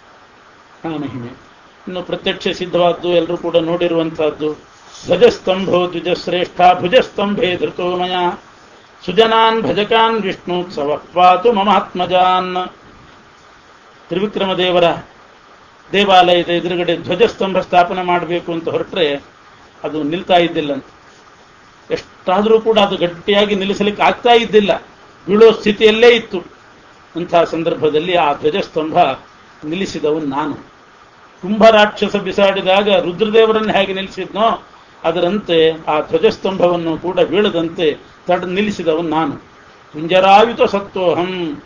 ಆ ಮಹಿಮೆ ಇನ್ನು ಪ್ರತ್ಯಕ್ಷ ಸಿದ್ಧವಾದ್ದು ಎಲ್ಲರೂ ಕೂಡ ನೋಡಿರುವಂತಹದ್ದು ಧ್ವಜಸ್ತಂಭೋ ದ್ವಿಜಶ್ರೇಷ್ಠ ಭುಜಸ್ತಂಭೆ ಧೃತೋಮಯ ಸುಜನಾನ್ ಭಜಕಾನ್ ವಿಷ್ಣುತ್ಸವ ಪಾತು ಮಮಾತ್ಮಜಾನ್ ತ್ರಿವಿಕ್ರಮ ದೇವರ ದೇವಾಲಯದ ಎದುರುಗಡೆ ಧ್ವಜಸ್ತಂಭ ಸ್ಥಾಪನೆ ಮಾಡಬೇಕು ಅಂತ ಹೊರಟ್ರೆ ಅದು ನಿಲ್ತಾ ಇದ್ದಿಲ್ಲಂತ ಎಷ್ಟಾದರೂ ಕೂಡ ಅದು ಗಟ್ಟಿಯಾಗಿ ನಿಲ್ಲಿಸಲಿಕ್ಕೆ ಆಗ್ತಾ ಇದ್ದಿಲ್ಲ ಬೀಳೋ ಸ್ಥಿತಿಯಲ್ಲೇ ಇತ್ತು ಅಂತಹ ಸಂದರ್ಭದಲ್ಲಿ ಆ ಧ್ವಜಸ್ತಂಭ ನಿಲ್ಲಿಸಿದವನು ನಾನು ಕುಂಭರಾಕ್ಷಸ ಬಿಸಾಡಿದಾಗ ರುದ್ರದೇವರನ್ನು ಹೇಗೆ ನಿಲ್ಲಿಸಿದ್ನೋ ಅದರಂತೆ ಆ ಧ್ವಜಸ್ತಂಭವನ್ನು ಕೂಡ ಬೀಳದಂತೆ ತಡ ನಿಲ್ಲಿಸಿದವನು ನಾನು ಕುಂಜರಾಯುತ ಸತ್ತೋಹಂ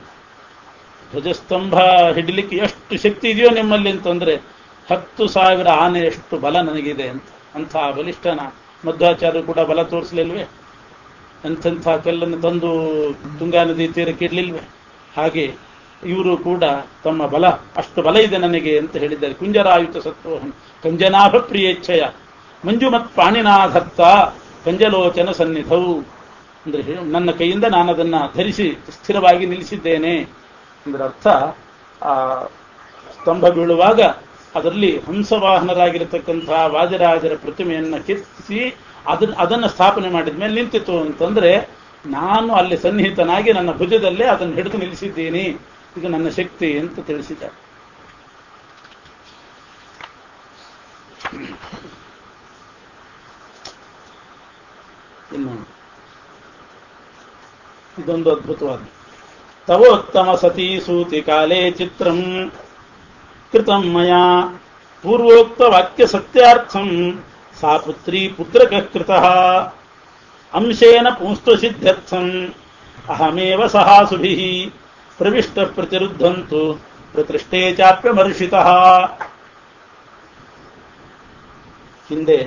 ಧ್ವಜಸ್ತಂಭ ಹಿಡಿಲಿಕ್ಕೆ ಎಷ್ಟು ಶಕ್ತಿ ಇದೆಯೋ ನಿಮ್ಮಲ್ಲಿ ಅಂತಂದ್ರೆ ಹತ್ತು ಸಾವಿರ ಆನೆ ಎಷ್ಟು ಬಲ ನನಗಿದೆ ಅಂತ ಅಂಥ ಬಲಿಷ್ಠನ ಮಧ್ವಾಚಾರ್ಯರು ಕೂಡ ಬಲ ತೋರಿಸಲಿಲ್ವೇ ಎಂಥೆಂಥ ಕಲ್ಲನ್ನು ತಂದು ತುಂಗಾ ನದಿ ತೀರಕ್ಕೆ ಇಡ್ಲಿಲ್ವೇ ಹಾಗೆ ಇವರು ಕೂಡ ತಮ್ಮ ಬಲ ಅಷ್ಟು ಬಲ ಇದೆ ನನಗೆ ಅಂತ ಹೇಳಿದ್ದಾರೆ ಕುಂಜರಾಯುತ ಸತ್ವೋಹಂ ಕಂಜನಾಭ ಪ್ರಿಯೇಚ್ಛಯ ಮಂಜುಮತ್ ಪಾಣಿನಾಧತ್ತ ಕಂಜಲೋಚನ ಸನ್ನಿಧವು ಅಂದ್ರೆ ಹೇ- ನನ್ನ ಕೈಯಿಂದ ನಾನು ಅದನ್ನ ಧರಿಸಿ ಸ್ಥಿರವಾಗಿ ನಿಲ್ಲಿಸಿದ್ದೇನೆ ಅಂದ್ರೆ ಅರ್ಥ ಆ ಸ್ತಂಭ ಬೀಳುವಾಗ ಅದರಲ್ಲಿ ಹಂಸವಾಹನರಾಗಿರತಕ್ಕಂತಹ ವಾದಿರಾಜರ ಪ್ರತಿಮೆಯನ್ನ ಕೆತ್ತಿಸಿ ಅದನ್ನ ಅದನ್ನ ಸ್ಥಾಪನೆ ಮಾಡಿದ ಮೇಲೆ ನಿಂತಿತು ಅಂತಂದ್ರೆ ನಾನು ಅಲ್ಲಿ ಸನ್ನಿಹಿತನಾಗಿ ನನ್ನ ಭುಜದಲ್ಲೇ ಅದನ್ನು ಹಿಡಿದು ನಿಲ್ಲಿಸಿದ್ದೀನಿ ಇದು ನನ್ನ ಶಕ್ತಿ ಅಂತ ತಿಳಿಸಿದ್ದಾರೆ ಇನ್ನು ಇದೊಂದು ಅದ್ಭುತವಾದ ತವೋತ್ತಮ ಸತೀ ಸೂತಿ ಕಾಲೇ ಚಿತ್ರಂ ಕೃತಂ ಮಯಾ ಪೂರ್ವೋಕ್ತ ವಾಕ್ಯ ಸತ್ಯಾರ್ಥಂ ಸಾ ಪುತ್ರಿ ಪುತ್ರಕ ಕೃತಃ ಅಂಶೇನ ಪುಂಸ್ತು ಸಿದ್ಧ್ಯರ್ಥಂ ಅಹಮೇವ ಸಹಾಸುಭಿಃ ಪ್ರವಿಷ್ಟ ಪ್ರತಿರುದ್ಧಂತು ಪ್ರತಿಷ್ಠೆ ಚಾಪ್ಯಮರ್ಷಿತಃ ಹಿಂದೆ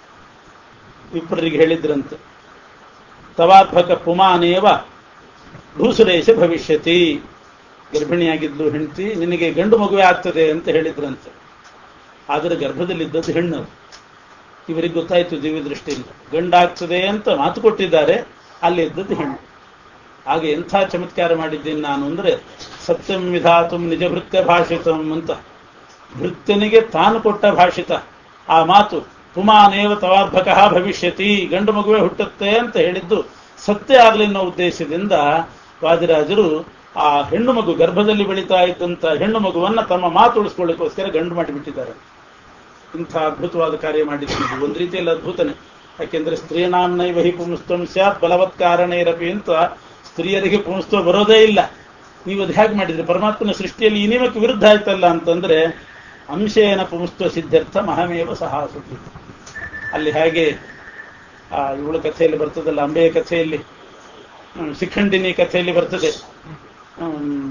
ವಿಪ್ರರಿಗೆ ಹೇಳಿದ್ರಂತೆ ತವಾತ್ಮಕ ಪುಮಾನೇವ ಭೂಸುರೇಶ ಭವಿಷ್ಯತಿ ಗರ್ಭಿಣಿಯಾಗಿದ್ಲು ಹೆಂಡತಿ ನಿನಗೆ ಗಂಡು ಮಗುವೆ ಆಗ್ತದೆ ಅಂತ ಹೇಳಿದ್ರಂತೆ ಆದರೆ ಗರ್ಭದಲ್ಲಿದ್ದದ್ದು ಹೆಣ್ಣು ಇವರಿಗೆ ಗೊತ್ತಾಯ್ತು ದಿವ್ಯ ದೃಷ್ಟಿಯಿಂದ ಗಂಡಾಗ್ತದೆ ಅಂತ ಮಾತು ಕೊಟ್ಟಿದ್ದಾರೆ ಅಲ್ಲಿ ಇದ್ದದ್ದು ಹೆಣ್ಣು ಹಾಗೆ ಎಂಥ ಚಮತ್ಕಾರ ಮಾಡಿದ್ದೀನಿ ನಾನು ಅಂದ್ರೆ ಸತ್ಯಂ ವಿಧಾತುಂ ನಿಜ ಭೃತ್ಯ ಭಾಷಿತಂ ಅಂತ ಭೃತ್ಯನಿಗೆ ತಾನು ಕೊಟ್ಟ ಭಾಷಿತ ಆ ಮಾತು ಪುಮಾನೇವ ತವಾರ್ಭಕಃ ಭವಿಷ್ಯತಿ ಗಂಡು ಮಗುವೆ ಹುಟ್ಟುತ್ತೆ ಅಂತ ಹೇಳಿದ್ದು ಸತ್ಯ ಆಗಲಿ ಅನ್ನೋ ಉದ್ದೇಶದಿಂದ ವಾದಿರಾಜರು ಆ ಹೆಣ್ಣು ಮಗು ಗರ್ಭದಲ್ಲಿ ಬೆಳೀತಾ ಇದ್ದಂತ ಹೆಣ್ಣು ಮಗುವನ್ನ ತಮ್ಮ ಮಾತು ಉಳಿಸ್ಕೊಳ್ಳಿಕ್ಕೋಸ್ಕರ ಗಂಡು ಮಾಡಿಬಿಟ್ಟಿದ್ದಾರೆ ಇಂಥ ಅದ್ಭುತವಾದ ಕಾರ್ಯ ಮಾಡಿದ್ದಾರೆ ಒಂದು ರೀತಿಯಲ್ಲಿ ಅದ್ಭುತನೇ ಯಾಕೆಂದ್ರೆ ಸ್ತ್ರೀನಾಂನೈವ ಹಿ ಪುಂಸ್ತಂ ಸ್ಯಾತ್ ಬಲವತ್ ಕಾರಣೇರಪಿ ಅಂತ ಸ್ತ್ರೀಯರಿಗೆ ಪುಂಸ್ತ್ವ ಬರೋದೇ ಇಲ್ಲ ನೀವು ಅದು ಹೇಗೆ ಮಾಡಿದ್ರಿ ಪರಮಾತ್ಮನ ಸೃಷ್ಟಿಯಲ್ಲಿ ಈ ನಿಯಮಕ್ಕೆ ವಿರುದ್ಧ ಆಯ್ತಲ್ಲ ಅಂತಂದ್ರೆ ಅಂಶೇನ ಪುಂಸ್ತ್ವ ಸಿದ್ಧಾರ್ಥ ಮಹಮೇವ ಸಹಾಸುತಿ ಅಲ್ಲಿ ಹೇಗೆ ಆ ಇವಳ ಕಥೆಯಲ್ಲಿ ಬರ್ತದಲ್ಲ ಅಂಬೆಯ ಕಥೆಯಲ್ಲಿ ಹ್ಮ್, ಶಿಖಂಡಿನಿ ಕಥೆಯಲ್ಲಿ ಬರ್ತದೆ ಹ್ಮ್,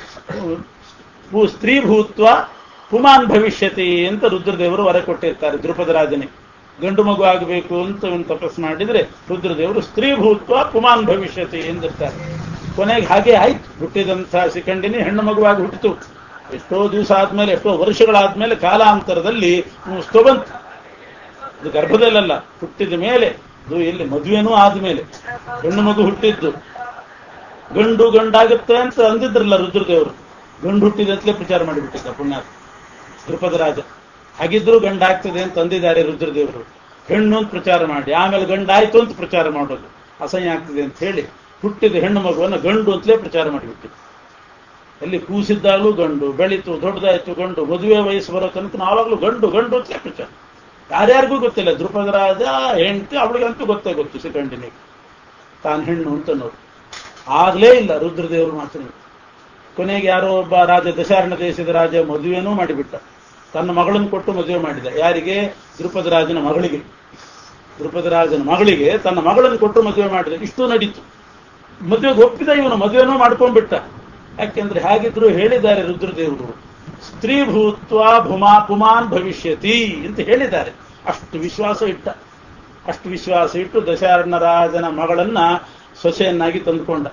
ಭೂ- ಸ್ತ್ರೀ ಭೂತ್ವ ಪುಮಾನ್ ಭವಿಷ್ಯತಿ ಅಂತ ರುದ್ರದೇವರು ವರ ಕೊಟ್ಟಿರ್ತಾರೆ ದ್ರುಪದ ರಾಜನಿಗೆ ಗಂಡು ಮಗು ಆಗಬೇಕು ಅಂತ ಒಂದು ತಪಸ್ ಮಾಡಿದ್ರೆ ರುದ್ರದೇವರು ಸ್ತ್ರೀ ಭೂತ್ವ ಪುಮಾನ್ ಭವಿಷ್ಯತಿ ಎಂದಿರ್ತಾರೆ ಕೊನೆಗೆ ಹಾಗೆ ಆಯ್ತು ಹುಟ್ಟಿದಂಥ ಶಿಖಂಡಿನಿ ಹೆಣ್ಣು ಮಗುವಾಗಿ ಹುಟ್ಟಿತು ಎಷ್ಟೋ ದಿವಸ ಆದ್ಮೇಲೆ ಎಷ್ಟೋ ವರ್ಷಗಳಾದ್ಮೇಲೆ ಕಾಲಾಂತರದಲ್ಲಿ ಮುಸ್ತು ಬಂತು ಇದು ಗರ್ಭದಲ್ಲಲ್ಲ ಹುಟ್ಟಿದ ಮೇಲೆ ಇದು ಎಲ್ಲಿ ಮದುವೆನೂ ಆದ್ಮೇಲೆ ಹೆಣ್ಣು ಮಗು ಹುಟ್ಟಿದ್ದು ಗಂಡು ಗಂಡಾಗುತ್ತೆ ಅಂತ ಅಂದಿದ್ರಲ್ಲ ರುದ್ರದೇವರು ಗಂಡು ಹುಟ್ಟಿದಂತಲೇ ಪ್ರಚಾರ ಮಾಡಿಬಿಟ್ಟಿದ್ದ ಪುಣ್ಯಾತ್ಮ ದ್ರುಪದ ರಾಜ ಹಾಗಿದ್ರು ಗಂಡಾಗ್ತದೆ ಅಂತ ಅಂದಿದ್ದಾರೆ ರುದ್ರದೇವರು ಹೆಣ್ಣು ಅಂತ ಪ್ರಚಾರ ಮಾಡಿ ಆಮೇಲೆ ಗಂಡಾಯ್ತು ಅಂತ ಪ್ರಚಾರ ಮಾಡೋದು ಅಸಹ್ಯ ಆಗ್ತದೆ ಅಂತ ಹೇಳಿ ಹುಟ್ಟಿದ ಹೆಣ್ಣು ಮಗುವನ್ನು ಗಂಡು ಅಂತಲೇ ಪ್ರಚಾರ ಮಾಡಿಬಿಟ್ಟಿದ್ದು ಅಲ್ಲಿ ಕೂಸಿದ್ದಾಗಲೂ ಗಂಡು ಬೆಳೀತು ದೊಡ್ಡದಾಯ್ತು ಗಂಡು ಮದುವೆ ವಯಸ್ಸು ಬರೋ ತನಕ ನಾವಾಗಲೂ ಗಂಡು ಗಂಡು ಅಂತಲೇ ಪ್ರಚಾರ ಯಾರ್ಯಾರಿಗೂ ಗೊತ್ತಿಲ್ಲ ದ್ರುಪದ ರಾಜ ಹೆಂಡತಿ ಅವಳಿಗಂತೂ ಗೊತ್ತೇ ಗೊತ್ತು ಸಿಕಂಡಿನಿಗೆ ತಾನು ಹೆಣ್ಣು ಅಂತ ಅನ್ನೋದು ಆಗ್ಲೇ ಇಲ್ಲ ರುದ್ರದೇವರು ಮಾತ್ರ ಕೊನೆಗೆ ಯಾರೋ ಒಬ್ಬ ರಾಜ ದಶಾರಣ ದೇಶದ ರಾಜ ಮದುವೆನೂ ಮಾಡಿಬಿಟ್ಟ ತನ್ನ ಮಗಳನ್ನು ಕೊಟ್ಟು ಮದುವೆ ಮಾಡಿದ ಯಾರಿಗೆ ದ್ರುಪದ ರಾಜನ ಮಗಳಿಗೆ ದ್ರುಪದ ರಾಜನ ಮಗಳಿಗೆ ತನ್ನ ಮಗಳನ್ನು ಕೊಟ್ಟು ಮದುವೆ ಮಾಡಿದ ಇಷ್ಟು ನಡೀತು ಮದುವೆಗೆ ಒಪ್ಪಿದ ಇವನು ಮದುವೆನೂ ಮಾಡ್ಕೊಂಡ್ಬಿಟ್ಟ ಯಾಕೆಂದ್ರೆ ಹೇಗಿದ್ರು ಹೇಳಿದ್ದಾರೆ ರುದ್ರದೇವರು ಸ್ತ್ರೀ ಭೂತ್ವ ಭುಮಾ ಪುಮಾನ್ ಭವಿಷ್ಯತಿ ಅಂತ ಹೇಳಿದ್ದಾರೆ ಅಷ್ಟು ವಿಶ್ವಾಸ ಇಟ್ಟ ಅಷ್ಟು ವಿಶ್ವಾಸ ಇಟ್ಟು ದಶಾರಣ ರಾಜನ ಮಗಳನ್ನ ಸೊಸೆಯನ್ನಾಗಿ ತಂದುಕೊಂಡ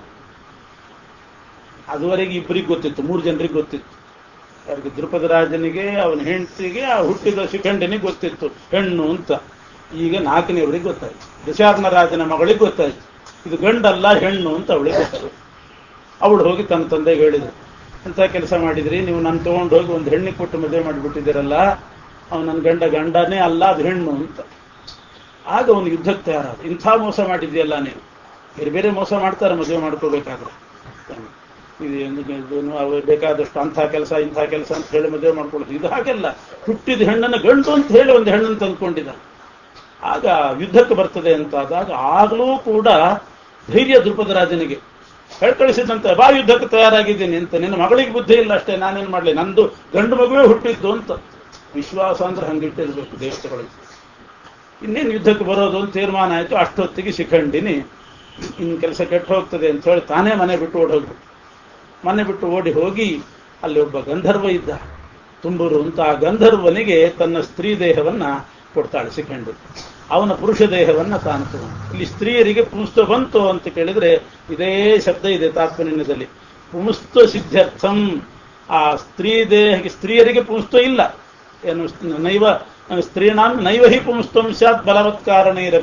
ಅದುವರೆಗೆ ಇಬ್ಬರಿಗೆ ಗೊತ್ತಿತ್ತು ಮೂರು ಜನರಿಗೆ ಗೊತ್ತಿತ್ತು ಯಾರಿಗೆ ದ್ರುಪದ ರಾಜನಿಗೆ ಅವನ ಹೆಂಡತಿಗೆ ಆ ಹುಟ್ಟಿದ ಶಿಖಂಡನಿಗೆ ಗೊತ್ತಿತ್ತು ಹೆಣ್ಣು ಅಂತ ಈಗ ನಾಲ್ಕನೇವರಿಗೆ ಗೊತ್ತಾಯ್ತು ದಶಾರ್ಣ ರಾಜನ ಮಗಳಿಗೆ ಗೊತ್ತಾಯ್ತು ಇದು ಗಂಡಲ್ಲ ಹೆಣ್ಣು ಅಂತ ಅವಳಿಗೆ ಗೊತ್ತಾಯ್ತು ಅವಳು ಹೋಗಿ ತನ್ನ ತಂದೆಗೆ ಹೇಳಿದ್ರು ಎಂಥ ಕೆಲಸ ಮಾಡಿದ್ರಿ ನೀವು ನನ್ನ ತಗೊಂಡು ಹೋಗಿ ಒಂದು ಹೆಣ್ಣಿಗೆ ಕೊಟ್ಟು ಮದುವೆ ಮಾಡಿಬಿಟ್ಟಿದ್ದೀರಲ್ಲ ಅವನು ನನ್ನ ಗಂಡ ಗಂಡನೇ ಅಲ್ಲ ಅದು ಹೆಣ್ಣು ಅಂತ ಆಗ ಅವನು ಯುದ್ಧಕ್ಕೆ ತಯಾರಾದ ಇಂಥ ಮೋಸ ಮಾಡಿದ್ಯಲ್ಲ ನೀವು ಬೇರೆ ಬೇರೆ ಮೋಸ ಮಾಡ್ತಾರೆ ಮದುವೆ ಮಾಡ್ಕೋಬೇಕಾದ್ರೆ ಇದು ಏನು- ಇದೇನು ಅವು ಬೇಕಾದಷ್ಟು ಅಂಥ ಕೆಲಸ ಇಂಥ ಕೆಲಸ ಅಂತ ಹೇಳಿ ಮದುವೆ ಮಾಡ್ಕೊಳ್ಳೋದು ಇದು ಹಾಗೆಲ್ಲ ಹುಟ್ಟಿದ ಹೆಣ್ಣನ್ನು ಗಂಡು ಅಂತ ಹೇಳಿ ಒಂದು ಹೆಣ್ಣನ್ನು ತಂದ್ಕೊಂಡಿದ್ದ ಆಗ ಯುದ್ಧಕ್ಕೆ ಬರ್ತದೆ ಅಂತ ಆದಾಗ ಆಗಲೂ ಕೂಡ ಧೈರ್ಯ ದ್ರುಪದ ರಾಜನಿಗೆ ಹೇಳ್ಕಳಿಸಿದಂತೆ ಬಾ ಯುದ್ಧಕ್ಕೆ ತಯಾರಾಗಿದ್ದೀನಿ ಅಂತ ನಿನ್ನ ಮಗಳಿಗೆ ಬುದ್ಧಿ ಇಲ್ಲ ಅಷ್ಟೇ ನಾನೇನು ಮಾಡಲಿ ನಂದು ಗಂಡು ಮಗುವೇ ಹುಟ್ಟಿದ್ದು ಅಂತ ವಿಶ್ವಾಸ ಅಂದ್ರೆ ಹಂಗಿಟ್ಟಿರ್ಬೇಕು ದೇವತೆಗಳಿಗೆ ಇನ್ನೇನು ಯುದ್ಧಕ್ಕೆ ಬರೋದು ಅಂತ ತೀರ್ಮಾನ ಆಯಿತು ಅಷ್ಟೊತ್ತಿಗೆ ಶಿಖಂಡಿನಿ ಇನ್ನು ಕೆಲಸ ಕೆಟ್ಟು ಹೋಗ್ತದೆ ಅಂತ ಹೇಳಿ ತಾನೇ ಮನೆ ಬಿಟ್ಟು ಓಡಿ ಹೋಗ್ಬಿಟ್ಟು ಮನೆ ಬಿಟ್ಟು ಓಡಿ ಹೋಗಿ ಅಲ್ಲಿ ಒಬ್ಬ ಗಂಧರ್ವ ಇದ್ದ ತುಂಬೂರು ಅಂತ ಆ ಗಂಧರ್ವನಿಗೆ ತನ್ನ ಸ್ತ್ರೀ ದೇಹವನ್ನ ಕೊಡ್ತಾಳೆ ಶಿಖಂಡಿ ಅವನ ಪುರುಷ ದೇಹವನ್ನ ತಾನು ತಗೊಂಡು ಇಲ್ಲಿ ಸ್ತ್ರೀಯರಿಗೆ ಪುಂಸ್ತ ಬಂತು ಅಂತ ಕೇಳಿದ್ರೆ ಇದೇ ಶಬ್ದ ಇದೆ ತಾತ್ಪರ್ಯದಲ್ಲಿ ಪುಂಸ್ತ ಸಿದ್ಧಾರ್ಥಂ ಆ ಸ್ತ್ರೀ ದೇಹಕ್ಕೆ ಸ್ತ್ರೀಯರಿಗೆ ಪುಂಸ್ತ ಇಲ್ಲ ಏನು ನೈವ ಸ್ತ್ರೀಣಾಂ ನೈವ ಹಿ ಪುಂಸ್ತಂ ಸ್ಯಾತ್ ಬಲವತ್ ಕಾರಣೈರಪಿ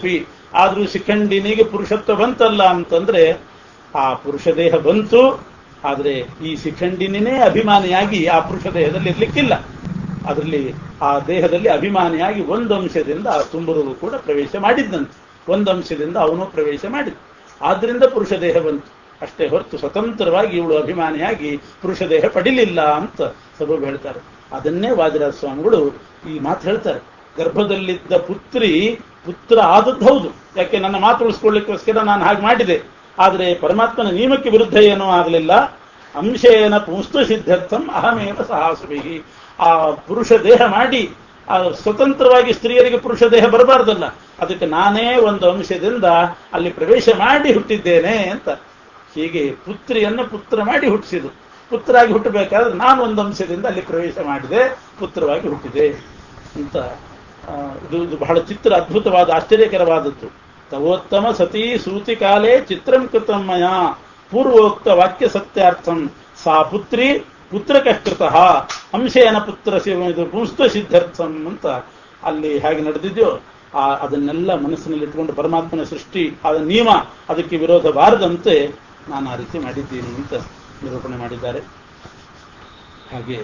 ಆದ್ರೂ ಶಿಖಂಡಿನಿಗೆ ಪುರುಷತ್ವ ಬಂತಲ್ಲ ಅಂತಂದ್ರೆ ಆ ಪುರುಷ ದೇಹ ಬಂತು ಆದ್ರೆ ಈ ಶಿಖಂಡಿನೇ ಅಭಿಮಾನಿಯಾಗಿ ಆ ಪುರುಷ ದೇಹದಲ್ಲಿ ಇರ್ಲಿಕ್ಕಿಲ್ಲ ಅದರಲ್ಲಿ ಆ ದೇಹದಲ್ಲಿ ಅಭಿಮಾನಿಯಾಗಿ ಒಂದು ಅಂಶದಿಂದ ಆ ತುಂಬುರುವು ಕೂಡ ಪ್ರವೇಶ ಮಾಡಿದ್ದಂತೆ ಒಂದು ಅಂಶದಿಂದ ಅವನು ಪ್ರವೇಶ ಮಾಡಿದ ಆದ್ರಿಂದ ಪುರುಷ ದೇಹ ಬಂತು ಅಷ್ಟೇ ಹೊರತು ಸ್ವತಂತ್ರವಾಗಿ ಇವಳು ಅಭಿಮಾನಿಯಾಗಿ ಪುರುಷ ದೇಹ ಪಡಿಲಿಲ್ಲ ಅಂತ ಸಬಬ್ ಹೇಳ್ತಾರೆ ಅದನ್ನೇ ವಾದಿರಾಜ ಸ್ವಾಮಿಗಳು ಈ ಮಾತು ಹೇಳ್ತಾರೆ ಗರ್ಭದಲ್ಲಿದ್ದ ಪುತ್ರಿ ಪುತ್ರ ಆದದ್ದು ಹೌದು ಯಾಕೆ ನನ್ನ ಮಾತು ಉಳಿಸ್ಕೊಳ್ಳಿಕ್ಕೋಸ್ಕರ ನಾನು ಹಾಗೆ ಮಾಡಿದೆ ಆದರೆ ಪರಮಾತ್ಮನ ನಿಯಮಕ್ಕೆ ವಿರುದ್ಧ ಏನೂ ಆಗಲಿಲ್ಲ ಅಂಶೇನ ಪುಂಸ್ತು ಸಿದ್ಧರ್ಥಂ ಅಹಮೇವ ಸಹಾಸುಭಿಹಿ ಆ ಪುರುಷ ದೇಹ ಮಾಡಿ ಆ ಸ್ವತಂತ್ರವಾಗಿ ಸ್ತ್ರೀಯರಿಗೆ ಪುರುಷ ದೇಹ ಬರಬಾರ್ದಲ್ಲ ಅದಕ್ಕೆ ನಾನೇ ಒಂದು ಅಂಶದಿಂದ ಅಲ್ಲಿ ಪ್ರವೇಶ ಮಾಡಿ ಹುಟ್ಟಿದ್ದೇನೆ ಅಂತ ಹೀಗೆ ಪುತ್ರಿಯನ್ನು ಪುತ್ರ ಮಾಡಿ ಹುಟ್ಟಿಸಿದು ಪುತ್ರಾಗಿ ಹುಟ್ಟಬೇಕಾದ್ರೆ ನಾನು ಒಂದು ಅಂಶದಿಂದ ಅಲ್ಲಿ ಪ್ರವೇಶ ಮಾಡಿದೆ ಪುತ್ರವಾಗಿ ಹುಟ್ಟಿದೆ ಅಂತ ಆ, ಇದು ಇದು ಬಹಳ ಚಿತ್ರ ಅದ್ಭುತವಾದ ಆಶ್ಚರ್ಯಕರವಾದದ್ದು ತವೋತ್ತಮ ಸತೀ ಸೂತಿ ಕಾಲೇ ಚಿತ್ರಂ ಕೃತಂ ಮಯ ಪೂರ್ವೋಕ್ತ ವಾಕ್ಯ ಸತ್ಯಾರ್ಥಂ ಸಾ ಪುತ್ರಿ ಪುತ್ರಕೃತಃ ಅಂಶೇನ ಪುತ್ರ ಶಿವ- ಇದು ಪುಂಸ್ತ ಸಿದ್ಧಾರ್ಥಂ ಅಂತ ಅಲ್ಲಿ ಹೇಗೆ ನಡೆದಿದೆಯೋ ಆ ಅದನ್ನೆಲ್ಲ ಮನಸ್ಸಿನಲ್ಲಿ ಇಟ್ಕೊಂಡು ಪರಮಾತ್ಮನ ಸೃಷ್ಟಿ ಆದ ನಿಯಮ ಅದಕ್ಕೆ ವಿರೋಧ ಬಾರದಂತೆ ನಾನು ಆ ರೀತಿ ಮಾಡಿದ್ದೀನಿ ಅಂತ ನಿರೂಪಣೆ ಮಾಡಿದ್ದಾರೆ ಹಾಗೆ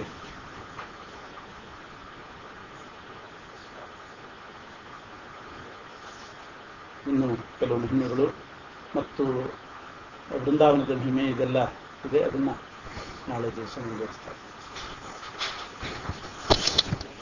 ಇನ್ನು ಕೆಲವು ಮಹಿಮೆಗಳು ಮತ್ತು ಬೃಂದಾವನದ ಮಹಿಮೆ ಇದೆಲ್ಲ ಇದೆ ಅದನ್ನ ನಾಳೆ ದಿವಸ ಮುಂದುವರಿಸ್ತಾರೆ